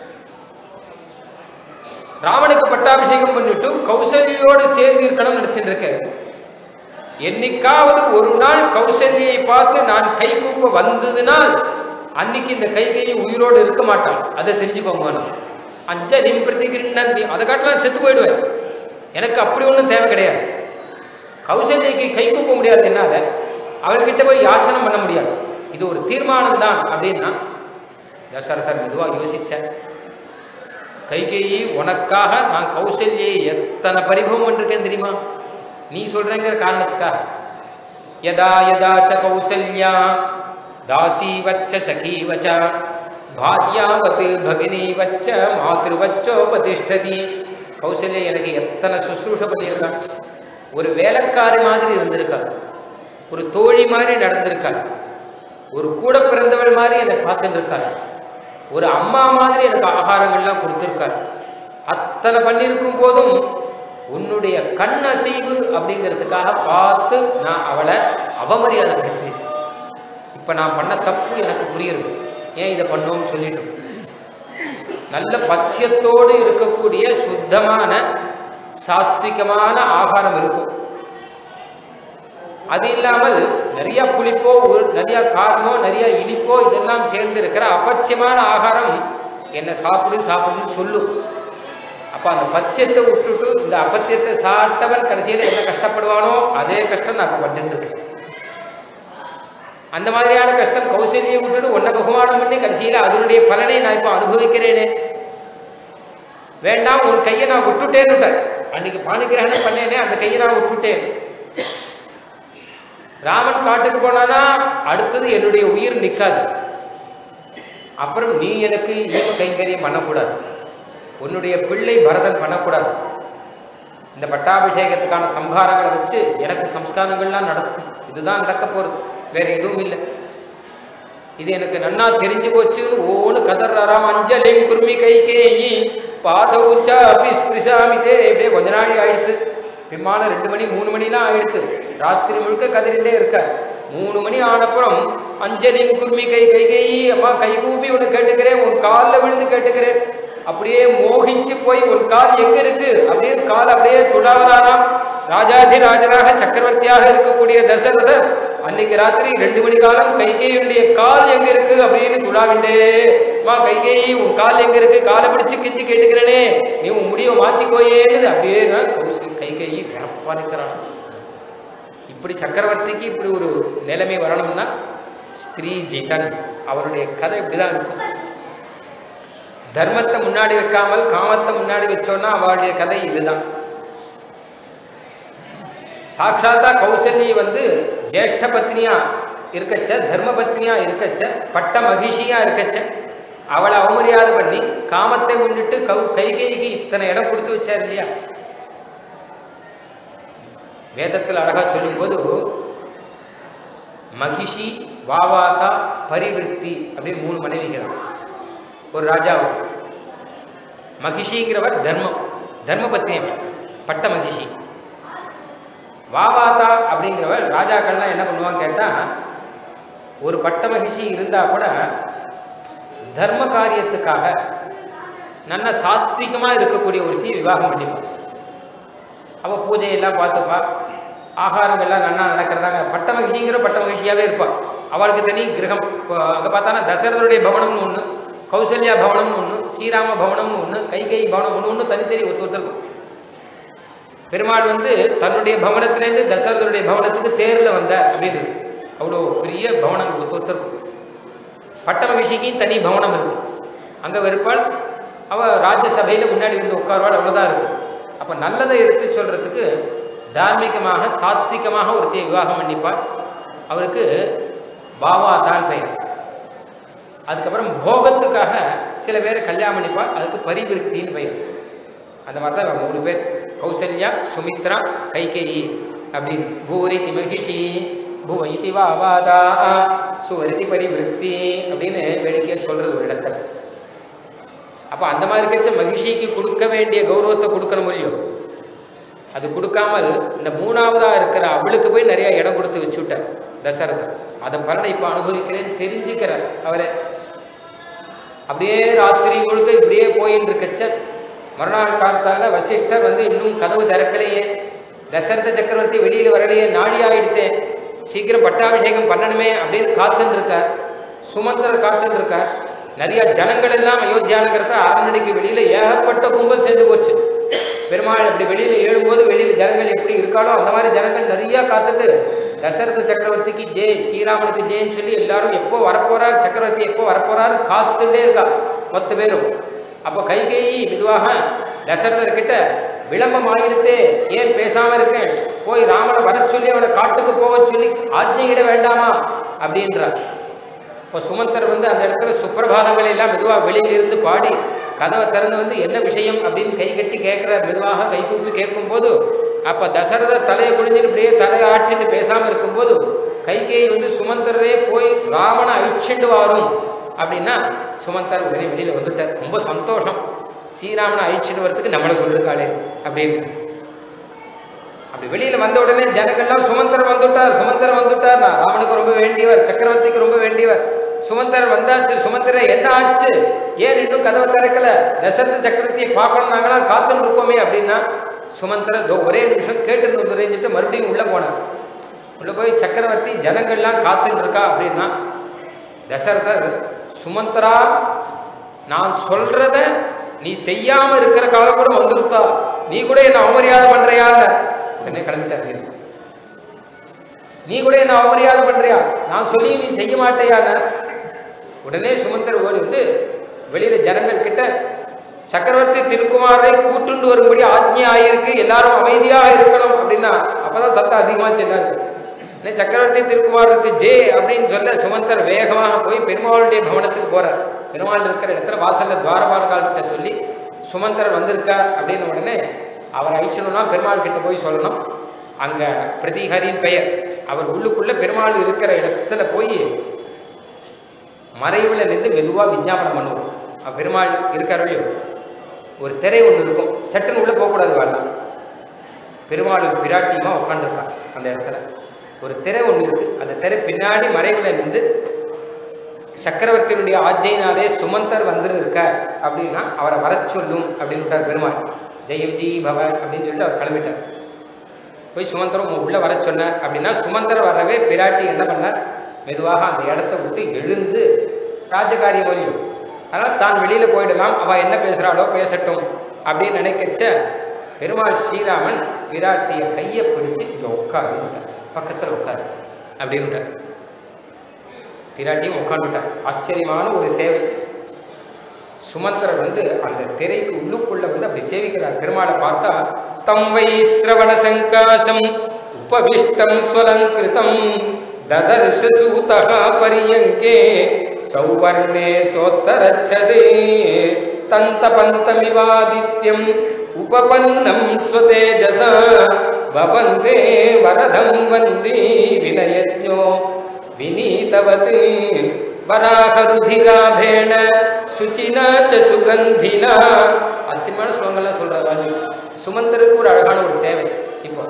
Speaker 1: ராவனுக்கு பட்டாபிஷேகம் பண்ணிட்டு கௌசல்யோடு சேர்ந்து இருக்கணும் நினைச்சிட்டு இருக்க என்னைக்காவது ஒரு நாள் கௌசல்யை பார்த்து நான் கை கூப்ப வந்ததுனால் அன்னைக்கு இந்த கைகையை உயிரோடு இருக்க மாட்டான் அதை செஞ்சுக்கோங்க நான். அஞ்சலி பிரதிகிருண்ணந்தி அதை காட்டலாம் செத்து போயிடுவேன் எனக்கு அப்படி ஒன்றும் தேவை கிடையாது கௌசல்யக்கு கை கூப்ப முடியாது என்னால அவர்கிட்ட போய் யாச்சனம் பண்ண முடியாது இது ஒரு தீர்மானம் தான் அப்படின்னா தசரதர் மெதுவாக யோசிச்சேன் கைகேயி உனக்காக நான் கௌசல்யை எத்தனை பரிபவம் பண்ணிருக்கேன் தெரியுமா நீ சொல்றேங்கிற காரணத்துக்காக யதா யதா ச கௌசல்யா தாசி வச்ச சகி வச்ச பாரியாவத் பகினி வச்ச மாத்திருவச்சோபதிஷ்டதி கௌசல்யா எனக்கு எத்தனை சுசுரூஷ பண்ணியிருக்கான் ஒரு வேலைக்காரி மாதிரி இருந்திருக்காள் ஒரு தோழி மாதிரி நடந்திருக்காள் ஒரு கூட பிறந்தவள் மாதிரி என்னை பார்த்துட்டு இருக்காள் ஒரு அம்மா மாதிரி எனக்கு ஆகாரங்கள்லாம் கொடுத்துருக்காள் அத்தனை பண்ணியிருக்கும் போதும் உன்னுடைய கண் அசைவு அப்படிங்கிறதுக்காக பார்த்து நான் அவளை அவமரியாதைப்படுத்தி இப்போ நான் பண்ண தப்பு எனக்கு புரியுது ஏன் இதை பண்ணோம்னு சொல்லிட்டு நல்ல பட்சியத்தோடு இருக்கக்கூடிய சுத்தமான சாத்விகமான ஆகாரம் இருக்கும் அது இல்லாமல் நிறைய புளிப்போ ஒரு நிறைய காரமோ நிறைய இனிப்போ இதெல்லாம் சேர்ந்து இருக்கிற அபட்சியமான ஆகாரம் என்னை சாப்பிடு சாப்பிடுன்னு சொல்லும் அப்போ அந்த பட்சியத்தை விட்டுட்டு இந்த அபத்தியத்தை சாப்பிட்டவன் கடைசியில் என்ன கஷ்டப்படுவானோ அதே கஷ்டம் நான் இப்போ பட்டுருக்கேன் அந்த மாதிரியான கஷ்டம் கௌசல்யை விட்டுட்டு ஒன்றை பகுமானம் பண்ணி கடைசியில் அதனுடைய பலனை நான் இப்போ அனுபவிக்கிறேனே வேண்டாம் உன் கையை நான் விட்டுட்டேன்னு அன்னைக்கு பாணிகிரகணம் பண்ணேனே அந்த கையை நான் விட்டுட்டேன் ராமன் காட்டுக்கு போனானா அடுத்தது என்னுடைய உயிர் நிற்காது அப்புறம் நீ எனக்கு ஈம கைங்கரியம் பண்ணக்கூடாது உன்னுடைய பிள்ளை பரதன் பண்ணக்கூடாது இந்த பட்டாபிஷேகத்துக்கான சம்ஹாரங்களை வச்சு எனக்கு சம்ஸ்காரங்கள்லாம் நடக்கும் இதுதான் நடக்க போகிறது வேற எதுவும் இல்லை இது எனக்கு நன்னா தெரிஞ்சு போச்சு ஓன்னு கதறாராம் அஞ்சலிம் குர்மி கை கேயி பாத உச்சா அப்படி ஸ்பிரிசாமித்தே இப்படியே கொஞ்ச நாள் ஆயிடுத்து பிம்மான ரெண்டு மணி மூணு மணிலாம் ஆயிடுத்து ராத்திரி முழுக்க கதறிண்டே இருக்க மூணு மணி ஆனப்புறம் அஞ்சலிம் குர்மி கை கை கை அம்மா கை கூப்பி உன்னை கேட்டுக்கிறேன் உன் காலில் விழுந்து கேட்டுக்கிறேன் அப்படியே மோகிச்சு போய் உன் கால் எங்க இருக்கு அப்படியே கால் அப்படியே துளாவதாராம் ராஜாதிராஜனாக சக்கரவர்த்தியாக இருக்கக்கூடிய தசரதர் அன்னைக்கு ராத்திரி ரெண்டு மணி காலம் கைகேயுடைய கால் எங்க இருக்கு அப்படின்னு துளாவிண்டே மா கைகேயி உன் கால் எங்க இருக்கு காலை பிடிச்சு கிச்சு கேட்டுக்கிறேனே நீ உன் முடிவை மாத்திக்கோயேன்னு அப்படியே நான் கௌசி கைகேயி விரப்பா நிற்கிறான் இப்படி சக்கரவர்த்திக்கு இப்படி ஒரு நிலைமை வரணும்னா ஸ்திரீ ஜிதன் அவருடைய கதை இப்படிதான் இருக்கும் தர்மத்தை முன்னாடி வைக்காமல் காமத்தை முன்னாடி வச்சோன்னா அவளுடைய கதை இதுதான் சாட்சாத்தா கௌசல்யை வந்து ஜேஷ்ட பத்னியா இருக்கச்ச தர்ம பத்னியா இருக்கச்ச பட்ட மகிஷியா இருக்கச்ச அவளை அவமரியாதை பண்ணி காமத்தை முன்னிட்டு கௌ கைகைக்கு இத்தனை இடம் கொடுத்து வச்சார் இல்லையா வேதத்தில் அழகா சொல்லும்போது மகிஷி வாவாதா பரிவிருத்தி அப்படின்னு மூணு மனைவிகள் ஒரு ராஜாவுக்கு மகிஷிங்கிறவர் தர்மம் தர்ம பத்னியம் பட்ட மகிஷி வாவாதா அப்படிங்கிறவர் ராஜாக்கள்லாம் என்ன பண்ணுவாங்க கேட்டால் ஒரு பட்ட மகிழ்ச்சி இருந்தால் கூட தர்ம காரியத்துக்காக நல்ல சாத்விகமாக இருக்கக்கூடிய ஒருத்தி விவாகம் பண்ணிப்பாள் அவள் பூஜையெல்லாம் பார்த்துப்பா ஆகாரங்கள்லாம் நல்லா நடக்கிறதாங்க பட்ட மகிழ்ச்சிங்கிற பட்ட மகிழ்ச்சியாகவே இருப்பாள் அவளுக்கு தனி கிரகம் அங்கே பார்த்தானா தசரதருடைய பவனம்னு ஒன்று கௌசல்யா பவனம்னு ஒன்று ஸ்ரீராம பவனம்னு ஒன்று கைகை பவனம் ஒன்று ஒன்று தனித்தனி ஒருத்தர் ஒருத்தருக்கும் பெருமாள் வந்து தன்னுடைய பவனத்திலேருந்து தசரதனுடைய பவனத்துக்கு தேரில் வந்தார் அப்படின்னு அவ்வளோ பெரிய பவனங்கள் ஒருத்தருக்கும் பட்ட மகிழ்ச்சிக்கும் தனி பவனம் இருக்கு அங்கே இருப்பாள் அவள் ராஜ்யசபையில் முன்னாடி வந்து உட்காருவாள் அவ்வளோதான் இருக்கும் அப்போ நல்லதை எடுத்து சொல்கிறதுக்கு தார்மீகமாக சாத்விகமாக ஒருத்தையை விவாகம் பண்ணிப்பாள் அவருக்கு பாவா தான் பெயர் அதுக்கப்புறம் போகத்துக்காக சில பேரை கல்யாணம் பண்ணிப்பாள் அதுக்கு பரிவிருத்தின்னு பெயர் அந்த மாதிரி தான் மூணு பேர் கௌசல்யா சுமித்ரா கைகேயி அப்படின்னு பூரிதி மகிஷி புவ இதி வாவாதா சுவரிதி பரிவிருத்தி அப்படின்னு வேடிக்கையில் சொல்றது ஒரு இடத்துல அப்போ அந்த மாதிரி இருக்கச்ச மகிழ்ச்சிக்கு கொடுக்க வேண்டிய கௌரவத்தை கொடுக்கணும் இல்லையோ அது கொடுக்காமல் இந்த மூணாவதாக இருக்கிற அவளுக்கு போய் நிறைய இடம் கொடுத்து வச்சுட்டார் தசரதர் அதை பலனை இப்போ அனுபவிக்கிறேன்னு தெரிஞ்சுக்கிறார் அவரை அப்படியே ராத்திரி முழுக்க இப்படியே போயின்னு இருக்கச்ச மறுநாள் காலத்தால வசிஷ்டர் வந்து இன்னும் கதவு திறக்கலையே தசரத சக்கரவர்த்தி வெளியில் வரலையே நாடி ஆயிடுத்தேன் சீக்கிரம் பட்டாபிஷேகம் பண்ணணுமே அப்படின்னு காத்துன்னு இருக்கார் சுமந்தர் காத்துன்னு இருக்கார் நிறைய ஜனங்கள் எல்லாம் அயோத்தியா நகரத்தை அரண்மனைக்கு வெளியில ஏகப்பட்ட கும்பல் சேர்ந்து போச்சு பெருமாள் அப்படி வெளியில ஏழும்போது வெளியில ஜனங்கள் எப்படி இருக்காளோ அந்த மாதிரி ஜனங்கள் நிறைய காத்துட்டு தசரத சக்கரவர்த்திக்கு ஜெய் ஸ்ரீராமனுக்கு ஜெயின்னு சொல்லி எல்லாரும் எப்போ வரப்போறார் சக்கரவர்த்தி எப்போ வரப்போறாரு காத்துட்டே இருக்கா மொத்த பேரும் அப்போ கைகேயி மெதுவாக தசரதர் கிட்ட விளம்பம் ஆயிடுத்தே ஏன் பேசாம இருக்கேன் போய் ராமனை வர சொல்லி அவனை காட்டுக்கு போக சொல்லி ஆஜ்ஞையிட வேண்டாமா அப்படின்றார் இப்போ சுமந்தர் வந்து அந்த இடத்துல சுப்பிரபாதங்களை எல்லாம் மெதுவாக வெளியிலிருந்து பாடி கதவை திறந்து வந்து என்ன விஷயம் அப்படின்னு கை கட்டி கேட்குறார் மெதுவாக கை கூப்பி கேட்கும்போது அப்போ தசரத தலையை குடிஞ்சிட்டு இப்படியே தலையை ஆட்டின்னு பேசாமல் இருக்கும்போது கைகேயி வந்து சுமந்தரே போய் ராமனை அழிச்சுண்டு வாரும் அப்படின்னா சுமந்தர் உடனே வெளியில் வந்துட்டார் ரொம்ப சந்தோஷம் ஸ்ரீராமனை அழிச்சுட்டு வரதுக்கு நம்மளை சொல்லிருக்காளே அப்படின்னு அப்படி வெளியில வந்த உடனே ஜனங்கள்லாம் சுமந்தர் வந்துட்டார் சுமந்தர் வந்துட்டார் நான் ராமனுக்கு ரொம்ப வேண்டியவர் சக்கரவர்த்திக்கு ரொம்ப வேண்டியவர் சுமந்தர் வந்தாச்சு சுமந்தரை என்ன ஆச்சு ஏன் இன்னும் கதவை திறக்கல தசரத சக்கரவர்த்தியை பார்க்கணும் நாங்களாம் காத்துன்னு இருக்கோமே அப்படின்னா சுமந்தர இதோ ஒரே நிமிஷம் கேட்டுன்னு வந்துருந்துட்டு மறுபடியும் உள்ள போனார் உள்ள போய் சக்கரவர்த்தி ஜனங்கள்லாம் காத்துன்னு இருக்கா அப்படின்னா தசரதர் சுமந்தரா நான் சொல்றத நீ செய்யாம இருக்கிற காலம் கூட வந்துருத்தா நீ கூட என்ன அவமரியாதை பண்றியான்னு உடனே கிளம்பிட்டார் நீ கூட என்ன அவமரியாதை பண்றியா நான் சொல்லி நீ செய்ய மாட்டேயான உடனே சுமந்தர் ஓடி வந்து வெளியில ஜனங்கள் கிட்ட சக்கரவர்த்தி திருக்குமாரை கூட்டுண்டு வரும்படி ஆஜ்ஞை ஆகியிருக்கு எல்லாரும் அமைதியாக இருக்கணும் அப்படின்னா அப்பதான் சத்தம் அதிகமாக செல்லாரு உடனே சக்கரவர்த்தி திருக்குமாருக்கு ஜே அப்படின்னு சொல்ல சுமந்தர் வேகமாக போய் பெருமாளுடைய பவனத்துக்கு போறார் பெருமாள் இருக்கிற இடத்துல வாசல்ல துவாரபாலகால் கிட்ட சொல்லி சுமந்தர் வந்திருக்கார் அப்படின்னு உடனே அவர் அழிச்சணும்னா பெருமாள் கிட்ட போய் சொல்லணும் அங்க பிரதிஹரின் பெயர் அவர் உள்ளுக்குள்ள பெருமாள் இருக்கிற இடத்துல போய் மறைவில் நின்று மெதுவாக விஞ்ஞாபனம் பண்ணுவோம் அவர் பெருமாள் இருக்கார் இல்லையோ ஒரு திரை ஒன்று இருக்கும் சட்டுன்னு உள்ளே போகக்கூடாது வரலாம் பெருமாள் பிராட்டியமாக உட்காந்துருக்காங்க அந்த இடத்துல ஒரு திரை ஒன்று இருக்கு அந்த திரை பின்னாடி மறைவில் நின்று சக்கரவர்த்தியினுடைய ஆஜையினாலே சுமந்தர் வந்துருக்கார் அப்படின்னா அவரை வர சொல்லும் அப்படின்னு விட்டார் பெருமாள் ஜெயவிஜி பவ அப்படின்னு சொல்லிட்டு அவர் கிளம்பிட்டார் போய் சுமந்தரம் உள்ள வர சொன்னார் அப்படின்னா சுமந்தர் வரவே பிராட்டி என்ன பண்ணார் மெதுவாக அந்த இடத்த விட்டு எழுந்து ராஜகாரியம் வரையும் அதனால் தான் வெளியில் போயிடலாம் அவள் என்ன பேசுகிறாளோ பேசட்டும் அப்படின்னு நினைக்கச்ச பெருமாள் ஸ்ரீராமன் விராட்டிய கையை பிடிச்சி இங்கே உட்காருட்டார் பக்கத்தில் உட்காரு அப்படின்ட்டார் பிராட்டியும் உட்காந்துட்டார் ஆச்சரியமான ஒரு சேவை சுமந்திரர் வந்து அந்த திரைக்கு உள்ளுக்குள்ள வந்து அப்படி சேவிக்கிறார் பெருமாளை பார்த்தா தம் வை சிரவண சங்காசம் உபவிஷ்டம் ஸ்வலங்கிருதம் ததர்ஷ சூதா பரியங்கே சௌவர்ணே சோத்தரச்சதே தந்த பந்தமிவாதித்யம் உபபன்னம் ஸ்வதேஜசா பவந்தே வரதம் வந்தி வினயஜ்ஞோ வினீதவத் வராகருதிராபேண சுச்சினா ச சுகந்தினா ஆச்சரியமான ஸ்லோகங்கள்லாம் சொல்றாரு சுமந்தருக்கு ஒரு அழகான ஒரு சேவை இப்போ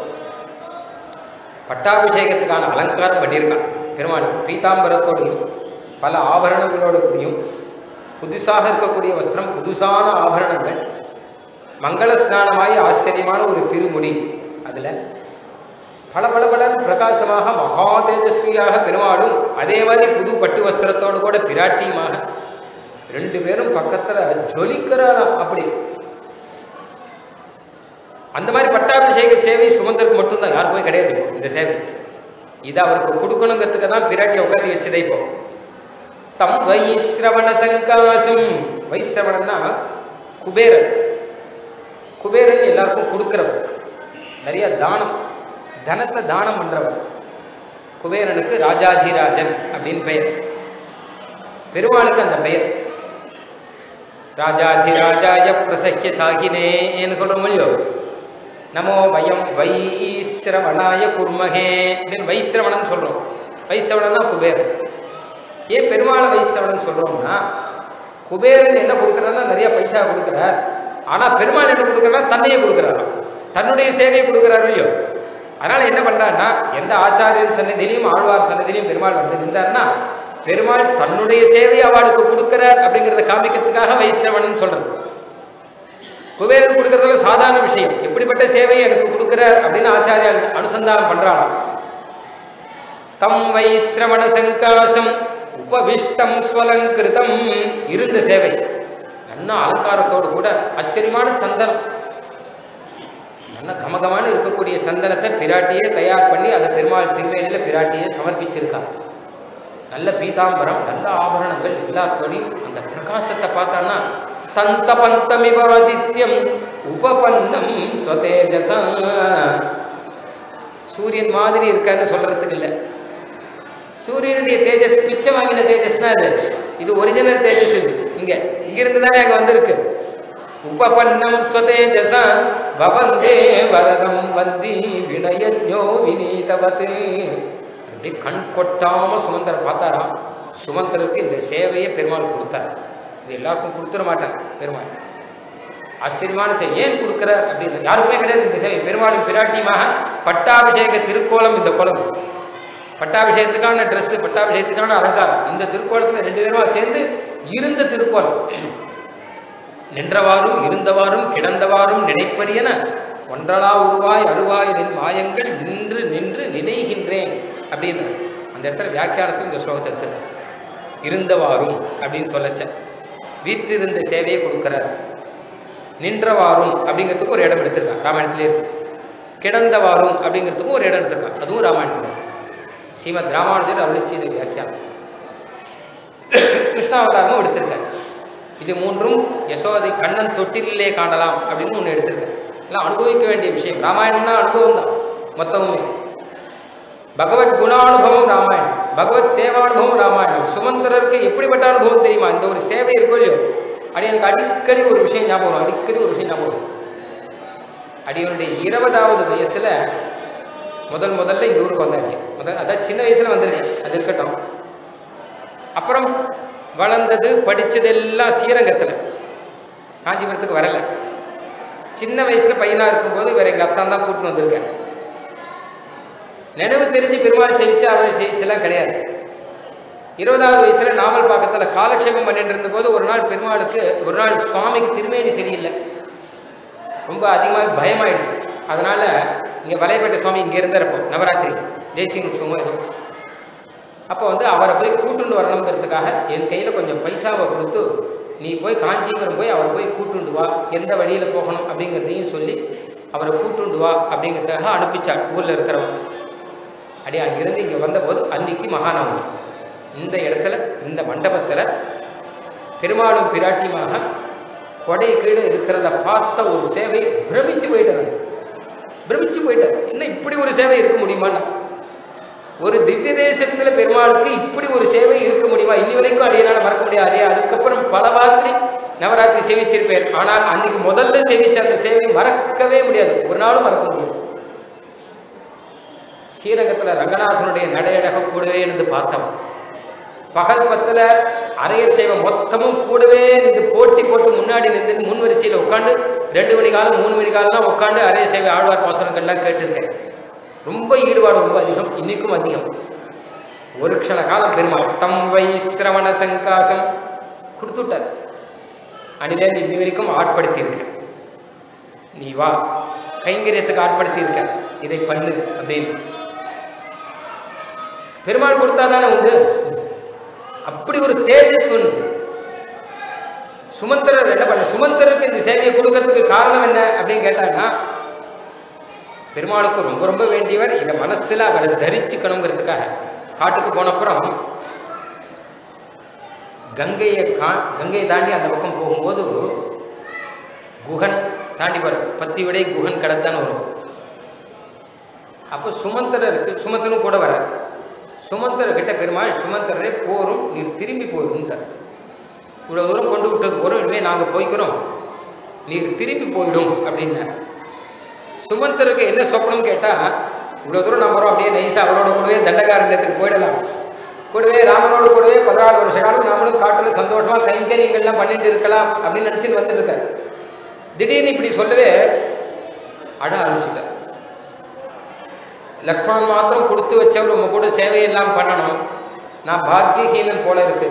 Speaker 1: பட்டாபிஷேகத்துக்கான அலங்காரம் பண்ணியிருக்கான் பெருமாளுக்கு பீதாம்பரத்தோடையும் பல ஆபரணங்களோடு கூடியும் புதுசாக இருக்கக்கூடிய வஸ்திரம் புதுசான ஆபரணங்கள் மங்கள ஸ்நானமாய் ஆச்சரியமான ஒரு திருமுடி அதில் பல பல பலன் பிரகாசமாக மகா தேஜஸ்வியாக பெருமாளும் அதே மாதிரி புது பட்டு வஸ்திரத்தோடு கூட பிராட்டியுமாக ரெண்டு பேரும் பக்கத்துல ஜொலிக்கிறாராம் அப்படி அந்த மாதிரி பட்டாபிஷேக சேவை சுமந்தருக்கு மட்டும்தான் யாருக்குமே கிடையாது இப்போ இந்த சேவை இதை அவருக்கு கொடுக்கணுங்கிறதுக்கு தான் பிராட்டியை உட்காந்து வச்சதே இப்போ தம் வைஸ்ரவண சங்காசம் வைஸ்ரவணன்னா குபேரன் குபேரன் எல்லாருக்கும் கொடுக்கிறவர் நிறைய தானம் தனத்தை தானம் பண்றவர் குபேரனுக்கு ராஜாதிராஜன் அப்படின்னு பெயர் பெருமாளுக்கு அந்த பெயர் ராஜாதிராஜாய பிரசக்கிய சாகினேன்னு சொல்றோம் இல்லையோ நமோ வயம் வைஸ்ரவணாய குர்மகே அப்படின்னு வைஸ்ரவணன் சொல்றோம் வைஸ்ரவணன் தான் குபேரன் ஏன் பெருமாளை வைஸ்ரவணன் சொல்றோம்னா குபேரன் என்ன கொடுக்குறாருன்னா நிறைய பைசா கொடுக்குறார் ஆனா பெருமாள் என்ன கொடுக்குறாரு தன்னையே கொடுக்குறாராம் தன்னுடைய சேவையை கொடுக்குறாரு இல்லையோ அதனால என்ன பண்றாருன்னா எந்த ஆச்சாரியன் சன்னதியிலையும் ஆழ்வார் சன்னதியிலையும் பெருமாள் வந்து நின்றாருன்னா பெருமாள் தன்னுடைய சேவையை அவளுக்கு கொடுக்குறார் அப்படிங்கிறத காமிக்கிறதுக்காக வைஷ்ணவன் சொல்றது குபேரன் கொடுக்கறதுல சாதாரண விஷயம் எப்படிப்பட்ட சேவையை எனக்கு கொடுக்குறார் அப்படின்னு ஆச்சாரியா அனுசந்தானம் பண்றாங்க தம் வைஸ்ரவண சங்காசம் உபவிஷ்டம் ஸ்வலங்கிருதம் இருந்த சேவை நல்ல அலங்காரத்தோடு கூட ஆச்சரியமான சந்தனம் நல்ல கமகமான இருக்கக்கூடிய சந்தனத்தை பிராட்டியே தயார் பண்ணி அதை பெருமாள் திருமேனியில் பிராட்டியே சமர்ப்பிச்சிருக்கா நல்ல பீதாம்பரம் நல்ல ஆபரணங்கள் எல்லாத்தோடையும் அந்த பிரகாசத்தை பார்த்தான்னா தந்த பந்தமிவாதித்யம் உபபன்னம் ஸ்வதேஜசா சூரியன் மாதிரி இருக்கான்னு சொல்றதுக்கு இல்லை சூரியனுடைய தேஜஸ் பிச்சை வாங்கின தேஜஸ்னா அது இது ஒரிஜினல் தேஜஸ் இது இங்க இங்கிருந்து தானே அங்க வந்திருக்கு உபபன்னம் ஸ்வதேஜசா பவந்தே வரதம் வந்தி வினயஜோ வினீதவத் அப்படி கண் கொட்டாம சுமந்தர் பார்த்தாராம் சுமந்தருக்கு இந்த சேவையை பெருமாள் கொடுத்தார் இது எல்லாருக்கும் கொடுத்துட மாட்டாங்க பெருமாள் ஆச்சரியமான சேவை ஏன் கொடுக்குற அப்படின்னு யாருக்குமே கிடையாது இந்த சேவை பெருமாளும் பிராட்டியுமாக பட்டாபிஷேக திருக்கோலம் இந்த கோலம் பட்டாபிஷேகத்துக்கான ட்ரெஸ் பட்டாபிஷேகத்துக்கான அலங்காரம் இந்த திருக்கோலத்தில் ரெண்டு பேருமா சேர்ந்து இருந்த திருக்கோலம் நின்றவாறும் இருந்தவாறும் கிடந்தவாறும் நினைப்பரியன ஒன்றலா உருவாய் அருவாய் நின் மாயங்கள் நின்று நின்று நினைகின்றேன் அப்படின்னு அந்த இடத்துல வியாக்கியானத்தில் இந்த ஸ்லோகத்தை எடுத்துக்க இருந்தவாறும் அப்படின்னு சொல்லச்ச வீற்றிருந்த சேவையை கொடுக்கிறார் நின்றவாறும் அப்படிங்கிறதுக்கு ஒரு இடம் எடுத்திருக்கான் ராமாயணத்திலே இருக்கு கிடந்தவாறும் அப்படிங்கிறதுக்கும் ஒரு இடம் எடுத்திருக்கான் அதுவும் ராமாயணத்தில் இருக்கு ஸ்ரீமத் ராமானுஜர் அருளி செய்த வியாக்கியானம் கிருஷ்ணாவதாரமும் எடுத்திருக்காரு இது மூன்றும் யசோதை கண்ணன் தொட்டிலே காணலாம் அப்படின்னு ஒன்று எடுத்திருக்காரு எல்லாம் அனுபவிக்க வேண்டிய விஷயம் ராமாயணம்னா அனுபவம் தான் மொத்தமுமே பகவத் குணானுபவம் ராமாயணம் பகவத் சேவானுபவம் ராமாயணம் சுமந்திரருக்கு எப்படிப்பட்ட அனுபவம் தெரியுமா இந்த ஒரு சேவை இருக்கோ இல்லையோ அடி எனக்கு அடிக்கடி ஒரு விஷயம் ஞாபகம் வரும் அடிக்கடி ஒரு விஷயம் ஞாபகம் வரும் அடியனுடைய இருபதாவது வயசுல முதல் முதல்ல இந்த ஊருக்கு வந்தாங்க முதல் அதான் சின்ன வயசுல வந்திருக்கேன் அது இருக்கட்டும் அப்புறம் வளர்ந்தது படிச்சதெல்லாம் ஸ்ரீரங்கத்தில் காஞ்சிபுரத்துக்கு வரல சின்ன வயசுல பையனா இருக்கும்போது வேற எங்க அத்தான் தான் கூட்டின்னு வந்திருக்கேன் நினைவு தெரிஞ்சு பெருமாள் செவிச்சு அவரை செவிச்செல்லாம் கிடையாது இருபதாவது வயசுல நாவல் பாக்கத்துல காலக்ஷேபம் பண்ணிட்டு இருந்தபோது ஒரு நாள் பெருமாளுக்கு ஒரு நாள் சுவாமிக்கு திருமேனி சரியில்லை ரொம்ப அதிகமாக பயமாயிடுது அதனால இங்க வலைப்பேட்டை சுவாமி இங்க இருந்திருப்போம் நவராத்திரி தேசிய உற்சவம் ஏதோ அப்போ வந்து அவரை போய் கூட்டுண்டு வரணுங்கிறதுக்காக என் கையில் கொஞ்சம் பைசாவை கொடுத்து நீ போய் காஞ்சிபுரம் போய் அவரை போய் கூட்டுண்டு வா எந்த வழியில் போகணும் அப்படிங்கிறதையும் சொல்லி அவரை கூட்டுண்டு வா அப்படிங்கிறதுக்காக அனுப்பிச்சாள் ஊரில் இருக்கிறவன் அடி அங்கிருந்து இங்கே வந்தபோது அன்னைக்கு மகாநவமி இந்த இடத்துல இந்த மண்டபத்தில் பெருமாளும் பிராட்டியுமாக கொடை கீழே இருக்கிறத பார்த்த ஒரு சேவை பிரமிச்சு போயிட்டார் பிரமிச்சு போயிட்டார் இன்னும் இப்படி ஒரு சேவை இருக்க முடியுமான்னா ஒரு திவ்ய தேசத்துல பெருமாளுக்கு இப்படி ஒரு சேவை இருக்க முடியுமா இன்னி வரைக்கும் அடியனால மறக்க முடியாது அதுக்கப்புறம் பல வாத்திரி நவராத்திரி சேவிச்சிருப்பேன் ஆனால் அன்னைக்கு முதல்ல சேவிச்ச அந்த சேவை மறக்கவே முடியாது ஒரு நாளும் மறக்க முடியாது ஸ்ரீரங்கத்துல ரங்கநாதனுடைய நடையழக கூடவே இருந்து பார்த்தோம் பகல் பத்துல அரையர் சேவை மொத்தமும் கூடவே நின்று போட்டி போட்டு முன்னாடி நின்று முன் வரிசையில் உட்காந்து ரெண்டு மணி காலம் மூணு மணி காலம்லாம் உட்காந்து அரையர் சேவை ஆழ்வார் பாசனங்கள்லாம் கேட்டிருக்கேன் ரொம்ப ஈடுபாடு ரொம்ப அதிகம் இன்னைக்கும் அதிகம் ஒரு க்ஷண காலம் பெருமாள் தம் வை சிரவண சங்காசம் கொடுத்துட்டார் அணிலேருந்து இன்னி வரைக்கும் ஆட்படுத்தியிருக்க நீ வா கைங்கரியத்துக்கு ஆட்படுத்தியிருக்க இதை பண்ணு அப்படின்னு பெருமாள் கொடுத்தாதானே உண்டு அப்படி ஒரு தேஜஸ் ஒன்று சுமந்திரர் என்ன பண்ண சுமந்திரருக்கு இந்த சேவையை கொடுக்கறதுக்கு காரணம் என்ன அப்படின்னு கேட்டாங்கன்னா பெருமாளுக்கு ரொம்ப ரொம்ப வேண்டியவர் இதை மனசுல அவரை தரிச்சுக்கணுங்கிறதுக்காக காட்டுக்கு போனப்புறம் கங்கையை கா கங்கையை தாண்டி அந்த பக்கம் போகும்போது குகன் தாண்டி வர பத்தி விடை குகன் கடத்தான்னு வரும் அப்போ சுமந்தரருக்கு சுமந்தனும் கூட வர சுமந்தர்கிட்ட பெருமாள் சுமந்தரே போரும் நீர் திரும்பி போயிடும்ன்றார் இவ்வளோ தூரம் கொண்டு விட்டது போகிறோம் இனிமேல் நாங்கள் போய்க்கிறோம் நீர் திரும்பி போயிடும் அப்படின்னார் சுமந்தருக்கு என்ன சொப்பனம் கேட்டால் இவ்வளோ தூரம் நம்ம வரோம் அப்படியே நைஸாக அவரோட கூடவே தண்டகாரண்யத்துக்கு போயிடலாம் கூடவே ராமனோடு கூடவே பதினாலு வருஷ காலம் நாமளும் காட்டுல சந்தோஷமா கைங்கரியங்கள்லாம் பண்ணிட்டு இருக்கலாம் அப்படின்னு நினைச்சுட்டு வந்துட்டு இருக்காரு திடீர்னு இப்படி சொல்லவே அட ஆரம்பிச்சுட்டார் லக்ஷ்மணன் மாத்திரம் கொடுத்து வச்சவர் உங்க கூட சேவையெல்லாம் பண்ணணும் நான் பாக்கியஹீனன் போல இருக்கு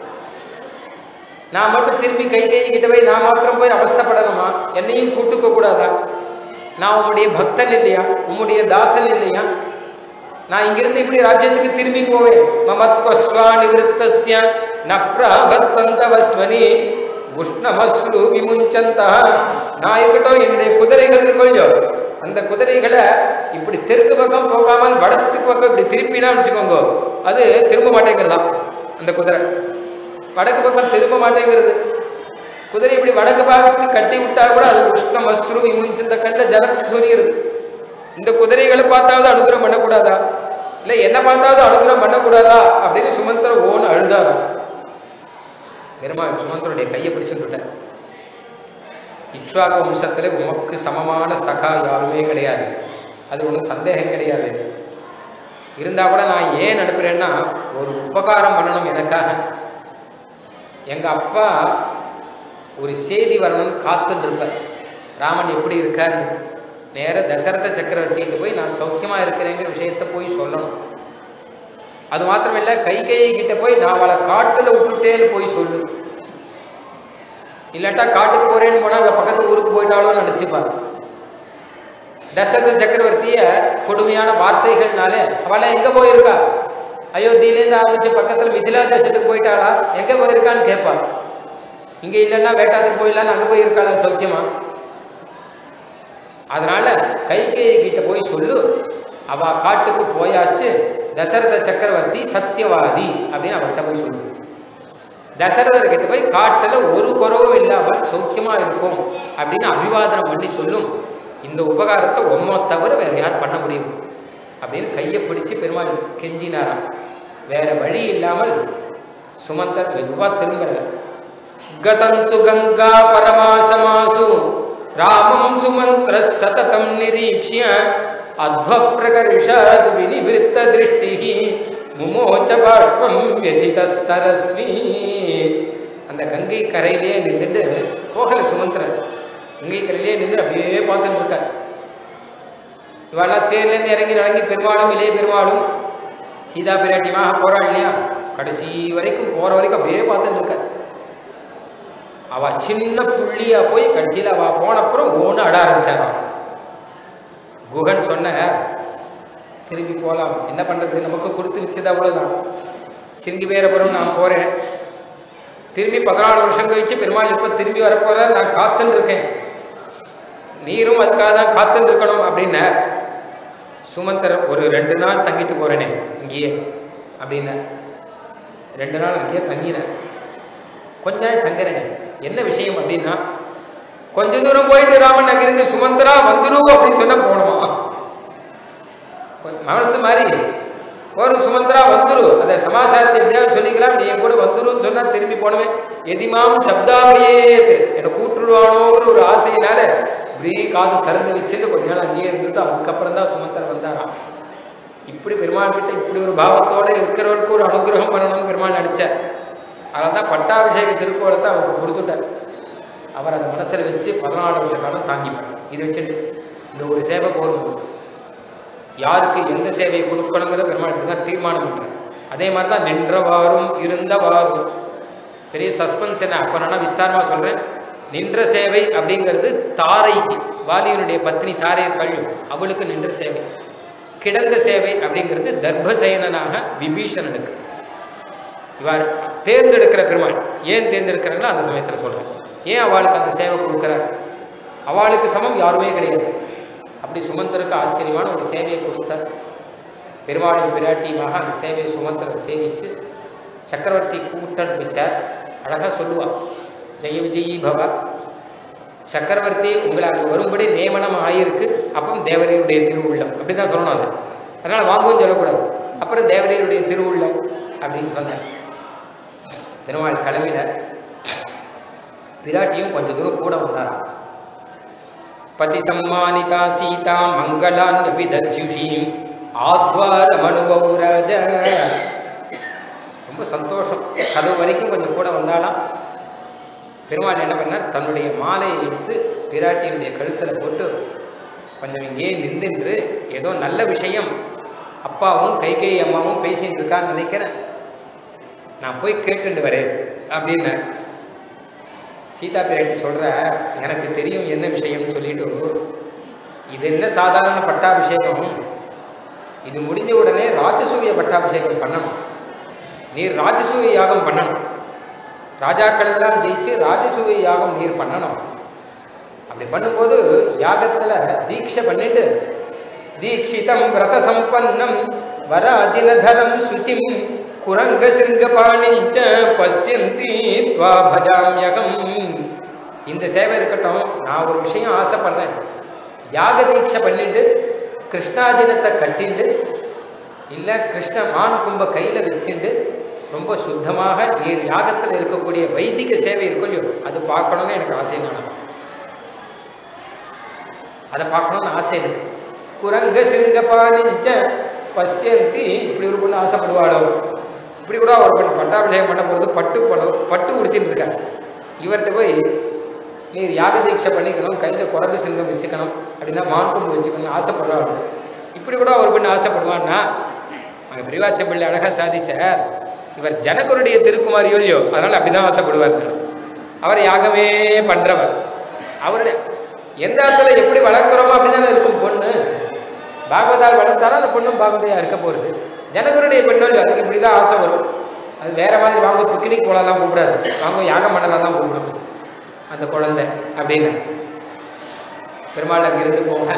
Speaker 1: நான் மட்டும் திரும்பி கை கை கிட்ட போய் நான் மாத்திரம் போய் அவஸ்தைப்படணுமா என்னையும் கூட்டுக்க கூடாதா நான் உம்முடைய பக்தன் இல்லையா உம்முடைய தாசன் இல்லையா நான் இங்கிருந்து இப்படி ராஜ்யத்துக்கு திரும்பி போவேன் மமத்வஸ்வா நிவத்தஸ்ய நப்ராபத்தந்தவஸ்வனி உஷ்ணமஸ்ரு விமுஞ்சந்தா நான் இருக்கட்டும் என்னுடைய குதிரைகள் இருக்கோ அந்த குதிரைகளை இப்படி தெற்கு பக்கம் போகாமல் வடக்கு பக்கம் இப்படி திருப்பினா வச்சுக்கோங்க அது திரும்ப மாட்டேங்கிறதா அந்த குதிரை வடக்கு பக்கம் திரும்ப மாட்டேங்கிறது குதிரை இப்படி வடக்கு பாகத்துக்கு கட்டி விட்டா கூட அது உஷ்ணம் அஸ்ரு இந்த கண்ட ஜலத்தை சொரிகிறது இந்த குதிரைகளை பார்த்தாவது அனுகிரகம் பண்ணக்கூடாதா இல்லை என்ன பார்த்தாவது அனுகிரகம் பண்ணக்கூடாதா அப்படின்னு சுமந்தர் ஓன் அழுதாரா பெருமாள் சுமந்தருடைய கையை பிடிச்சுட்டு விட்டார் இக்ஷ்வாக வம்சத்துல உமக்கு சமமான சகா யாருமே கிடையாது அது ஒன்றும் சந்தேகம் கிடையாது இருந்தா கூட நான் ஏன் அனுப்புறேன்னா ஒரு உபகாரம் பண்ணணும் எனக்காக எங்க அப்பா ஒரு செய்தி வரணும்னு காத்துட்டு இருப்பார் ராமன் எப்படி இருக்காருன்னு நேர தசரத சக்கரவர்த்திட்டு போய் நான் சௌக்கியமா இருக்கிறேங்கிற விஷயத்த போய் சொல்லணும் அது மாத்திரமில்ல கை கையை கிட்ட போய் நான் அவளை காட்டுல விட்டுட்டேன்னு போய் சொல்லு இல்லாட்டா காட்டுக்கு போறேன்னு போனா அவ பக்கத்து ஊருக்கு போயிட்டாலும் நினைச்சுப்பார் தசரத சக்கரவர்த்திய கொடுமையான வார்த்தைகள்னால அவளை எங்க போயிருக்கா அயோத்தியிலேருந்து ஆரம்பிச்சு பக்கத்துல மிதிலா தேசத்துக்கு போயிட்டாளா எங்க போயிருக்கான்னு கேட்பா இங்க இல்லைன்னா வேட்டாத்துக்கு போயிடலான்னு அங்க போயிருக்காளா சௌக்கியமா அதனால கைகேயி கிட்ட போய் சொல்லு அவ காட்டுக்கு போயாச்சு தசரத சக்கரவர்த்தி சத்தியவாதி அப்படின்னு அவர்கிட்ட போய் சொல்லு தசரதர் கிட்ட போய் காட்டுல ஒரு குறவும் இல்லாமல் சௌக்கியமா இருக்கும் அப்படின்னு அபிவாதனம் பண்ணி சொல்லும் இந்த உபகாரத்தை உம்மை தவிர வேற யார் பண்ண முடியும் அப்படின்னு கையை பிடிச்சு பெருமாள் கெஞ்சினாராம் வேற வழி இல்லாமல் சுமந்தர் மெதுவா திரும்புற கதந்து கங்கா பரமாசமாசு ராமம் சுமந்திர சததம் நிரீக்ஷிய அத்வப்பிரகர்ஷாத் வினிவிருத்த திருஷ்டி முமோச்ச பாஷ்பம் व्यथितस्तरस्वी அந்த கங்கை கரையிலே நின்றுட்டு போகல சுமந்திரன் கங்கை கரையிலே நின்று அப்படியே பார்த்துட்டு இருக்கார் இவெல்லாம் தேர்லேருந்து இறங்கி நடங்கி பெருமாளும் இளைய பெருமாளும் சீதா பிராட்டியமாக போறாள் இல்லையா கடைசி வரைக்கும் போற வரைக்கும் அப்படியே பார்த்துட்டு இருக்கார் அவ சின்ன புள்ளியா போய் கடைசியில் அவ போனப்புறம் ஓன்னு அட ஆரம்பிச்சாராம் குகன் சொன்ன திரும்பி போகலாம் என்ன பண்றது நமக்கு கொடுத்து வச்சது அவ்வளவுதான் சிங்கி பேரபுரம் நான் போறேன் திரும்பி பதினாலு வருஷம் கழிச்சு பெருமாள் இப்ப திரும்பி வரப்போறார் நான் காத்துன்னு இருக்கேன் நீரும் அதுக்காக தான் காத்துன்னு இருக்கணும் அப்படின்னு சுமந்தர் ஒரு ரெண்டு நாள் தங்கிட்டு போறேனே இங்கேயே அப்படின்னு ரெண்டு நாள் அங்கேயே தங்கினேன் கொஞ்ச நாள் தங்குறேனே என்ன விஷயம் அப்படின்னா கொஞ்ச தூரம் போயிட்டு ராமன் அங்கிருந்து சுமந்தரா வந்துடும் அப்படின்னு சொன்னா போனோமா கொஞ்சம் மனசு மாதிரி போரும் சுமந்திரா வந்துரு அந்த சமாச்சாரத்தை எப்படியாவது சொல்லிக்கலாம் நீ என் கூட வந்துருன்னு சொன்னா திரும்பி போனவே எதிமாம் சப்தாவளியே என்னை கூட்டுடுவானோங்கிற ஒரு ஆசையினால இப்படி காது திறந்து வச்சுட்டு கொஞ்ச நாள் அங்கேயே இருந்துட்டு அதுக்கப்புறம் தான் சுமந்தர் வந்தாராம் இப்படி பெருமாள் கிட்ட இப்படி ஒரு பாவத்தோட இருக்கிறவருக்கு ஒரு அனுகிரகம் பண்ணணும்னு பெருமாள் நடிச்சார் அதனால தான் பட்டாபிஷேக திருக்கோலத்தை அவருக்கு கொடுத்துட்டார் அவர் அதை மனசில் வச்சு பதினாலு வருஷ காலம் தாங்கிப்பார் இது வச்சுட்டு இந்த ஒரு சேவை போரும் யாருக்கு எந்த சேவையை கொடுக்கணுங்கிற பெருமாள் இப்படி தான் தீர்மானம் பண்ணுறார் அதே மாதிரி தான் நின்றவாறும் இருந்தவாறும் பெரிய சஸ்பென்ஸ் என்ன அப்போ நான் விஸ்தாரமாக சொல்கிறேன் நின்ற சேவை அப்படிங்கிறது தாரைக்கு வாலியனுடைய பத்னி தாரை கழிவு அவளுக்கு நின்ற சேவை கிடந்த சேவை அப்படிங்கிறது தர்பசயனனாக விபீஷணனுக்கு இவர் தேர்ந்தெடுக்கிற பெருமாள் ஏன் தேர்ந்தெடுக்கிறாங்களோ அந்த சமயத்தில் சொல்கிறேன் ஏன் அவளுக்கு அந்த சேவை கொடுக்குறார் அவளுக்கு சமம் யாருமே கிடையாது அப்படி சுமந்தருக்கு ஆச்சரியமான ஒரு சேவையை கொடுத்தார் பெருமாளின் பிராட்டியமாக அந்த சேவையை சுமந்தரை சேவிச்சு சக்கரவர்த்தி கூட்டன் வச்சார் அழகாக சொல்லுவாள் ஜெய விஜயி பவ சக்கரவர்த்தி உங்களை அங்கே வரும்படி நியமனம் ஆயிருக்கு அப்புறம் தேவரையுடைய திருவுள்ளம் அப்படி தான் சொல்லணும் அது அதனால் வாங்குவோம் சொல்லக்கூடாது அப்புறம் தேவரையுடைய திருவுள்ளம் அப்படின்னு சொன்னார் பெருமாள் கிளம்பினார் பிராட்டியும் கொஞ்சம் தூரம் கூட வந்தாராம் பதி சம்மானிதா சீதா மங்களான் விதச்சுஷீம் ஆத்வாரமனுபவ ராஜ ரொம்ப சந்தோஷம் கதவு வரைக்கும் கொஞ்சம் கூட வந்தாலாம் பெருமாள் என்ன பண்ணார் தன்னுடைய மாலையை எடுத்து பிராட்டியினுடைய கழுத்தில் போட்டு கொஞ்சம் இங்கேயே நின்றுன்று ஏதோ நல்ல விஷயம் அப்பாவும் கைகை அம்மாவும் பேசிட்டு இருக்கான்னு நினைக்கிறேன் நான் போய் கேட்டுட்டு வரேன் அப்படின்னு சீதா பிராட்டி சொல்ற எனக்கு தெரியும் என்ன விஷயம்னு சொல்லிட்டு இது என்ன சாதாரண பட்டாபிஷேகம் இது முடிஞ்ச உடனே ராஜசூய பட்டாபிஷேகம் பண்ணணும் நீர் ராஜசூய யாகம் பண்ணணும் ராஜாக்கள் எல்லாம் ஜெயிச்சு ராஜசூய யாகம் நீர் பண்ணணும் அப்படி பண்ணும்போது யாகத்துல தீட்சை பண்ணிட்டு தீட்சிதம் விரத சம்பன்னம் வராஜினதரம் சுச்சிம் குரங்க சிங்கபாணிஞ்ச பசியந்தி துவா பஜாமியகம் இந்த சேவை இருக்கட்டும் நான் ஒரு விஷயம் ஆசைப்படுறேன் யாக தீட்சை பண்ணிட்டு கிருஷ்ணாஜினத்தை கட்டிண்டு இல்லை கிருஷ்ண மான் கும்ப கையில் வச்சுண்டு ரொம்ப சுத்தமாக நீர் யாகத்தில் இருக்கக்கூடிய வைதிக சேவை இருக்கும் இல்லையோ அது பார்க்கணும்னு எனக்கு ஆசை நான் அதை பார்க்கணும்னு ஆசை இருக்கு குரங்க சிங்கபாணிஞ்ச பசியந்தி இப்படி ஒரு பொண்ணு ஆசைப்படுவாளோ இப்படி கூட ஒரு பெண் பட்டாபிஷேகம் பண்ண போகிறது பட்டு படம் பட்டு உடுத்திட்டு இருக்காரு இவர்கிட்ட போய் நீர் யாக தீட்சை பண்ணிக்கணும் கையில் குரங்கு சிங்கம் வச்சுக்கணும் அப்படின்னா மான் கொம்பு வச்சுக்கணும் ஆசைப்படுறாள் இப்படி கூட ஒரு பெண் ஆசைப்படுவான்னா அங்கே பிரிவாச்சம்பிள்ளை அழகாக சாதிச்சார் இவர் ஜனகருடைய திருக்குமாரியோ இல்லையோ அதனால் அப்படிதான் ஆசைப்படுவார் அவர் யாகமே பண்ணுறவர் அவருடைய எந்த இடத்துல எப்படி வளர்க்குறோமோ அப்படிதானே இருக்கும் பொண்ணு பாகவதால் வளர்த்தாரோ அந்த பொண்ணும் பாகவதையா இருக்க போகிறது ஜனகருடைய பெண்ணோல் அதுக்கு இப்படி தான் ஆசை வரும் அது வேற மாதிரி வாங்க பிக்னிக் போகலாம் கூப்பிடாது வாங்க யாகம் பண்ணலாம் தான் கூப்பிடும் அந்த குழந்தை அப்படின்னு பெருமாள் அங்கிருந்து போக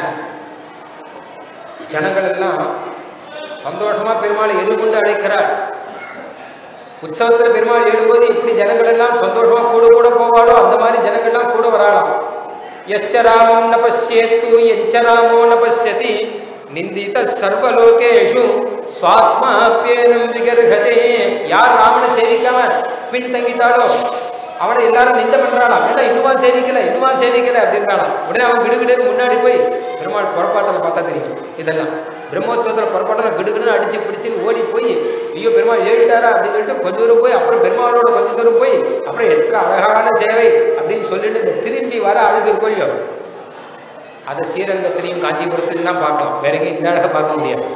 Speaker 1: ஜனங்கள் எல்லாம் சந்தோஷமா பெருமாளை எதிர்கொண்டு அழைக்கிறார் உற்சவத்தில் பெருமாள் எழும்போது இப்படி ஜனங்கள் எல்லாம் சந்தோஷமா கூட கூட போவாளோ அந்த மாதிரி ஜனங்கள்லாம் கூட வராளாம் எச்ச ராமம் ந பசியேத்து எச்ச ராமோ ந பசியதி நிந்தித சர்வலோகேஷு சுவாத்மாப்பியனம் விகர்ஹதே யார் ராமனை சேவிக்காம பின் தங்கிட்டாலோ அவனை எல்லாரும் நிந்த பண்றாளாம் ஏன்னா இன்னுமா சேவிக்கல இன்னுமா சேவிக்கல அப்படின்றாளாம் உடனே அவன் கிடுகிடுன்னு முன்னாடி போய் பெருமாள் புறப்பாட்டில் பார்த்தா தெரியும் இதெல்லாம் பிரம்மோத்சவத்தில் புறப்பாட்டில் கிடுகிடுன்னு அடிச்சு பிடிச்சின்னு ஓடி போய் ஐயோ பெருமாள் ஏறிட்டாரா அப்படின்னு சொல்லிட்டு கொஞ்ச தூரம் போய் அப்புறம் பெருமாளோட கொஞ்ச தூரம் போய் அப்புறம் எத்தனை அழகான சேவை அப்படின்னு சொல்லிட்டு இந்த திரும்பி வர அழகு இருக்கும் இல்லையோ அதை ஸ்ரீரங்கத்திலையும் காஞ்சிபுரத்திலையும் தான் பார்க்கலாம் வேற எங்கேயும் இந்த அழகை பார்க்க முடியாது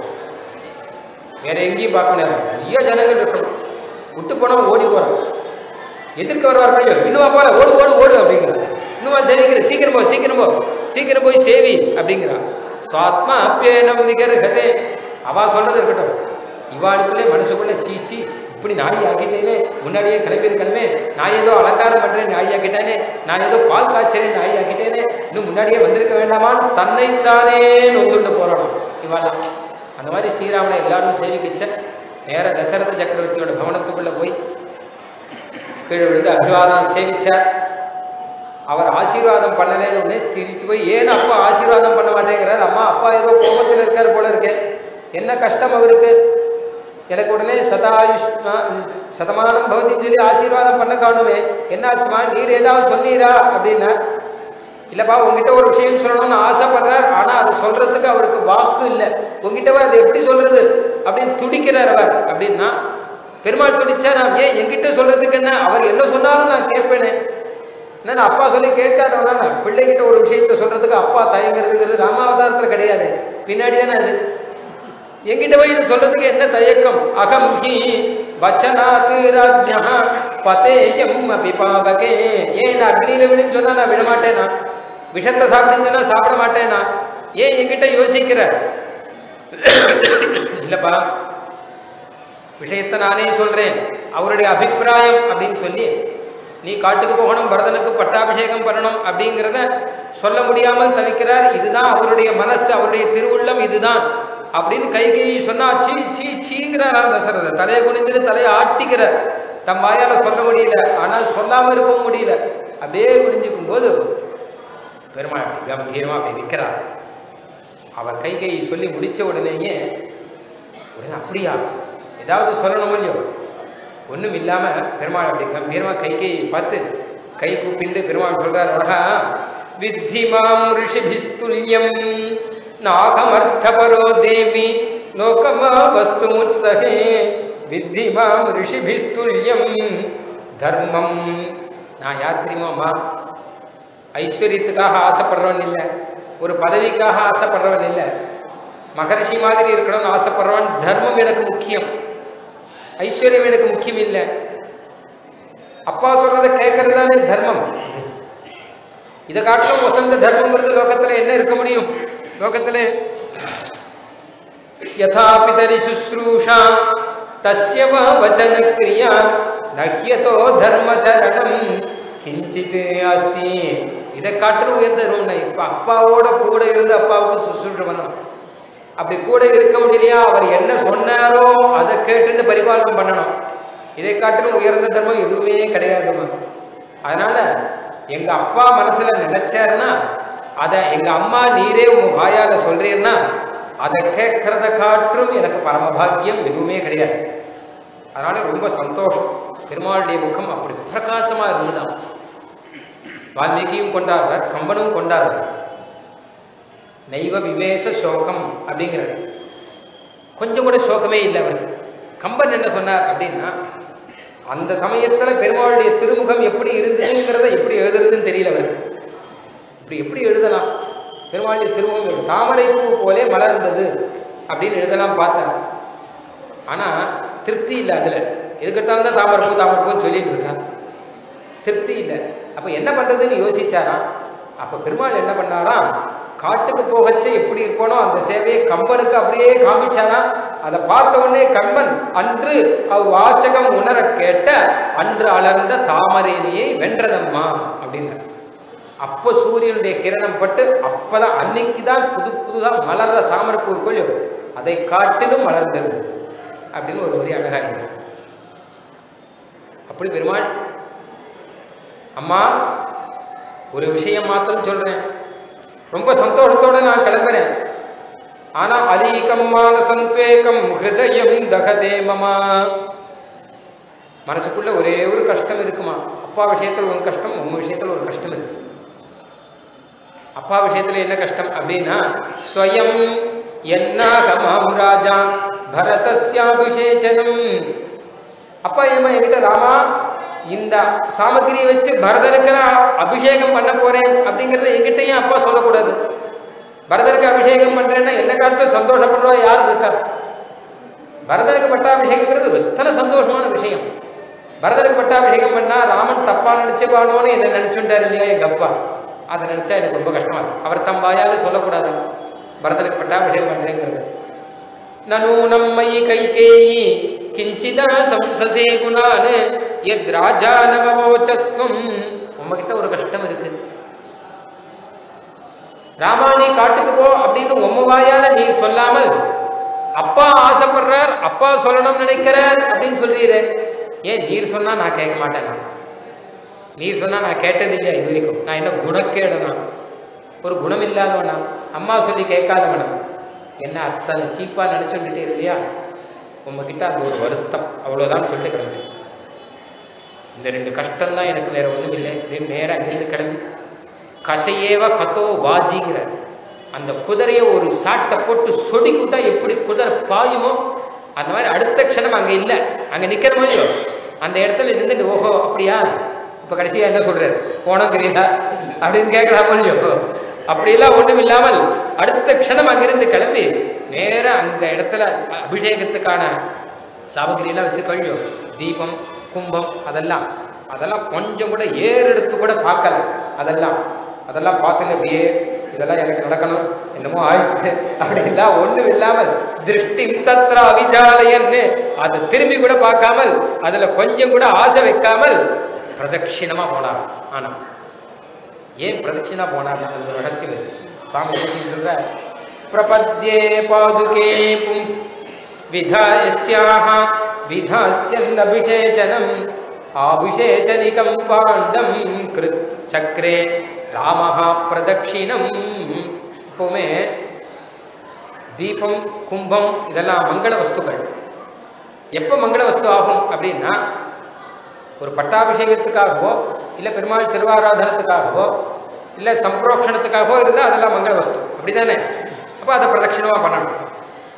Speaker 1: வேற எங்கேயும் பார்க்க முடியாது நிறைய ஜனங்கள் இருக்கணும் விட்டு போனவங்க ஓடி போறான் எதிர்க்க வருவார்கள் இல்லையோ இன்னும் போல ஓடு ஓடு ஓடு அப்படிங்கிறான் இன்னுமா சேவிக்கிற சீக்கிரம் போ சீக்கிரம் போ சீக்கிரம் போய் சேவி அப்படிங்கிறான் சுவாத்மா அப்பியனம் விகர்ஹதே அவா சொல்றது இருக்கட்டும் இவாளுக்குள்ளே மனசுக்குள்ளே சீச்சி இப்படி நாழி ஆக்கிட்டேனே முன்னாடியே கிளம்பி இருக்கணுமே நான் ஏதோ அலங்காரம் பண்றேன் நாழி ஆக்கிட்டேனே நான் ஏதோ பால் காய்ச்சறேன் நாழி ஆக்கிட்டேனே இன்னும் முன்னாடியே வந்திருக்க வேண்டாமான்னு தன்னைத்தானே நொந்துட்டு போறாளாம் இவாளாம் அந்த மாதிரி ஸ்ரீராமனை எல்லாரும் சேவிக்கிச்ச நேர தசரத சக்கரவர்த்தியோட பவனத்துக்குள்ள போய் கீழே விழுந்து அபிவாதம் சேவிச்சார் அவர் ஆசீர்வாதம் பண்ணலேன்னு உடனே திரிச்சு போய் ஏன் அப்பா ஆசீர்வாதம் பண்ண மாட்டேங்கிறார் அம்மா அப்பா ஏதோ கோபத்தில் இருக்கார் போல இருக்கு என்ன கஷ்டம் அவருக்கு எனக்கு உடனே சதாயுஷ் சதமானம் பவதின்னு சொல்லி ஆசீர்வாதம் பண்ண காணுமே என்னாச்சுமா நீர் ஏதாவது சொன்னீரா அப்படின்னா இல்லப்பா உங்ககிட்ட ஒரு விஷயம் சொல்லணும்னு ஆசைப்படுறார் ஆனா அது சொல்றதுக்கு அவருக்கு வாக்கு இல்லை உங்ககிட்ட போய் அதை எப்படி சொல்றது அப்படின்னு துடிக்கிறார் அவர் அப்படின்னா பெருமாள் துடிச்சா நான் ஏன் என்கிட்ட சொல்றதுக்கு என்ன அவர் என்ன சொன்னாலும் நான் கேட்பேனே என்ன அப்பா சொல்லி கேட்காதவனா நான் பிள்ளைகிட்ட ஒரு விஷயத்த சொல்றதுக்கு அப்பா தயங்குறதுங்கிறது ராமாவதாரத்துல கிடையாது பின்னாடி தானே அது என்கிட்ட போய் இதை சொல்றதுக்கு என்ன தயக்கம் அகம் ஹி வச்சனாத்து ராஜ்யா பதேயம் அபிபாவகே ஏன் நான் அக்னியில விடுன்னு சொன்னா நான் விடமாட்டேனா விஷத்தை சாப்பிடுன்னு சொன்னா சாப்பிட மாட்டேனா ஏன் என்கிட்ட யோசிக்கிற இல்லப்பா விஷயத்தை நானே சொல்றேன் அவருடைய அபிப்பிராயம் அப்படின்னு சொல்லி நீ காட்டுக்கு போகணும் பரதனுக்கு பட்டாபிஷேகம் பண்ணணும் அப்படிங்கிறத சொல்ல முடியாமல் தவிக்கிறார் இதுதான் அவருடைய மனசு அவருடைய திருவுள்ளம் இதுதான் அப்படின்னு கைகை சொன்னா சீ சீ சீங்கிறாராம் தசரத தலையை குனிந்துட்டு தலையை ஆட்டிக்கிறார் தம் வாயால சொல்ல முடியல ஆனால் சொல்லாம இருக்கவும் முடியல அப்படியே குனிஞ்சுக்கும் போது பெருமாள் கம்பீரமா அப்படி நிற்கிறார் அவர் கைகை சொல்லி முடிச்ச உடனேயே உடனே அப்படியா ஏதாவது சொல்லணும் இல்லையோ ஒன்றும் இல்லாமல் பெருமாள் அப்படி கம்பீரமாக கை கை பார்த்து கை கூப்பிண்டு பெருமாள் சொல்கிறார் அழகா வித்தி மாம் ரிஷிபிஸ்துல்யம் நாகமர்த்தபரோ தேவி லோகமா வஸ்து முத்சகே வித்தி மாம் ரிஷிபிஸ்துல்யம் தர்மம் நான் யார் தெரியுமாம்மா ஐஸ்வர்யத்துக்காக ஆசைப்படுறவன் இல்லை ஒரு பதவிக்காக ஆசைப்படுறவன் இல்லை மகர்ஷி மாதிரி இருக்கணும்னு ஆசைப்படுறவன் தர்மம் எனக்கு முக்கியம் ஐஸ்வர்யம் எனக்கு முக்கியம் இல்லை அப்பா சொல்றதை கேட்கறது தானே தர்மம் இதை காட்டிலும் வசந்த தர்மங்கிறது லோகத்துல என்ன இருக்க முடியும் லோகத்துல யதா பிதரி சுஸ்ரூஷா தஸ்ய வா வச்சன கிரியா நஹ்யதோ தர்மச்சரணம் கிஞ்சித் அஸ்தி இதை காட்டிலும் உயர்ந்த தர்மம் இப்ப அப்பாவோட கூட இருந்து அப்பாவுக்கு சுசுரூஷ பண்ணணும் அப்படி கூட இருக்க முடியலையா அவர் என்ன சொன்னாரோ அதை கேட்டுன்னு பரிபாலனம் பண்ணணும் இதை காட்டிலும் உயர்ந்த தர்மம் எதுவுமே கிடையாதுமா அதனால எங்க அப்பா மனசுல நினைச்சாருன்னா அதை எங்க அம்மா நீரே உங்க வாயால சொல்றீர்னா அதை கேட்கறத காற்றும் எனக்கு பரமபாகியம் எதுவுமே கிடையாது அதனால ரொம்ப சந்தோஷம் பெருமாளுடைய முகம் அப்படி பிரகாசமா இருந்துதான் வால்மீகியும் கொண்டாடுறார் கம்பனும் கொண்டாடுறார் நைவ விவேச சோகம் அப்படிங்கிறார் கொஞ்சம் கூட சோகமே இல்லை அவருக்கு கம்பன் என்ன சொன்னார் அப்படின்னா அந்த சமயத்துல பெருமாளுடைய திருமுகம் எப்படி இருந்ததுங்கிறத எப்படி எழுதுறதுன்னு தெரியல அவருக்கு இப்படி எப்படி எழுதலாம் பெருமாளுடைய திருமுகம் தாமரை பூ போலே மலர்ந்தது அப்படின்னு எழுதலாம் பார்த்தேன் ஆனா திருப்தி இல்லை அதுல எதுக்கெடுத்தாலும் தான் தாமரை பூ தாமரை பூன்னு சொல்லிட்டு இருக்கான் திருப்தி இல்லை அப்ப என்ன பண்றதுன்னு யோசிச்சாராம் அப்ப பெருமாள் என்ன பண்ணாராம் காட்டுக்கு போகச்சே எப்படி இருப்பானோ அந்த சேவையை கம்பனுக்கு அப்படியே காமிச்சாரா அதை பார்த்த உடனே கம்பன் அன்று அவ் வாச்சகம் உணர கேட்ட அன்று அலர்ந்த தாமரேனியை வென்றதம்மா அப்படின்னார் அப்போ சூரியனுடைய கிரணம் பட்டு அப்பதான் அன்னைக்கு தான் புது புதுதான் மலர்ற தாமரைப்பூ இருக்கோ அதை காட்டிலும் மலர்ந்தது அப்படின்னு ஒரு வரி அழகா இருக்கு அப்படி பெருமாள் அம்மா ஒரு விஷயம் மாத்திரம் சொல்றேன் ரொம்ப சந்தோஷத்தோட நான் கிளம்புறேன் ஆனா அதீகம் மானசந்த்வேகம் ஹிருதயம் தகதே மமா மனசுக்குள்ள ஒரே ஒரு கஷ்டம் இருக்குமா அப்பா விஷயத்துல ஒரு கஷ்டம் உங்க விஷயத்துல ஒரு கஷ்டம் இருக்கு அப்பா விஷயத்துல என்ன கஷ்டம் அப்படின்னா ஸ்வயம் என்னாகமாம் ராஜா பரதஸ்யாபிஷேச்சனம் அப்பா ஏமா என்கிட்ட ராமா இந்த சாமகிரியை வச்சு பரதனுக்கு நான் அபிஷேகம் பண்ண போறேன் அப்படிங்கிறத என்கிட்டயும் அப்பா சொல்லக்கூடாது பரதனுக்கு அபிஷேகம் பண்றேன்னா என்ன காலத்துல சந்தோஷப்படுறவா யார் இருக்கா பரதனுக்கு பட்டாபிஷேகங்கிறது எத்தனை சந்தோஷமான விஷயம் பரதனுக்கு பட்டாபிஷேகம் பண்ணா ராமன் தப்பா நினைச்சுப்பானோன்னு என்ன நினைச்சுட்டாரு இல்லையா எங்க அப்பா அதை நினைச்சா எனக்கு ரொம்ப கஷ்டமா இருக்கு அவர் தம் வாயால சொல்லக்கூடாது பரதனுக்கு பட்டாபிஷேகம் பண்றேங்கிறது நனூனம் மயி கைகேயி கிஞ்சிதா சம்சசே குணான் எத் ராஜா நவவோச்சஸ்வம் உங்ககிட்ட ஒரு கஷ்டம் இருக்கு ராமா நீ காட்டுக்கு போ அப்படின்னு உம்ம வாயால நீ சொல்லாமல் அப்பா ஆசைப்படுறார் அப்பா சொல்லணும்னு நினைக்கிறார் அப்படின்னு சொல்றீரே ஏன் நீர் சொன்னா நான் கேட்க மாட்டேன் நீர் சொன்னா நான் கேட்டதில்லையா இது வரைக்கும் நான் என்ன குணக்கேடுனா ஒரு குணம் இல்லாதவனா அம்மா சொல்லி கேட்காதவனா என்ன அத்தனை சீப்பா நினைச்சுக்கிட்டே இல்லையா உங்ககிட்ட அந்த ஒரு வருத்தம் அவ்வளோதான் சொல்லி கிளம்பி இந்த ரெண்டு கஷ்டம் தான் எனக்கு வேற ஒன்றும் இல்லை அப்படின்னு நேரம் அங்கிருந்து கிளம்பி கசையேவ கதோ வாஜிங்கிற அந்த குதிரையை ஒரு சாட்டை போட்டு சொடிக்கிட்டா எப்படி குதிரை பாயுமோ அந்த மாதிரி அடுத்த க்ஷணம் அங்கே இல்லை அங்கே நிற்கிற மாதிரியோ அந்த இடத்துல இருந்து ஓஹோ அப்படியா இப்போ கடைசியாக என்ன சொல்றாரு போனோங்கிறீங்களா அப்படின்னு கேட்கலாம் இல்லையோ அப்படியெல்லாம் ஒன்றும் இல்லாமல் அடுத்த க்ஷணம் அங்கிருந்து கிளம்பி நேராக அந்த இடத்துல அபிஷேகத்துக்கான சாமகிரியெல்லாம் வச்சுக்கொள்ளியோ தீபம் கும்பம் அதெல்லாம் அதெல்லாம் கொஞ்சம் கூட ஏறெடுத்து கூட பார்க்கல அதெல்லாம் அதெல்லாம் பார்க்கல அப்படியே இதெல்லாம் எனக்கு நடக்கணும் என்னமோ ஆயிடுச்சு அப்படின்லாம் ஒண்ணும் இல்லாமல் திருஷ்டி தத்ரா அவிஜாலயன்னு அதை திரும்பி கூட பார்க்காமல் அதுல கொஞ்சம் கூட ஆசை வைக்காமல் பிரதட்சிணமா போனார் ஆனா ஏன் பிரதட்சிணா போனார் அது ஒரு ரகசியம் இருக்கு. சுவாமி என்ன சொல்ற பிரபத்யே பாதுகே பும்ஸ் விதாயஸ்யாஹ விதாஸ்யன் அபிஷேச்சனம் ஆபிஷேச்சனிகம் பாண்டம் கிருத் சக்ரே ராமஹா பிரதட்சிணம் எப்பவுமே தீபம் கும்பம் இதெல்லாம் மங்கள வஸ்துக்கள் எப்போ மங்கள வஸ்து ஆகும் அப்படின்னா ஒரு பட்டாபிஷேகத்துக்காகவோ இல்லை பெருமாள் திருவாராதனத்துக்காகவோ இல்லை சம்பரோக்ஷணத்துக்காகவோ இருந்தால் அதெல்லாம் மங்கள வஸ்து அப்படிதானே அப்போ அதை பிரதட்சிணமாக பண்ணணும்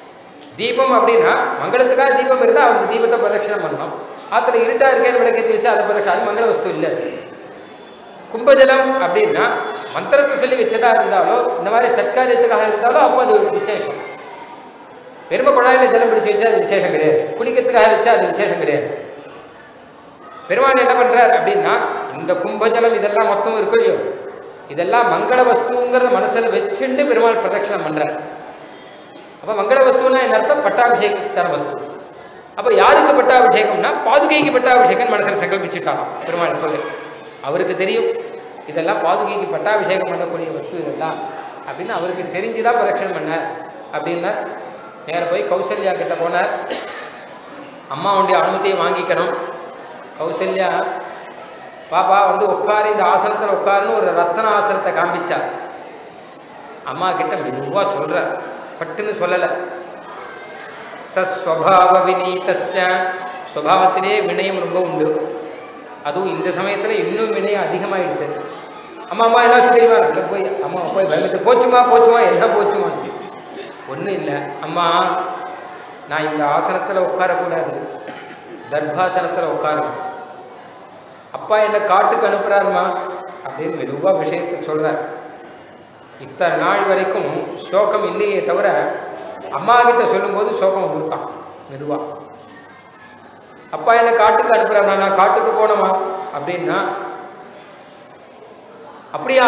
Speaker 1: தீபம் அப்படின்னா மங்களத்துக்காக தீபம் இருந்தால் அந்த தீபத்தை பிரதட்சணம் பண்ணணும் ஆத்துல இருட்டா இருக்கேன்னு விளக்கேற்றி வச்சா அதை பிரதட்சணம் அது மங்கள வஸ்து இல்லை கும்பஜலம் அப்படின்னா மந்திரத்தை சொல்லி வச்சதா இருந்தாலோ இந்த மாதிரி சத்காரியத்துக்காக இருந்தாலோ அப்போ அது விசேஷம் பெருமை குழாயில ஜலம் பிடிச்சு வச்சா அது விசேஷம் கிடையாது குளிக்கிறதுக்காக வச்சா அது விசேஷம் கிடையாது பெருமாள் என்ன பண்றார் அப்படின்னா இந்த கும்பஜலம் இதெல்லாம் மொத்தம் இருக்கு இல்லையோ இதெல்லாம் மங்கள வஸ்துங்கிறத மனசுல வச்சுண்டு பெருமாள் பிரதட்சணம் பண்றார் அப்ப மங்கள வஸ்துன்னா என்ன அர்த்தம் பட்டாபிஷேகத்தான வஸ்து அப்ப யாருக்கு பட்டாபிஷேகம்னா பாதுகைக்கு பட்டாபிஷேகம் மனசுல சங்கல்பிச்சுட்டாராம் பெருமாள் எப்போது அவருக்கு தெரியும் இதெல்லாம் பாதுகைக்கு பட்டாபிஷேகம் பண்ணக்கூடிய வஸ்து இதெல்லாம் அப்படின்னு அவருக்கு தெரிஞ்சுதான் பிரதட்சணம் பண்ணார் அப்படின்னா நேர போய் கௌசல்யா கிட்ட போனார் அம்மாவுடைய அனுமதியை வாங்கிக்கணும் கௌசல்யா பாப்பா வந்து உட்காரு இந்த ஆசனத்தில் உட்காருன்னு ஒரு ரத்தன ஆசனத்தை காண்பிச்சா அம்மா கிட்ட மெதுவாக சொல்ற பட்டுன்னு சொல்லலை சஸ்வபாவ வினீதஸ்ச சுபாவத்திலே வினயம் ரொம்ப உண்டு அதுவும் இந்த சமயத்தில் இன்னும் வினயம் அதிகமாயிடுது அம்மா அம்மா என்ன தெரியுமா இல்லை போய் அம்மா போய் பயந்துட்டு போச்சுமா போச்சுமா எல்லாம் போச்சுமா ஒன்றும் இல்லை அம்மா நான் இந்த ஆசனத்தில் உட்காரக்கூடாது தர்பாசனத்தில் உட்காரணும் அப்பா என்னை காட்டுக்கு அனுப்புறாருமா அப்படின்னு மெதுவாக விஷயத்தை சொல்றார் இத்தனை நாள் வரைக்கும் சோகம் இல்லையே தவிர அம்மா கிட்ட சொல்லும்போது சோகம் வந்துருக்கான் மெதுவா அப்பா என்னை காட்டுக்கு அனுப்புறாருனா நான் காட்டுக்கு போனோமா அப்படின்னா அப்படியா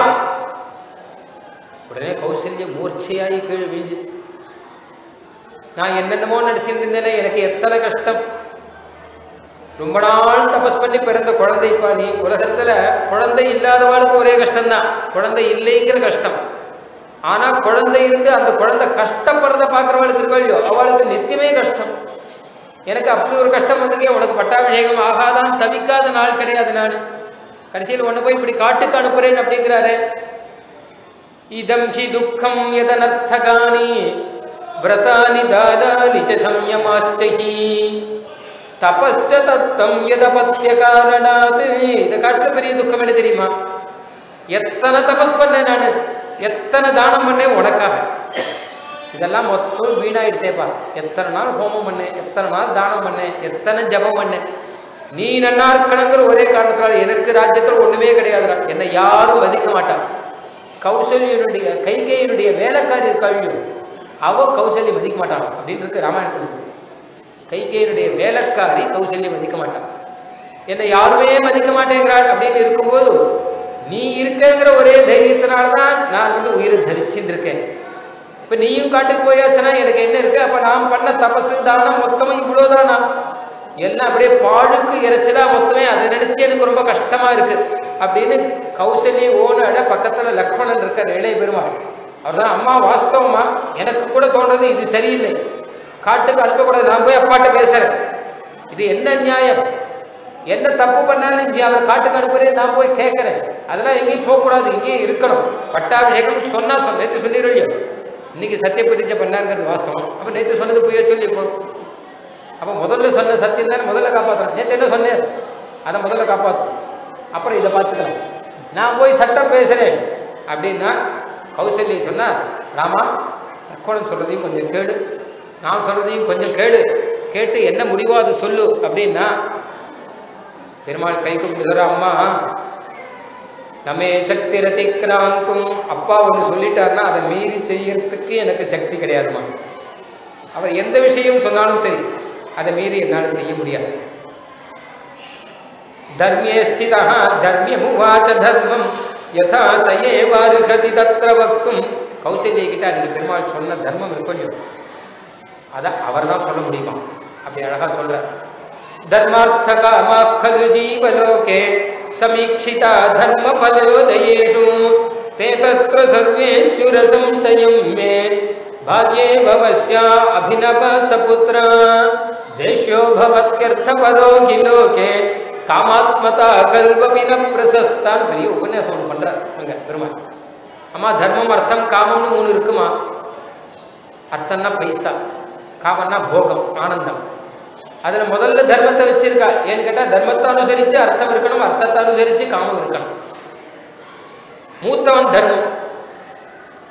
Speaker 1: உடனே கௌசல்ய மூர்ச்சையாகி கீழே விழிஞ்சு நான் என்னென்னமோ நடிச்சுட்டு இருந்தேனே எனக்கு எத்தனை கஷ்டம் ரொம்ப நாள் தபஸ் பண்ணி பிறந்த குழந்தைப்பா நீ உலகத்துல குழந்தை இல்லாதவாளுக்கு ஒரே கஷ்டம்தான் குழந்தை இல்லைங்கிற கஷ்டம் ஆனா குழந்தை இருந்து அந்த குழந்தை கஷ்டப்படுறத பார்க்குறவளுக்கு இருக்கோ இல்லையோ அவளுக்கு நித்தியமே கஷ்டம் எனக்கு அப்படி ஒரு கஷ்டம் வந்திருக்கே உனக்கு பட்டாபிஷேகம் ஆகாதான் தவிக்காத நாள் கிடையாது நான் கடைசியில் ஒன்று போய் இப்படி காட்டுக்கு அனுப்புறேன் அப்படிங்கிறாரு இதம் ஹி துக்கம் எதனர்த்தகானி விரதானி தானானி ச சம்யமாச்சகி தபஸ்ச தத்தம் எதபத்திய காரணாத் இந்த காட்டுல பெரிய துக்கம் என்ன தெரியுமா எத்தனை தபஸ் பண்ணேன் நான் எத்தனை தானம் பண்ணேன் உனக்காக இதெல்லாம் மொத்தம் வீணாயிடுத்தேப்பா எத்தனை நாள் ஹோமம் பண்ணேன் எத்தனை நாள் தானம் பண்ணேன் எத்தனை ஜபம் பண்ணேன் நீ நன்னா இருக்கணுங்கிற ஒரே காரணத்தினால எனக்கு ராஜ்யத்தில் ஒண்ணுமே கிடையாதுடா என்னை யாரும் மதிக்க மாட்டான் கௌசல்யனுடைய கைகையினுடைய வேலைக்காரி இருக்காளியும் அவ கௌசல்யம் மதிக்க மாட்டான் அப்படின்றது ராமாயணத்தில் இருக்கு கைகேயனுடைய வேலைக்காரி கௌசல்யம் மதிக்க மாட்டான் என்னை யாருமே மதிக்க மாட்டேங்கிறாள் அப்படின்னு இருக்கும்போது நீ இருக்கங்கிற ஒரே தைரியத்தினால தான் நான் வந்து உயிரை தரிச்சுட்டு இருக்கேன் இப்போ நீயும் காட்டுக்கு போயாச்சுன்னா எனக்கு என்ன இருக்கு அப்போ நான் பண்ண தபசு தானம் மொத்தமும் இவ்வளோதானா எல்லாம் அப்படியே பாழுக்கு இறைச்சலா மொத்தமே அதை நினைச்சு எனக்கு ரொம்ப கஷ்டமா இருக்கு அப்படின்னு கௌசல்ய ஓனோட பக்கத்துல லக்ஷ்மணன் இருக்கார் இளைய பெருமாள் அவர் தான் அம்மா வாஸ்தவமா எனக்கு கூட தோன்றது இது சரியில்லை காட்டுக்கு அனுப்பக்கூடாது நான் போய் அப்பாட்ட பேசுறேன் இது என்ன நியாயம் என்ன தப்பு பண்ணாலும் இஞ்சி அவர் காட்டுக்கு அனுப்புறேன் நான் போய் கேட்கறேன் அதெல்லாம் எங்கேயும் போகக்கூடாது இங்கேயும் இருக்கணும் பட்டாபிஷேகம் சொன்னா சொன்ன நேற்று சொல்லிடுறோம் இன்னைக்கு சத்திய பிரதிஜை பண்ணாங்கிறது வாஸ்தவம் அப்போ நேற்று சொன்னது போய் சொல்லி போகிறோம் அப்போ முதல்ல சொன்ன சத்தியம் தானே முதல்ல காப்பாற்றணும் நேற்று என்ன சொன்னேன் அதை முதல்ல காப்பாற்றும் அப்புறம் இதை பார்த்துக்கலாம் நான் போய் சட்டம் பேசுகிறேன் அப்படின்னா கௌசல்யை சொன்னா ராமா லக்ஷ்மணன் சொல்கிறதையும் கொஞ்சம் கேடு நான் சொல்கிறதையும் கொஞ்சம் கேடு கேட்டு என்ன முடிவோ அதை சொல்லு அப்படின்னா பெருமாள் கை கொடுத்துக்கிற அம்மா நமே சக்தி ரதிக்ராந்தும் அப்பா ஒன்று சொல்லிட்டாருன்னா அதை மீறி செய்யறதுக்கு எனக்கு சக்தி கிடையாதுமா அவர் எந்த விஷயம் சொன்னாலும் சரி அதை மீறி என்னால் செய்ய முடியாது தர்மியே ஸ்திதா தர்மியமுவாச்ச தர்மம் யதா சயேவாருகதி தத்திர வக்தும் கௌசல்யை கிட்ட அன்னைக்கு பெருமாள் சொன்ன தர்மம் இருக்கும் இல்லையோ அதை அவர் தான் சொல்ல முடியுமா அப்படி அழகா சொல்றார் தர்மார்த்த காமாக்கலு ஜீவலோகே சமீட்சிதா தர்ம பலோதயேஷு தே தத்ர சர்வேஸ்வர சம்சயம் மே பாக்யே பவஸ்யா அபிநவ சபுத்ர தேஷ்யோ பவத்யர்த்த பரோகி லோகே காமாத்மதா கல்வபி ந பிரசஸ்தான் பெரிய உபன்யாசம் ஒன்று பண்றார் அங்க பெருமாள் அம்மா தர்மம் அர்த்தம் காமம்னு மூணு இருக்குமா அர்த்தம்னா பைசா காமம்னா போகம் ஆனந்தம் அதுல முதல்ல தர்மத்தை வச்சிருக்கா ஏன்னு கேட்டா தர்மத்தை அனுசரிச்சு அர்த்தம் இருக்கணும் அர்த்தத்தை அனுசரிச்சு காமம் இருக்கணும் மூத்தவன் தர்மம்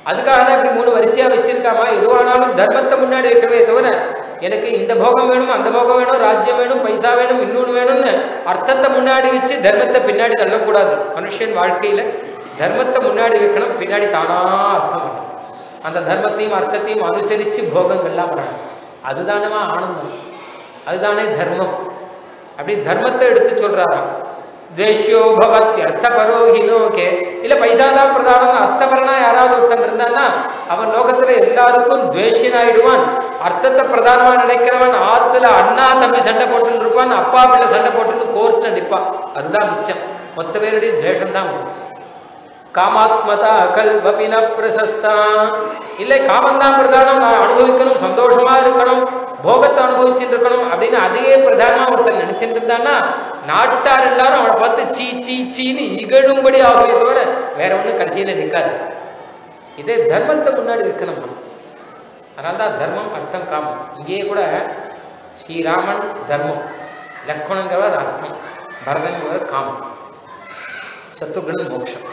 Speaker 1: அதுக்காக தான் இப்படி மூணு வரிசையா வச்சிருக்காமா எதுவானாலும் தர்மத்தை முன்னாடி வைக்கவே தவிர எனக்கு இந்த போகம் வேணும் அந்த போகம் வேணும் ராஜ்யம் வேணும் பைசா வேணும் இன்னொன்று வேணும்னு அர்த்தத்தை முன்னாடி வச்சு தர்மத்தை பின்னாடி தள்ளக்கூடாது மனுஷன் வாழ்க்கையில தர்மத்தை முன்னாடி வைக்கணும் பின்னாடி தானா அர்த்தம் வரும். அந்த தர்மத்தையும் அர்த்தத்தையும் அனுசரித்து போகங்கள்லாம் வரணும் அதுதானமா ஆனந்தம் அதுதானே தர்மம் அப்படி தர்மத்தை எடுத்து சொல்றாராம் துவேஷ்யோ பவத் அர்த்தபரோஹினோகே இல்ல பைசா தான் பிரதானம் அர்த்தபரனா யாராவது ஒருத்தன் இருந்தான்னா அவன் லோகத்துல எல்லாருக்கும் துவேஷியனாயிடுவான் அர்த்தத்தை பிரதானமா நினைக்கிறவன் ஆத்துல அண்ணா தம்பி சண்டை போட்டுன்னு இருப்பான் அப்பா பிள்ளை சண்டை போட்டுன்னு கோர்ட்ல நிற்பான் அதுதான் மிச்சம் மொத்த பேருடைய துவேஷம் தான் உண்டு காமாத்மதா கல்வபின பிரசஸ்தா இல்லை காமந்தான் பிரதானம் நான் அனுபவிக்கணும் சந்தோஷமா இருக்கணும் போகத்தை அனுபவிச்சுட்டு இருக்கணும் அப்படின்னு அதையே பிரதானமா ஒருத்தன் நினைச்சிட்டு இருந்தான்னா நாட்டார் எல்லாரும் அவனை பார்த்து சீ சீ சீன்னு இகழும்படி ஆகுமே தவிர வேற ஒன்றும் கடைசியில் நிற்காது இதே தர்மத்தை முன்னாடி வைக்கணும் நம்ம. அதனால தான் தர்மம் அர்த்தம் காமம் இங்கேயே கூட ஸ்ரீராமன் தர்மம் லக்ஷ்மணங்கிறவர் அர்த்தம் பரதங்கிறவர் காமம் சத்துருகன் மோட்சம்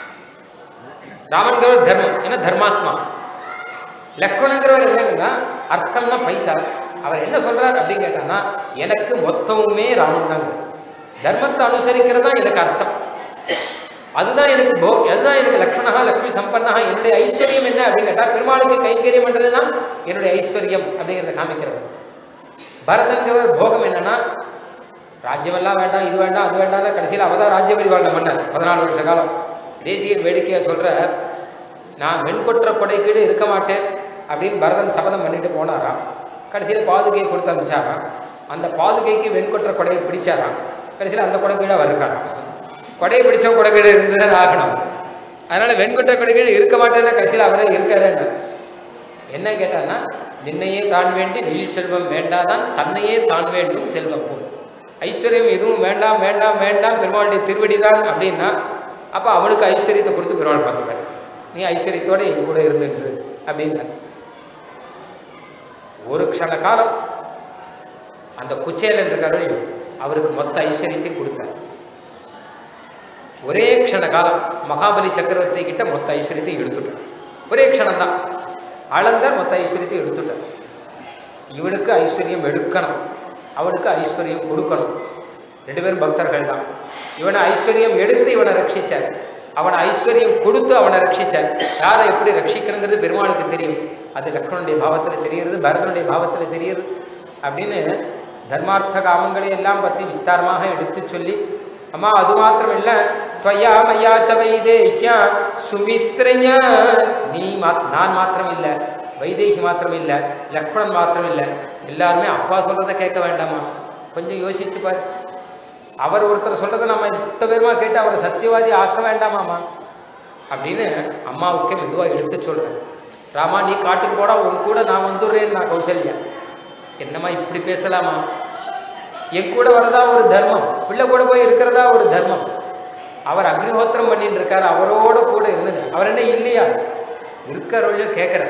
Speaker 1: ராமன்கிறவர் தர்மம் ஏன்னா தர்மாத்மா லக்ஷ்மணங்கிறவர் என்னங்கன்னா அர்த்தம்னா பைசா அவர் என்ன சொல்றார் அப்படின்னு கேட்டான்னா எனக்கு மொத்தமுமே ராமன் தாங்க தர்மத்தை அனுசரிக்கிறது தான் எனக்கு அர்த்தம் அதுதான் எனக்கு போ அதுதான் எனக்கு லக்ஷ்மணா லக்ஷ்மி சம்பன்னா என்னுடைய ஐஸ்வர்யம் என்ன அப்படின்னு கேட்டால் பெருமாளுக்கு கைங்கரியம் பண்றது தான் என்னுடைய ஐஸ்வர்யம் அப்படிங்கிறத காமிக்கிறது பரதன்கிறவர் போகம் என்னன்னா ராஜ்யமெல்லாம் வேண்டாம் இது வேண்டாம் அது வேண்டாம் கடைசியில் அவதான் ராஜ்ய பரிபாலனை மன்னர் பதினாலு வருஷ காலம் தேசிய வேடிக்கையை சொல்ற நான் வெண்கொற்ற கொடை கீழே இருக்க மாட்டேன் அப்படின்னு பரதன் சபதம் பண்ணிட்டு போனாராம் கடைசியில் பாதுகையை கொடுத்து அனுப்பிச்சாராம் அந்த பாதுகைக்கு வெண்கொற்ற கொடையை பிடிச்சாராம் கடைசியில் அந்த கொடை கீழே வருக்காராம் கொடையை பிடிச்ச கொடை கீழே இருந்துதான் ஆகணும் அதனால வெண்கொற்ற கொடை கீழே இருக்க மாட்டேன்னா கடைசியில் அவரே இருக்காருன்னு என்ன கேட்டான்னா நின்னையே தான் வேண்டி நீள் செல்வம் வேண்டாதான் தன்னையே தான் வேண்டும் செல்வம் போல் ஐஸ்வர்யம் எதுவும் வேண்டாம் வேண்டாம் வேண்டாம் பெருமாளுடைய திருவடி தான் அப்படின்னா அப்போ அவனுக்கு ஐஸ்வர்யத்தை கொடுத்து பெருமாள் பார்த்துப்பாரு நீ ஐஸ்வர்யத்தோட என் கூட இருந்துட்டு அப்படின்னா ஒரு க்ஷண காலம் அந்த குச்சேலன் இருக்காரு அவருக்கு மொத்த ஐஸ்வர்யத்தையும் கொடுத்தார் ஒரே க்ஷண காலம் மகாபலி சக்கரவர்த்தி கிட்ட மொத்த ஐஸ்வர்யத்தையும் எடுத்துட்டார் ஒரே க்ஷணம் தான் அளந்தார் மொத்த ஐஸ்வர்யத்தையும் எடுத்துட்டார் இவனுக்கு ஐஸ்வர்யம் எடுக்கணும் அவனுக்கு ஐஸ்வர்யம் கொடுக்கணும் ரெண்டு பேரும் பக்தர்கள் தான் இவனை ஐஸ்வர்யம் எடுத்து இவனை ரட்சிச்சார் அவனை ஐஸ்வர்யம் கொடுத்து அவனை ரட்சிச்சார் யாரை எப்படி ரட்சிக்கணுங்கிறது பெருமாளுக்கு தெரியும் அது லக்ஷ்மணுடைய பாவத்தில் தெரிகிறது பரதனுடைய பாவத்தில் தெரியுது அப்படின்னு தர்மார்த்த காமங்களை எல்லாம் பற்றி விஸ்தாரமாக எடுத்து சொல்லி அம்மா அது மாத்திரம் இல்லை துவயா மையா ச வைதேஹ்யா சுமித்ரயா நீ மா நான் மாத்திரம் இல்லை வைதேகி மாத்திரம் இல்லை லக்ஷ்மணன் மாத்திரம் இல்லை எல்லாருமே அப்பா சொல்றதை கேட்க வேண்டாமா கொஞ்சம் யோசிச்சு பாரு அவர் ஒருத்தர் சொல்றதை நம்ம இத்த பேருமா கேட்டு அவரை சத்தியவாதி ஆக்க வேண்டாமாமா அப்படின்னு அம்மாவுக்கே மெதுவாக எடுத்து சொல்றேன் ராமா நீ காட்டுக்கு போடா உன் கூட நான் வந்துடுறேன் நான் கௌசல்யா என்னம்மா இப்படி பேசலாமா என் கூட வரதா ஒரு தர்மம் பிள்ளை கூட போய் இருக்கிறதா ஒரு தர்மம் அவர் அக்னிஹோத்திரம் பண்ணிட்டு இருக்காரு அவரோட கூட இருந்தது அவர் என்ன இல்லையா இருக்கிறவழையும் கேட்குறாரு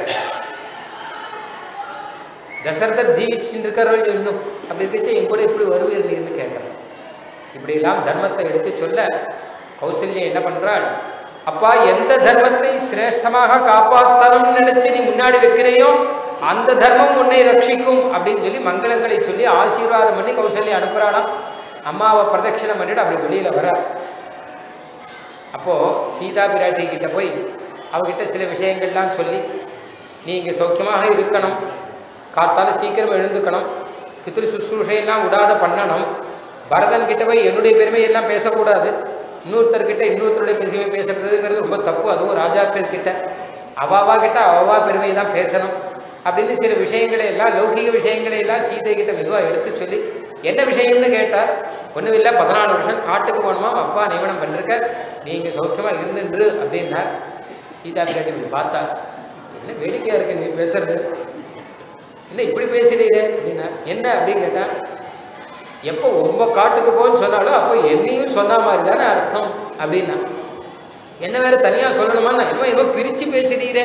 Speaker 1: தசரதர் ஜீவிச்சுட்டு இருக்கிறவர்கள் இன்னும் அப்படி இருந்துச்சு என் கூட இப்படி வருவீர் நீர்னு கேட்குறேன் இப்படியெல்லாம் தர்மத்தை எடுத்து சொல்ல கௌசல்யா என்ன பண்றாள் அப்பா எந்த தர்மத்தை சிரேஷ்டமாக காப்பாற்றணும்னு நினைச்சு நீ முன்னாடி வைக்கிறையோ அந்த தர்மம் உன்னை ரட்சிக்கும் அப்படின்னு சொல்லி மங்களங்களை சொல்லி ஆசீர்வாதம் பண்ணி கௌசல்யா அனுப்புறாளாம் அம்மாவை பிரதட்சிணம் பண்ணிட்டு அப்படி வெளியில வர அப்போ சீதா பிராட்டி கிட்ட போய் அவகிட்ட சில விஷயங்கள்லாம் சொல்லி நீ இங்கே சௌக்கியமாக இருக்கணும் காத்தால சீக்கிரம் எழுந்துக்கணும் பித்ரு சுশ্ரூஷையெல்லாம் விடாத பண்ணணும் பரதன் கிட்ட போய் என்னுடைய பெருமையெல்லாம் பேசக்கூடாது இன்னொருத்தர்கிட்ட இன்னொருத்தருடைய பெருமையை பேசுறதுங்கிறது ரொம்ப தப்பு அதுவும் ராஜாக்கள் கிட்ட அவாவா கிட்ட அவாவா பெருமையை தான் பேசணும் அப்படின்னு சில விஷயங்களை எல்லாம் லௌகிக விஷயங்களை எல்லாம் சீதை கிட்ட மெதுவாக எடுத்து சொல்லி என்ன விஷயம்னு கேட்டார் ஒன்றும் இல்லை பதினாலு வருஷம் காட்டுக்கு போகணுமா அப்பா நியமனம் பண்ணிருக்க நீங்கள் சௌக்கியமாக இருந்துன்று அப்படின்னார் சீதா பிராட்டி இப்படி பார்த்தா என்ன வேடிக்கையாக இருக்கு நீ பேசுறது என்ன இப்படி பேசுறீரே அப்படின்னா என்ன அப்படின்னு கேட்டா எப்போ உங்க காட்டுக்கு போன்னு சொன்னாலும் அப்போ என்னையும் சொன்ன மாதிரி தானே அர்த்தம் அப்படின்னா என்ன வேற தனியா சொல்லணுமா நான் என்னமோ ஏதோ பிரிச்சு பேசுறீரே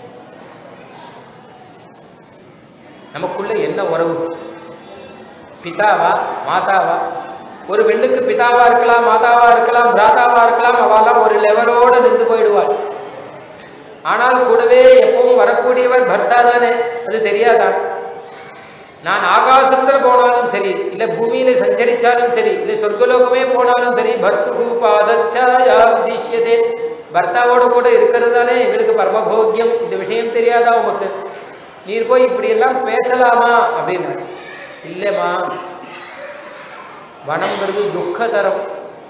Speaker 1: நமக்குள்ள என்ன உறவு பிதாவா மாதாவா ஒரு பெண்ணுக்கு பிதாவா இருக்கலாம் மாதாவா இருக்கலாம் பிராதாவா இருக்கலாம் அவெல்லாம் ஒரு லெவலோட நின்று போயிடுவாள் ஆனால் கூடவே எப்பவும் வரக்கூடியவர் பர்த்தா தானே அது தெரியாதா நான் ஆகாசத்துல போனாலும் சரி இல்ல பூமியில சஞ்சரிச்சாலும் சரி இல்ல சொர்க்கலோகமே போனாலும் சரி பர்த்து பாதச்சாயா விசிஷ்யதே பர்த்தாவோட கூட இருக்கிறது தானே எங்களுக்கு பரமபோக்கியம் இந்த விஷயம் தெரியாதா உமக்கு நீர் போய் இப்படி எல்லாம் பேசலாமா அப்படின்னா இல்லைம்மா வனம்ங்கிறது துக்கதரம்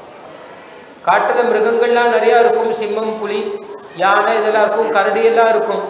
Speaker 1: காட்டுல மிருகங்கள்லாம் நிறையா இருக்கும் சிம்மம் புலி யானை இதெல்லாம் இருக்கும் கரடி எல்லாம் இருக்கும்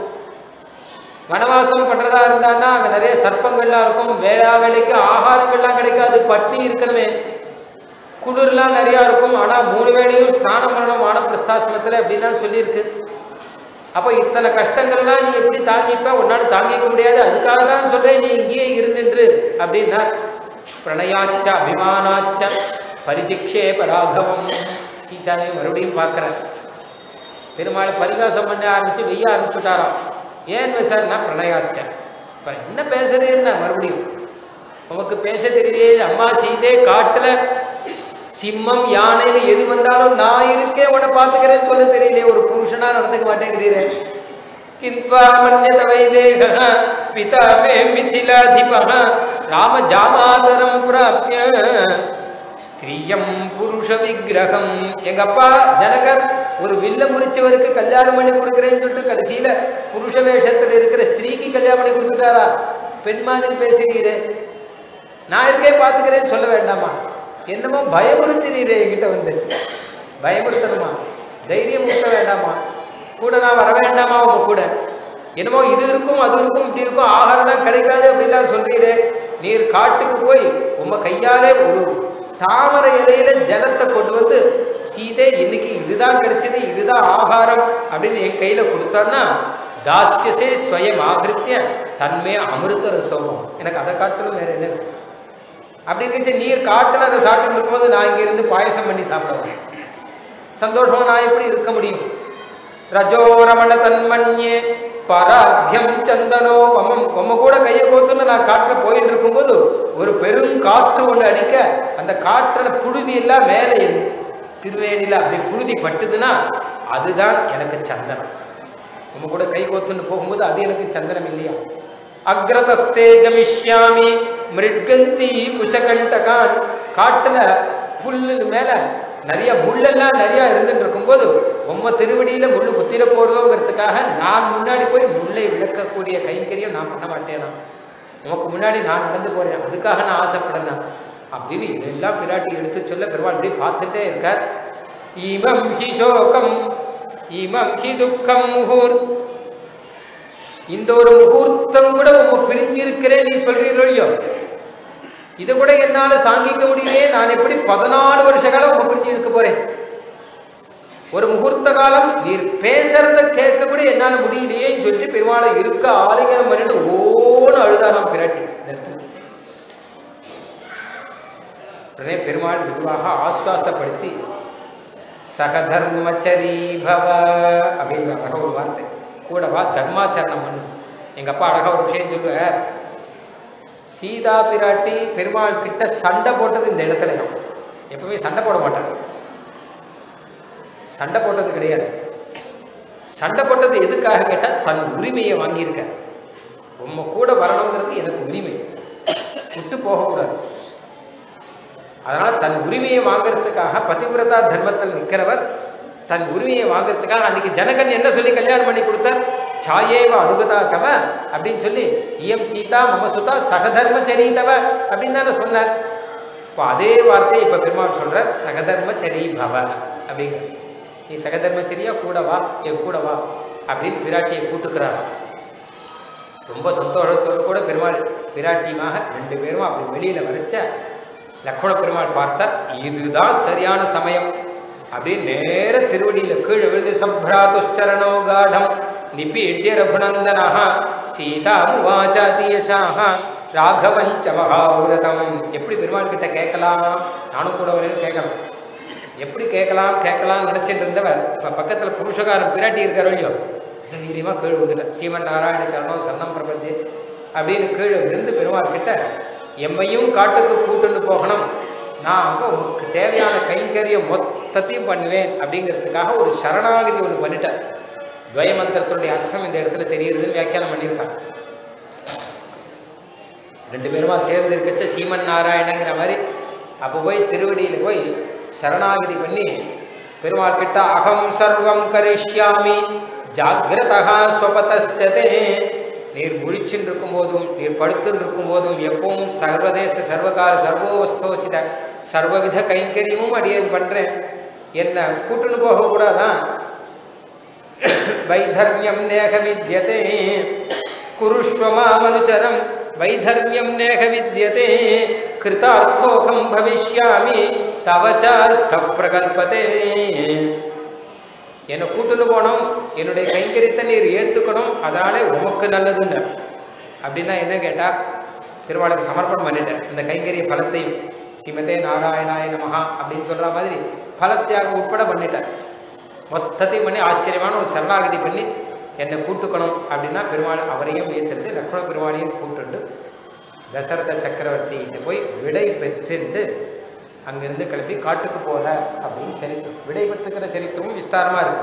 Speaker 1: வனவாசம் பண்றதா இருந்தான்னா அங்க நிறைய சர்ப்பங்கள்லாம் இருக்கும் வேளா வேலைக்கு ஆகாரங்கள்லாம் கிடைக்காது பட்டினி இருக்கணுமே குளிர்லாம் நிறையா இருக்கும் ஆனா மூணு வேளையும் ஸ்நானம் பண்ணணும் வானப்பிரஸ்தாசிரமத்தில் அப்படின்லாம் சொல்லியிருக்கு அப்போ இத்தனை கஷ்டங்கள்லாம் நீ எப்படி தாங்கிப்ப உன்னால தாங்கிக்க முடியாது அதுக்காக தான் சொல்றேன் நீ இங்கேயே இருந்துன்று அப்படின்னா பிரணயாச்ச அபிமானாச்ச பரிஜிக்ஷே பராகவம் ஈசானே மறுபடியும் பார்க்குறேன் பெருமாள் பரிகாசம் பண்ண ஆரம்பிச்சு வெய்ய ஆரம்பிச்சுட்டாராம் ஏன் சார்னா பிரணயாச்ச இப்போ என்ன பேசுறேன்னா மறுபடியும் உமக்கு பேச தெரியலையே அம்மா சீதே காட்டுல சிம்மம் யானைன்னு எது வந்தாலும் நான் இருக்கேன் உன்னை பார்த்துக்கிறேன்னு சொல்ல தெரியலையே ஒரு புருஷனா நடந்துக்க மாட்டேங்கிறீரே கிந்த்வா மன்யத வைதேக பிதா மே மிதிலாதிபः ராம ஜாமாதரம் பிராப்ய ஸ்திரீயம் புருஷ விக்கிரகம் எங்க அப்பா ஜனகர் ஒரு வில்ல முறிச்சவருக்கு கல்யாணம் பண்ணி கொடுக்குறேன்னு சொல்லிட்டு கடைசியில புருஷ வேஷத்துல இருக்கிற ஸ்திரீக்கு கல்யாணம் பண்ணி கொடுத்துட்டாரா பெண் மாதிரி பேசுகிறீரே நான் இருக்கே பார்த்துக்கிறேன்னு சொல்ல வேண்டாமா என்னமோ பயமுறுத்துறீரே என்கிட்ட வந்து பயமுறுத்தணுமா தைரியம் ஊட்ட வேண்டாமா கூட நான் வர வேண்டாமா உங்க கூட என்னமோ இது இருக்கும் அது இருக்கும் இப்படி இருக்கும் ஆகாரம்லாம் கிடைக்காது அப்படிலாம் சொல்றீரே நீர் காட்டுக்கு போய் உம்ம கையாலே ஒரு தாமரை இலையில ஜலத்தை கொண்டு வந்து சீதே இன்னைக்கு இதுதான் கிடைச்சது இதுதான் ஆகாரம் அப்படின்னு என் கையில கொடுத்தான்னா தாஸ்யசே ஸ்வயம் ஆகிருத்திய தன்மே அமிர்த ரசோமம் எனக்கு அதை காட்டணும் வேற என்ன இருக்கு? அப்படி இருந்துச்சு நீர் காட்டுல அதை சாப்பிட்டு இருக்கும்போது நான் இங்க இருந்து பாயசம் பண்ணி சாப்பிடுவேன் சந்தோஷமா நான் எப்படி இருக்க முடியும் ரஜோ ரமண தன்மண்யே பராத்தியம் சந்தனோபமம் உம்ம கூட கையை கோத்துன்னு நான் காட்டுல போயிட்டு இருக்கும்போது ஒரு பெரும் காற்று ஒண்ணு அடிக்க அந்த காற்றுல புழுதி எல்லாம் மேலே ஏறும். திருவேணியில அப்படி புழுதி பட்டுதுன்னா அதுதான் எனக்கு சந்தனம் உம்ம கூட கை கோத்துன்னு போகும்போது அது எனக்கு சந்தனம் இல்லையா அக்ரதஸ்தே கமிஷ்யாமி மிருட்கந்தி குஷகண்டகான் காட்டுல புல்லு மேல நிறைய முள்ளெல்லாம் நிறைய இருந்துட்டு இருக்கும்போது உம்ம திருவடியில முள்ளு குத்திர போறதோங்கிறதுக்காக நான் முன்னாடி போய் முள்ளை விளக்கக்கூடிய கைங்கரியம் நான் பண்ண மாட்டேனா உமக்கு முன்னாடி நான் நடந்து போறேன் அதுக்காக நான் ஆசைப்படணும் அப்படின்னு இதெல்லாம் பிராட்டி எடுத்து சொல்ல பெருமாள் இப்படி பார்த்துட்டே இருக்கார் இமம் ஹி சோகம் இமம் ஹி துக்கம் முகூர் இந்த ஒரு முகூர்த்தம் கூட உங்க பிரிஞ்சு இருக்கிறேன் நீ சொல்றீங்களோ இல்லையோ இதை கூட என்னால சாங்கிக்க முடியலையே நான் எப்படி பதினாலு வருஷ காலம் உங்க பிரிஞ்சு இருக்க போறேன் ஒரு முகூர்த்த காலம் நீர் பேசுறத கேட்க கூட என்னால முடியலையேன்னு சொல்லிட்டு பெருமாளை இருக்க ஆலிங்கனம் பண்ணிட்டு ஓன்னு அழுதாராம் பிராட்டி இந்த இடத்துல. உடனே பெருமாள் மெதுவாக ஆஸ்வாசப்படுத்தி சகதர்மச்சரி பவ அப்படிங்கிற அழகா ஒரு வார்த்தை கூடவா தர்மாச்சரணம் பண்ணு எங்க அப்பா அழகா ஒரு விஷயம் சொல்லுவார் சீதா பிராட்டி பெருமாள் கிட்ட சண்டை போட்டது இந்த இடத்துல தான் எப்பவுமே சண்டை போட மாட்டாங்க சண்டை போட்டது கிடையாது சண்டை போட்டது எதுக்காக கேட்டால் தன் உரிமையை வாங்கியிருக்க உம்ம கூட வரணுங்கிறது எனக்கு உரிமை விட்டு போகக்கூடாது அதனால தன் உரிமையை வாங்குறதுக்காக பதிவிரதா தர்மத்தில் நிற்கிறவர் தன் உரிமையை வாங்குறதுக்காக அன்னைக்கு ஜனகன் என்ன சொல்லி கல்யாணம் பண்ணி கொடுத்தார் சாயேவ அனுகதா தவ அப்படின்னு சொல்லி இயம் சீதா மம சுதா சகதர்ம சரிதவ அப்படின்னு தானே சொன்னார் இப்போ அதே வார்த்தையை இப்போ பெருமாள் சொல்றார் சகதர்ம சரி பவ அப்படிங்கிற நீ சகதர்மச்சரியா கூட வா என் கூட வா அப்படின்னு பிராட்டியை கூட்டுக்கிறார் ரொம்ப சந்தோஷத்தோடு கூட பெருமாள் பிராட்டியுமாக ரெண்டு பேரும் அப்படி வெளியில வரைச்ச லக்ஷ்மண பெருமாள் பார்த்தார் இதுதான் சரியான சமயம் அப்படின்னு நேர திருவடியில கீழே விழுந்து சப்ராதுச்சரணோ காடம் நிபீட்ய ரகுநந்தனஹ சீதா முவாச்சாதியசாக ராகவஞ்ச மகாபுரதம் எப்படி பெருமாள் கிட்ட கேட்கலாம் நானும் கூட வரேன்னு கேட்கலாம் எப்படி கேட்கலாம் கேட்கலாம் நினைச்சிட்டு இருந்தவர் இப்போ பக்கத்தில் புருஷகாரன் பிராட்டி இருக்காரோ இல்லையோ தைரியமாக கீழே விழுந்துட்டேன் சீமன் நாராயண சரணம் சரணம் பிரபத்தி அப்படின்னு கீழே விழுந்து பெருமாள் கிட்ட எம்மையும் காட்டுக்கு கூட்டுன்னு போகணும் நான் அங்கே உங்களுக்கு தேவையான கைங்கரியம் மொத்தத்தையும் பண்ணுவேன் அப்படிங்கிறதுக்காக ஒரு சரணாகதி ஒன்று பண்ணிட்டேன் துவய மந்திரத்தினுடைய அர்த்தம் இந்த இடத்துல தெரியுதுன்னு வியாக்கியானம் பண்ணியிருக்காங்க ரெண்டு பேருமா சேர்ந்து இருக்கச்ச சீமன் நாராயணங்கிற மாதிரி அப்போ போய் திருவடியில் போய் சரணாகதி பண்ணி பெருமாள் கிட்ட அகம் சர்வம் கரிஷ்யாமி ஜாகிரதா ஸ்வபதஸ்ததே நீர் முழிச்சுன்னு இருக்கும் போதும் நீர் படுத்துன்னு இருக்கும் போதும் எப்பவும் சர்வதேச சர்வகால சர்வோவஸ்தோச்சித சர்வவித கைங்கரியமும் அடியேன் பண்ணுறேன் என்ன கூட்டுன்னு போகக்கூடாதான் வைதர்மியம் நேக வித்யதே குருஷ்வ மாமனுச்சரம் வைதர்மியம் நேக வித்யதே கிருதார்த்தோகம் பவிஷ்யாமி தவச்சார்த்த பிரகல்பதே என்னை கூட்டுன்னு போனோம் என்னுடைய கைங்கரியத்தை நீர் ஏற்றுக்கணும் அதானே உமக்கு நல்லதுன்னு அப்படின்னா என்ன கேட்டால் திருவாளுக்கு சமர்ப்பணம் பண்ணிட்டேன் இந்த கைங்கரிய பலத்தையும் ஸ்ரீமதே நாராயணாய நமஹா அப்படின்னு சொல்கிற மாதிரி பலத்தியாகம் உட்பட பண்ணிட்டேன் மொத்தத்தையும் பண்ணி ஆச்சரியமான ஒரு சரணாகதி பண்ணி என்னை கூட்டுக்கணும் அப்படின்னா பெருமாள் அவரையும் ஏற்றுட்டு லக்ஷ்மண பெருமாளையும் கூட்டுண்டு தசரத சக்கரவர்த்திகிட்ட போய் விடை பெற்றுண்டு அங்கிருந்து கிளம்பி காட்டுக்கு போற அப்படின்னு சரித்திரம் விடை பெற்றுக்கிற சரித்திரமும் விஸ்தாரமாக இருக்கு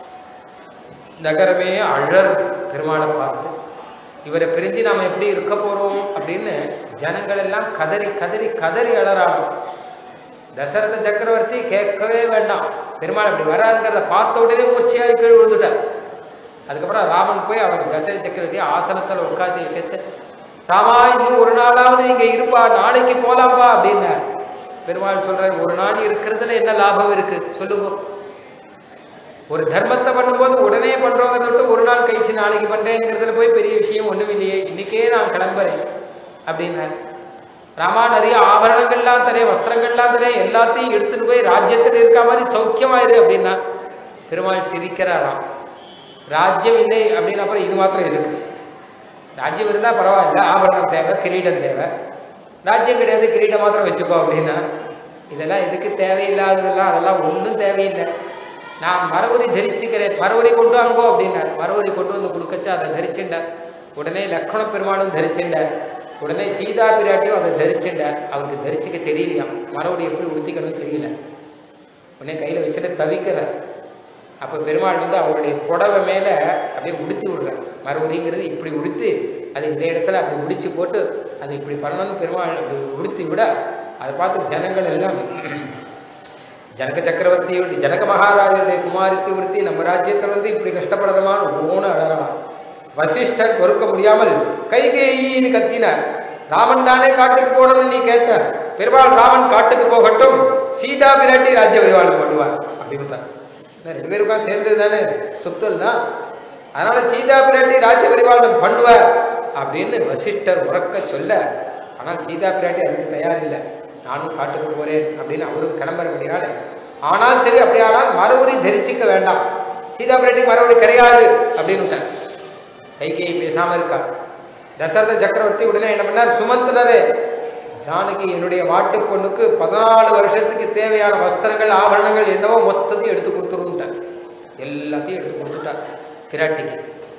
Speaker 1: நகரமே அழல் பெருமாளை பார்த்து இவரை பிரிஞ்சு நாம் எப்படி இருக்க போகிறோம் அப்படின்னு ஜனங்கள் எல்லாம் கதறி கதறி கதறி அழறாங்க தசரத சக்கரவர்த்தி கேட்கவே வேண்டாம் பெருமாள் அப்படி வராதுங்கிறத பார்த்த உடனே மூர்ச்சியாக கீழ் விழுந்துட்டார் அதுக்கப்புறம் ராமன் போய் அவர் தசரத சக்கரவர்த்தி ஆசனத்தில் உட்காந்து வச்சு ராமா இன்னும் ஒரு நாளாவது இங்கே இருப்பா நாளைக்கு போலாம்பா அப்படின்னார் பெருமாள் சொல்றாரு ஒரு நாள் இருக்கிறதுல என்ன லாபம் இருக்கு சொல்லுங்க ஒரு தர்மத்தை பண்ணும்போது உடனே பண்றோங்கிறத விட்டு ஒரு நாள் கழிச்சு நாளைக்கு பண்றேங்கிறதுல போய் பெரிய விஷயம் ஒண்ணும் இல்லையே இன்னைக்கே நான் கிளம்புறேன் அப்படின்னார் ராமா நிறைய ஆபரணங்கள்லாம் தரேன் வஸ்திரங்கள்லாம் தரேன் எல்லாத்தையும் எடுத்துட்டு போய் ராஜ்யத்தில் இருக்க மாதிரி சௌக்கியமாயிரு அப்படின்னா பெருமாள் சிரிக்கிறாராம் ராஜ்யம் இல்லை அப்படின்னு அப்புறம் இது மாத்திரம் இருக்கு ராஜ்யம் இருந்தால் பரவாயில்ல ஆபரணம் தேவை கிரீடம் தேவை ராஜ்யம் கிடையாது கிரீடம் மாத்திரம் வச்சுக்கோ அப்படின்னா இதெல்லாம் எதுக்கு தேவையில்லாததெல்லாம் அதெல்லாம் ஒன்றும் தேவையில்லை நான் மரவரி தரிச்சுக்கிறேன் மரவரி கொண்டு வாங்கோ அப்படின்னார் மரவரி கொண்டு வந்து கொடுக்கச்சு அதை தரிச்சுட்டார் உடனே லக்ஷ்மண பெருமாளும் தரிச்சுட்டார் உடனே சீதா பிராட்டியும் அதை தரிச்சுட்டார் அவருக்கு தரிச்சுக்க தெரியலையாம் மரவடி எப்படி உடுத்திக்கணும்னு தெரியல உடனே கையில் வச்சுட்டு தவிக்கிறார் அப்போ பெருமாள் வந்து அவருடைய புடவை மேலே அப்படியே உடுத்தி விடுறார் மறுபடிங்கிறது இப்படி உடுத்தி அது இந்த இடத்துல அப்படி முடிச்சு போட்டு அது இப்படி பண்ணணும்னு பெருமாள் அப்படி உடுத்தி விட அதை பார்த்து ஜனங்கள் எல்லாம் ஜனக சக்கரவர்த்தியோட ஜனக மகாராஜருடைய குமாரித்து விருத்தி நம்ம ராஜ்யத்தில் வந்து இப்படி கஷ்டப்படுறமான்னு ஓன அழகலாம் வசிஷ்டர் பொறுக்க முடியாமல் கைகேயின்னு கத்தினார் ராமன் தானே காட்டுக்கு போகணும்னு நீ கேட்ட பெருமாள் ராமன் காட்டுக்கு போகட்டும் சீதா பிராட்டி ராஜ்ய பரிவாளம் பண்ணுவார் அப்படின்னு ரெண்டு பேருக்கும் சேர்ந்தது தானே சொத்தல் தான் அதனால சீதா பிராட்டி ராஜ்ய பரிபாலனம் பண்ணுவார் அப்படின்னு வசிஷ்டர் உறக்க சொல்ல ஆனால் சீதா பிராட்டி அதுக்கு தயார் இல்லை நானும் காட்டுக்கு போறேன் அப்படின்னு அவரும் கிளம்புறபடினால ஆனால் சரி அப்படியானால் மறுபடி தரிசிக்க வேண்டாம் சீதா பிராட்டிக்கு மறுபடி கிடையாது அப்படின்னு கைகேயி பேசாம இருக்கா தசரத சக்கரவர்த்தி உடனே என்ன பண்ணார் சுமந்திரரே ஜானகி என்னுடைய மாட்டு பொண்ணுக்கு பதினாலு வருஷத்துக்கு தேவையான வஸ்திரங்கள் ஆபரணங்கள் என்னவோ மொத்தத்தையும் எடுத்து கொடுத்துருந்தார் எல்லாத்தையும் எடுத்து கொடுத்துட்டார் பிராட்டிக்கு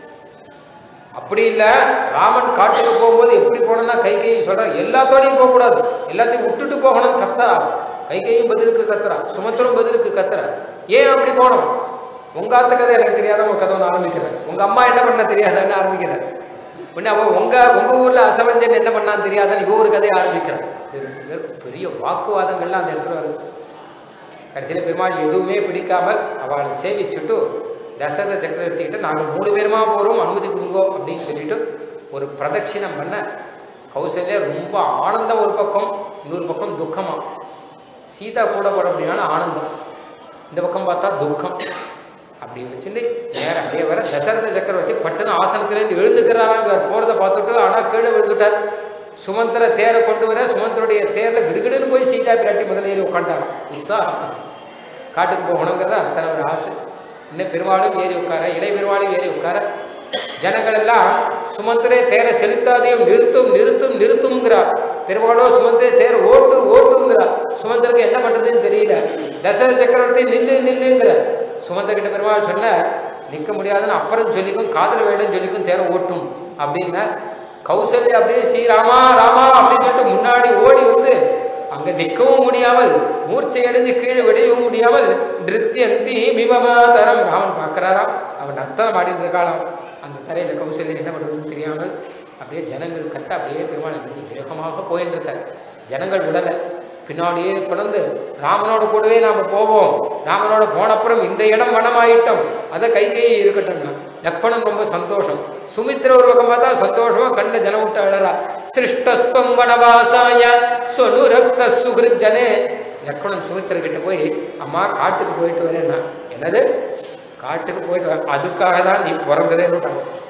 Speaker 1: அப்படி இல்லை ராமன் காட்டுக்கு போகும்போது எப்படி போனோம்னா கைகை சொல்கிறார் எல்லாத்தோடையும் போகக்கூடாது எல்லாத்தையும் விட்டுட்டு போகணும்னு கத்துறா கைகையும் பதிலுக்கு கத்துறா சுமத்திரம் பதிலுக்கு கத்துறா ஏன் அப்படி போனோம் உங்க ஆத்த கதை எனக்கு தெரியாத உங்க கதை ஒன்று ஆரம்பிக்கிறேன் உங்க அம்மா என்ன பண்ண தெரியாதான்னு ஆரம்பிக்கிறேன் உடனே அவன் உங்க உங்க ஊர்ல அசமஞ்சன் என்ன பண்ணான்னு தெரியாதான் இவ ஒரு கதையை ஆரம்பிக்கிறான் பெரிய வாக்குவாதங்கள்லாம் அந்த இடத்துல வருது கடைசியில் பெருமாள் எதுவுமே பிடிக்காமல் அவளை சேவிச்சுட்டு தசரத சக்கரவர்த்தி கிட்ட நாங்கள் மூணு பேருமா போகிறோம் அனுமதி கொடுங்கோ அப்படின்னு சொல்லிட்டு ஒரு பிரதட்சிணம் பண்ண கௌசல்யா ரொம்ப ஆனந்தம் ஒரு பக்கம் இன்னொரு பக்கம் துக்கமா சீதா கூட போட அப்படின்னா ஆனந்தம் இந்த பக்கம் பார்த்தா துக்கம் அப்படி வச்சுட்டு நேரம் அப்படியே வர தசரத சக்கரவர்த்தி பட்டுன்னு ஆசனத்திலேருந்து எழுந்துக்கிறாராங்க போகிறத பார்த்துட்டு ஆனால் கீழே விழுந்துட்டார் சுமந்திர தேரை கொண்டு வர சுமந்தருடைய தேரில் கிடுகிடுன்னு போய் சீதா பிராட்டி முதல்ல ஏறி உட்காண்டாராம் உற்சாகம் காட்டுக்கு போகணுங்கிறது அத்தனை ஒரு ஆசை இன்னும் பெருமாளும் ஏறி உட்கார இளை பெருமாளும் ஏறி உட்கார ஜனங்கள் எல்லாம் சுமந்திரே தேரை செலுத்தாதையும் நிறுத்தும் நிறுத்தும் நிறுத்துங்கிறார் பெருமாளோ சுமந்திரே தேர் ஓட்டு ஓட்டுங்கிறார் சுமந்திரக்கு என்ன பண்றதுன்னு தெரியல தசரத சக்கரவர்த்தி நில்லு நில்லுங்கிறார் சுமந்திர கிட்ட பெருமாள் சொன்னார் நிற்க முடியாதுன்னு அப்புறம் சொல்லிக்கும் காதல் வேலைன்னு சொல்லிக்கும் தேரை ஓட்டும் அப்படின்னா கௌசல்யா அப்படியே ஸ்ரீ ராமா ராமா அப்படின்னு சொல்லிட்டு முன்னாடி ஓடி வந்து அங்க நிற்கவும் முடியாமல் மூர்ச்சை அடைஞ்சு கீழே விடையவும் முடியாமல் நிருத்தியந்தி மிமமாதரம் ராமன் பார்க்கிறாராம் அவன் நர்த்தனம் ஆடிட்டு இருக்காளாம் அந்த தரையில் கௌசல்யம் என்ன பண்ணுறதுன்னு தெரியாமல் அப்படியே ஜனங்கள் கட்ட அப்படியே பெருமாள் இப்படி வேகமாக போயின்னு இருக்கார் ஜனங்கள் விடலை பின்னாடியே பிறந்து ராமனோட கூடவே நாம் போவோம் ராமனோட போனப்புறம் இந்த இடம் வனமாயிட்டோம் அதை கைகையே இருக்கட்டும்னா லக்ஷ்மணன் ரொம்ப சந்தோஷம் சுமித்திர ஒரு பக்கம் பார்த்தா சந்தோஷமா கண்ணில் ஜனம் விட்டு அழறா சிருஷ்டஸ்வம் வனவாசாய சொனுரக்த சுகிருத் ஜனே லக்ஷ்மணன் சுமித்திர கிட்ட போய் அம்மா காட்டுக்கு போயிட்டு வரேன்னா என்னது காட்டுக்கு போயிட்டு வர அதுக்காக தான் நீ பிறந்ததேன்னு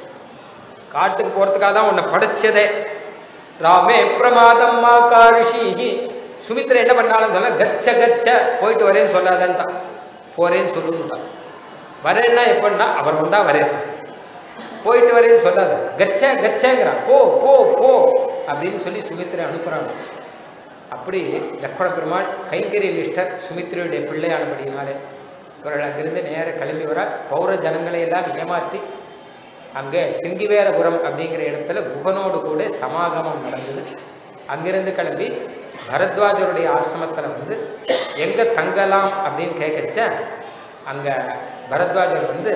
Speaker 1: காட்டுக்கு போறதுக்காக தான் உன்னை படைச்சதே ராமே பிரமாதம் மா காரிஷி சுமித்ரா என்ன பண்ணாலும் சொல்ல கச்ச கச்ச போயிட்டு வரேன்னு சொல்லாதன்ட்டான் போறேன்னு சொல்லுன்னுட்டான் வரேன்னா எப்படின்னா அவர் வந்தா வரேன் போயிட்டு வரேன்னு சொல்லாத கச்ச கச்சங்கிறான் போ போ போ அப்படின்னு சொல்லி சுமித்ரை அனுப்புறாங்க அப்படி லக்ஷ்மண பெருமாள் கைங்கரி நிஷ்டர் சுமித்ரையுடைய பிள்ளையானபடினாலே இவர்கள் அங்கிருந்து நேர கிளம்பி வர பௌர ஜனங்களை எல்லாம் ஏமாற்றி அங்கே சிங்கிவேரபுரம் அப்படிங்கிற இடத்துல குகனோடு கூட சமாகமம் நடந்தது அங்கிருந்து கிளம்பி பரத்வாஜருடைய ஆசிரமத்தில் வந்து எங்கே தங்கலாம் அப்படின்னு கேட்கச்ச அங்கே பரத்வாஜர் வந்து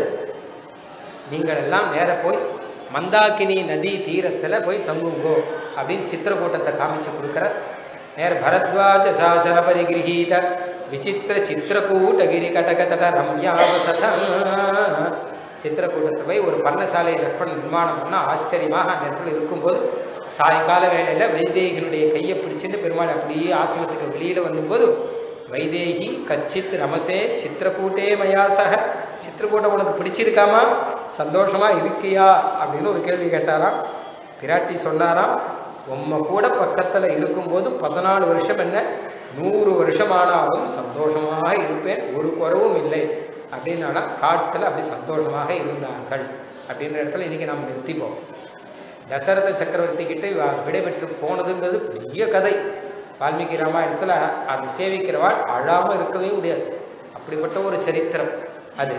Speaker 1: நீங்கள் எல்லாம் நேர போய் மந்தாக்கினி நதி தீரத்தில் போய் தங்குங்கோ அப்படின்னு சித்திரக்கூட்டத்தை காமிச்சு கொடுக்குறார் நேர பரத்வாஜ சாசன பரிகிரகீத விசித்திர சித்திரக்கூட்டகிரி கடகதட ரம்யாவசத சித்திரக்கூட்டத்தில் போய் ஒரு பர்ணசாலை லக்ஷ்மணன் நிர்மாணம் பண்ணால் ஆச்சரியமாக அந்த இடத்துல இருக்கும்போது சாயங்கால வேளையில் வைதேகினுடைய கையை பிடிச்சிட்டு பெருமாள் அப்படியே ஆசிரமத்துக்கு வெளியில் வந்தபோது வைதேகி கச்சித் ரமசே சித்திரக்கூட்டே மயாசக சித்திரக்கூட்டம் உனக்கு பிடிச்சிருக்காமா சந்தோஷமா இருக்கியா அப்படின்னு ஒரு கேள்வி கேட்டாராம் பிராட்டி சொன்னாராம் உம்ம கூட பக்கத்தில் இருக்கும்போது பதினாலு வருஷம் என்ன நூறு வருஷமானாலும் சந்தோஷமாக இருப்பேன் ஒரு குறவும் இல்லை அப்படின்னானா காட்டில் அப்படி சந்தோஷமாக இருந்தார்கள் அப்படின்ற இடத்துல இன்னைக்கு நாம் நிறுத்திப்போம் தசரத சக்கரவர்த்தி கிட்ட இவ விடைபெற்று போனதுங்கிறது பெரிய கதை வால்மீகி ராமாயணத்தில் அது சேவிக்கிறவாள் அழாமல் இருக்கவே முடியாது அப்படிப்பட்ட ஒரு சரித்திரம் அது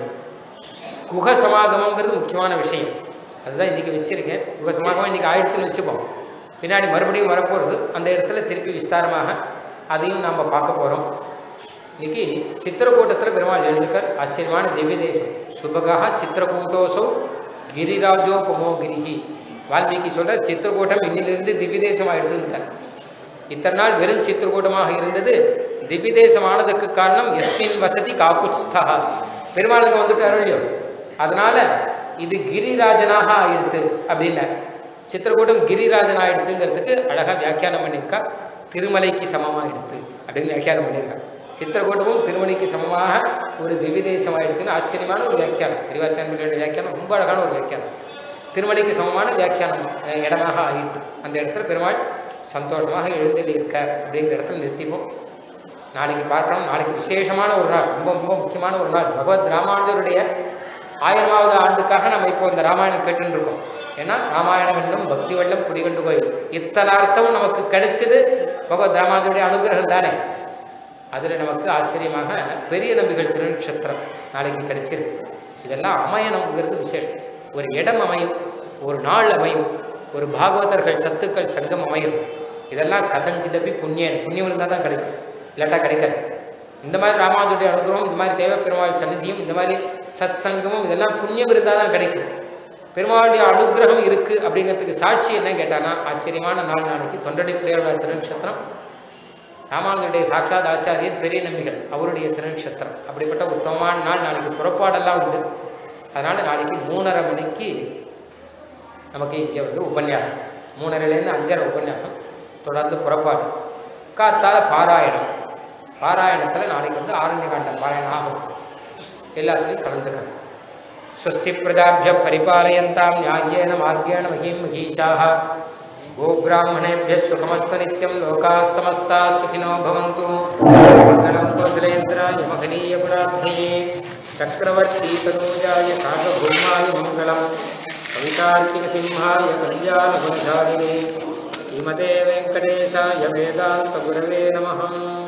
Speaker 1: குக சமாகமங்கிறது முக்கியமான விஷயம் அதுதான் இன்றைக்கி வச்சுருக்கேன் குக சமாகமம் இன்றைக்கி ஆயிரத்துன்னு வச்சுப்போம் பின்னாடி மறுபடியும் வரப்போகிறது அந்த இடத்துல திருப்பி விஸ்தாரமாக அதையும் நாம் பார்க்க போகிறோம் இன்னைக்கு சித்திரக்கூட்டத்தில் பெருமாள் எழுதுக்கர் ஆச்சரியமான திவ்ய தேசம் சுபகா சித்திரக்கூட்டோசோ கிரிராஜோபமோ கிரிஹி வால்மீகி சொல்ற சித்திரக்கூட்டம் இன்னிலிருந்து திவ்ய தேசமாக எடுத்துருக்கார் இத்தனை நாள் வெறும் சித்திரக்கூட்டமாக இருந்தது திவ்ய தேசமானதுக்கு காரணம் எஸ்மின் வசதி காக்குத்ஸ்தா பெருமாளுக்கு வந்துட்டாரோ இல்லையோ அதனால இது கிரிராஜனாக ஆயிடுத்து அப்படின்னார் சித்திரக்கூட்டம் கிரிராஜன் ஆயிடுத்துங்கிறதுக்கு அழகாக வியாக்கியானம் பண்ணியிருக்கா திருமலைக்கு சமமாக எடுத்து அப்படின்னு வியாக்கியானம் பண்ணியிருக்கா சித்திரக்கூட்டமும் திருமலைக்கு சமமாக ஒரு திவ்ய தேசம் ஆயிடுத்துன்னு ஆச்சரியமான ஒரு வியாக்கியானம் பெரியவாச்சாரியர்களுடைய வியாக்கியானம் ரொம்ப அழகான ஒரு வியாக்கியானம் திருமலைக்கு சமமான வியாக்கியானம் அஹ், இடமாக ஆகிட்டு அந்த இடத்துல பெருமாள் சந்தோஷமாக எழுந்தெளி இருக்க அப்படிங்கிற இடத்துல நிறுத்திப்போம் நாளைக்கு பார்க்கணும் நாளைக்கு விசேஷமான ஒரு நாள் ரொம்ப ரொம்ப முக்கியமான ஒரு நாள் பகவத் ராமானுஜருடைய ஆயிரமாவது ஆண்டுக்காக நம்ம இப்போ இந்த ராமாயணம் கேட்டுன்னு இருக்கோம் ஏன்னா ராமாயணம் என்னும் பக்தி வெள்ளம் குடிகொண்டு கோயில் இத்தனை அர்த்தமும் நமக்கு கிடைச்சது பகவத் ராமானுஜருடைய அனுகிரகம் தானே அதில் நமக்கு ஆச்சரியமாக பெரிய நம்பிகள் திருநட்சத்திரம் நாளைக்கு கிடைச்சிருக்கு இதெல்லாம் அமையணுங்கிறது விசேஷம் ஒரு இடம் அமையும் ஒரு நாள் அமையும் ஒரு பாகவதர்கள் சத்துக்கள் சங்கம் அமையும் இதெல்லாம் கதஞ்சிதப்பி புண்ணியன் புண்ணியம் இருந்தால் தான் கிடைக்கும் இல்லாட்டா கிடைக்காது இந்த மாதிரி ராமானுஜருடைய அனுகிரகம் இந்த மாதிரி தேவ பெருமாள் சந்நிதியும் இந்த மாதிரி சத் சங்கமும் இதெல்லாம் புண்ணியம் இருந்தால் தான் கிடைக்கும் பெருமாளுடைய அனுகிரகம் இருக்குது அப்படிங்கிறதுக்கு சாட்சி என்ன கேட்டானா ஆச்சரியமான நாள் நாளைக்கு தொண்டடி பிள்ளையோட திருநட்சத்திரம் ராமானுஜருடைய சாட்சாத் ஆச்சாரியர் பெரிய நம்பிகள் அவருடைய திருநட்சத்திரம் அப்படிப்பட்ட உத்தமமான நாள் நாளைக்கு புறப்பாடெல்லாம் உண்டு அதனால் நாளைக்கு மூணரை மணிக்கு நமக்கு இங்கே வந்து உபன்யாசம் மூணரைலேருந்து அஞ்சரை உபன்யாசம் தொடர்ந்து புறப்பாடு காத்தால பாராயணம் பாராயணத்தில் நாளைக்கு வந்து ஆரண்யகாண்ட பாராயணம் ஆகும் எல்லாத்துலேயும் கலந்துக்கணும் स्वस्ति प्रजाभ्य परिपालयन्तां न्याय्येन मार्गेण महीं महीषाः गोब्राह्मणेभ्यः सुखमस्तु नित्यं लोकाः समस्ताः सुखिनो भवन्तु मङ्गलं कुन्द्रेन्द्राय महनीयगुणाब्धये चक्रवर्ती तनूजाय सार्वभौमाय मङ्गलं कवितार्किकसिंहाय कल्याणगुणशालिने श्रीमते वेङ्कटेशाय वेदान्तगुरवे नमः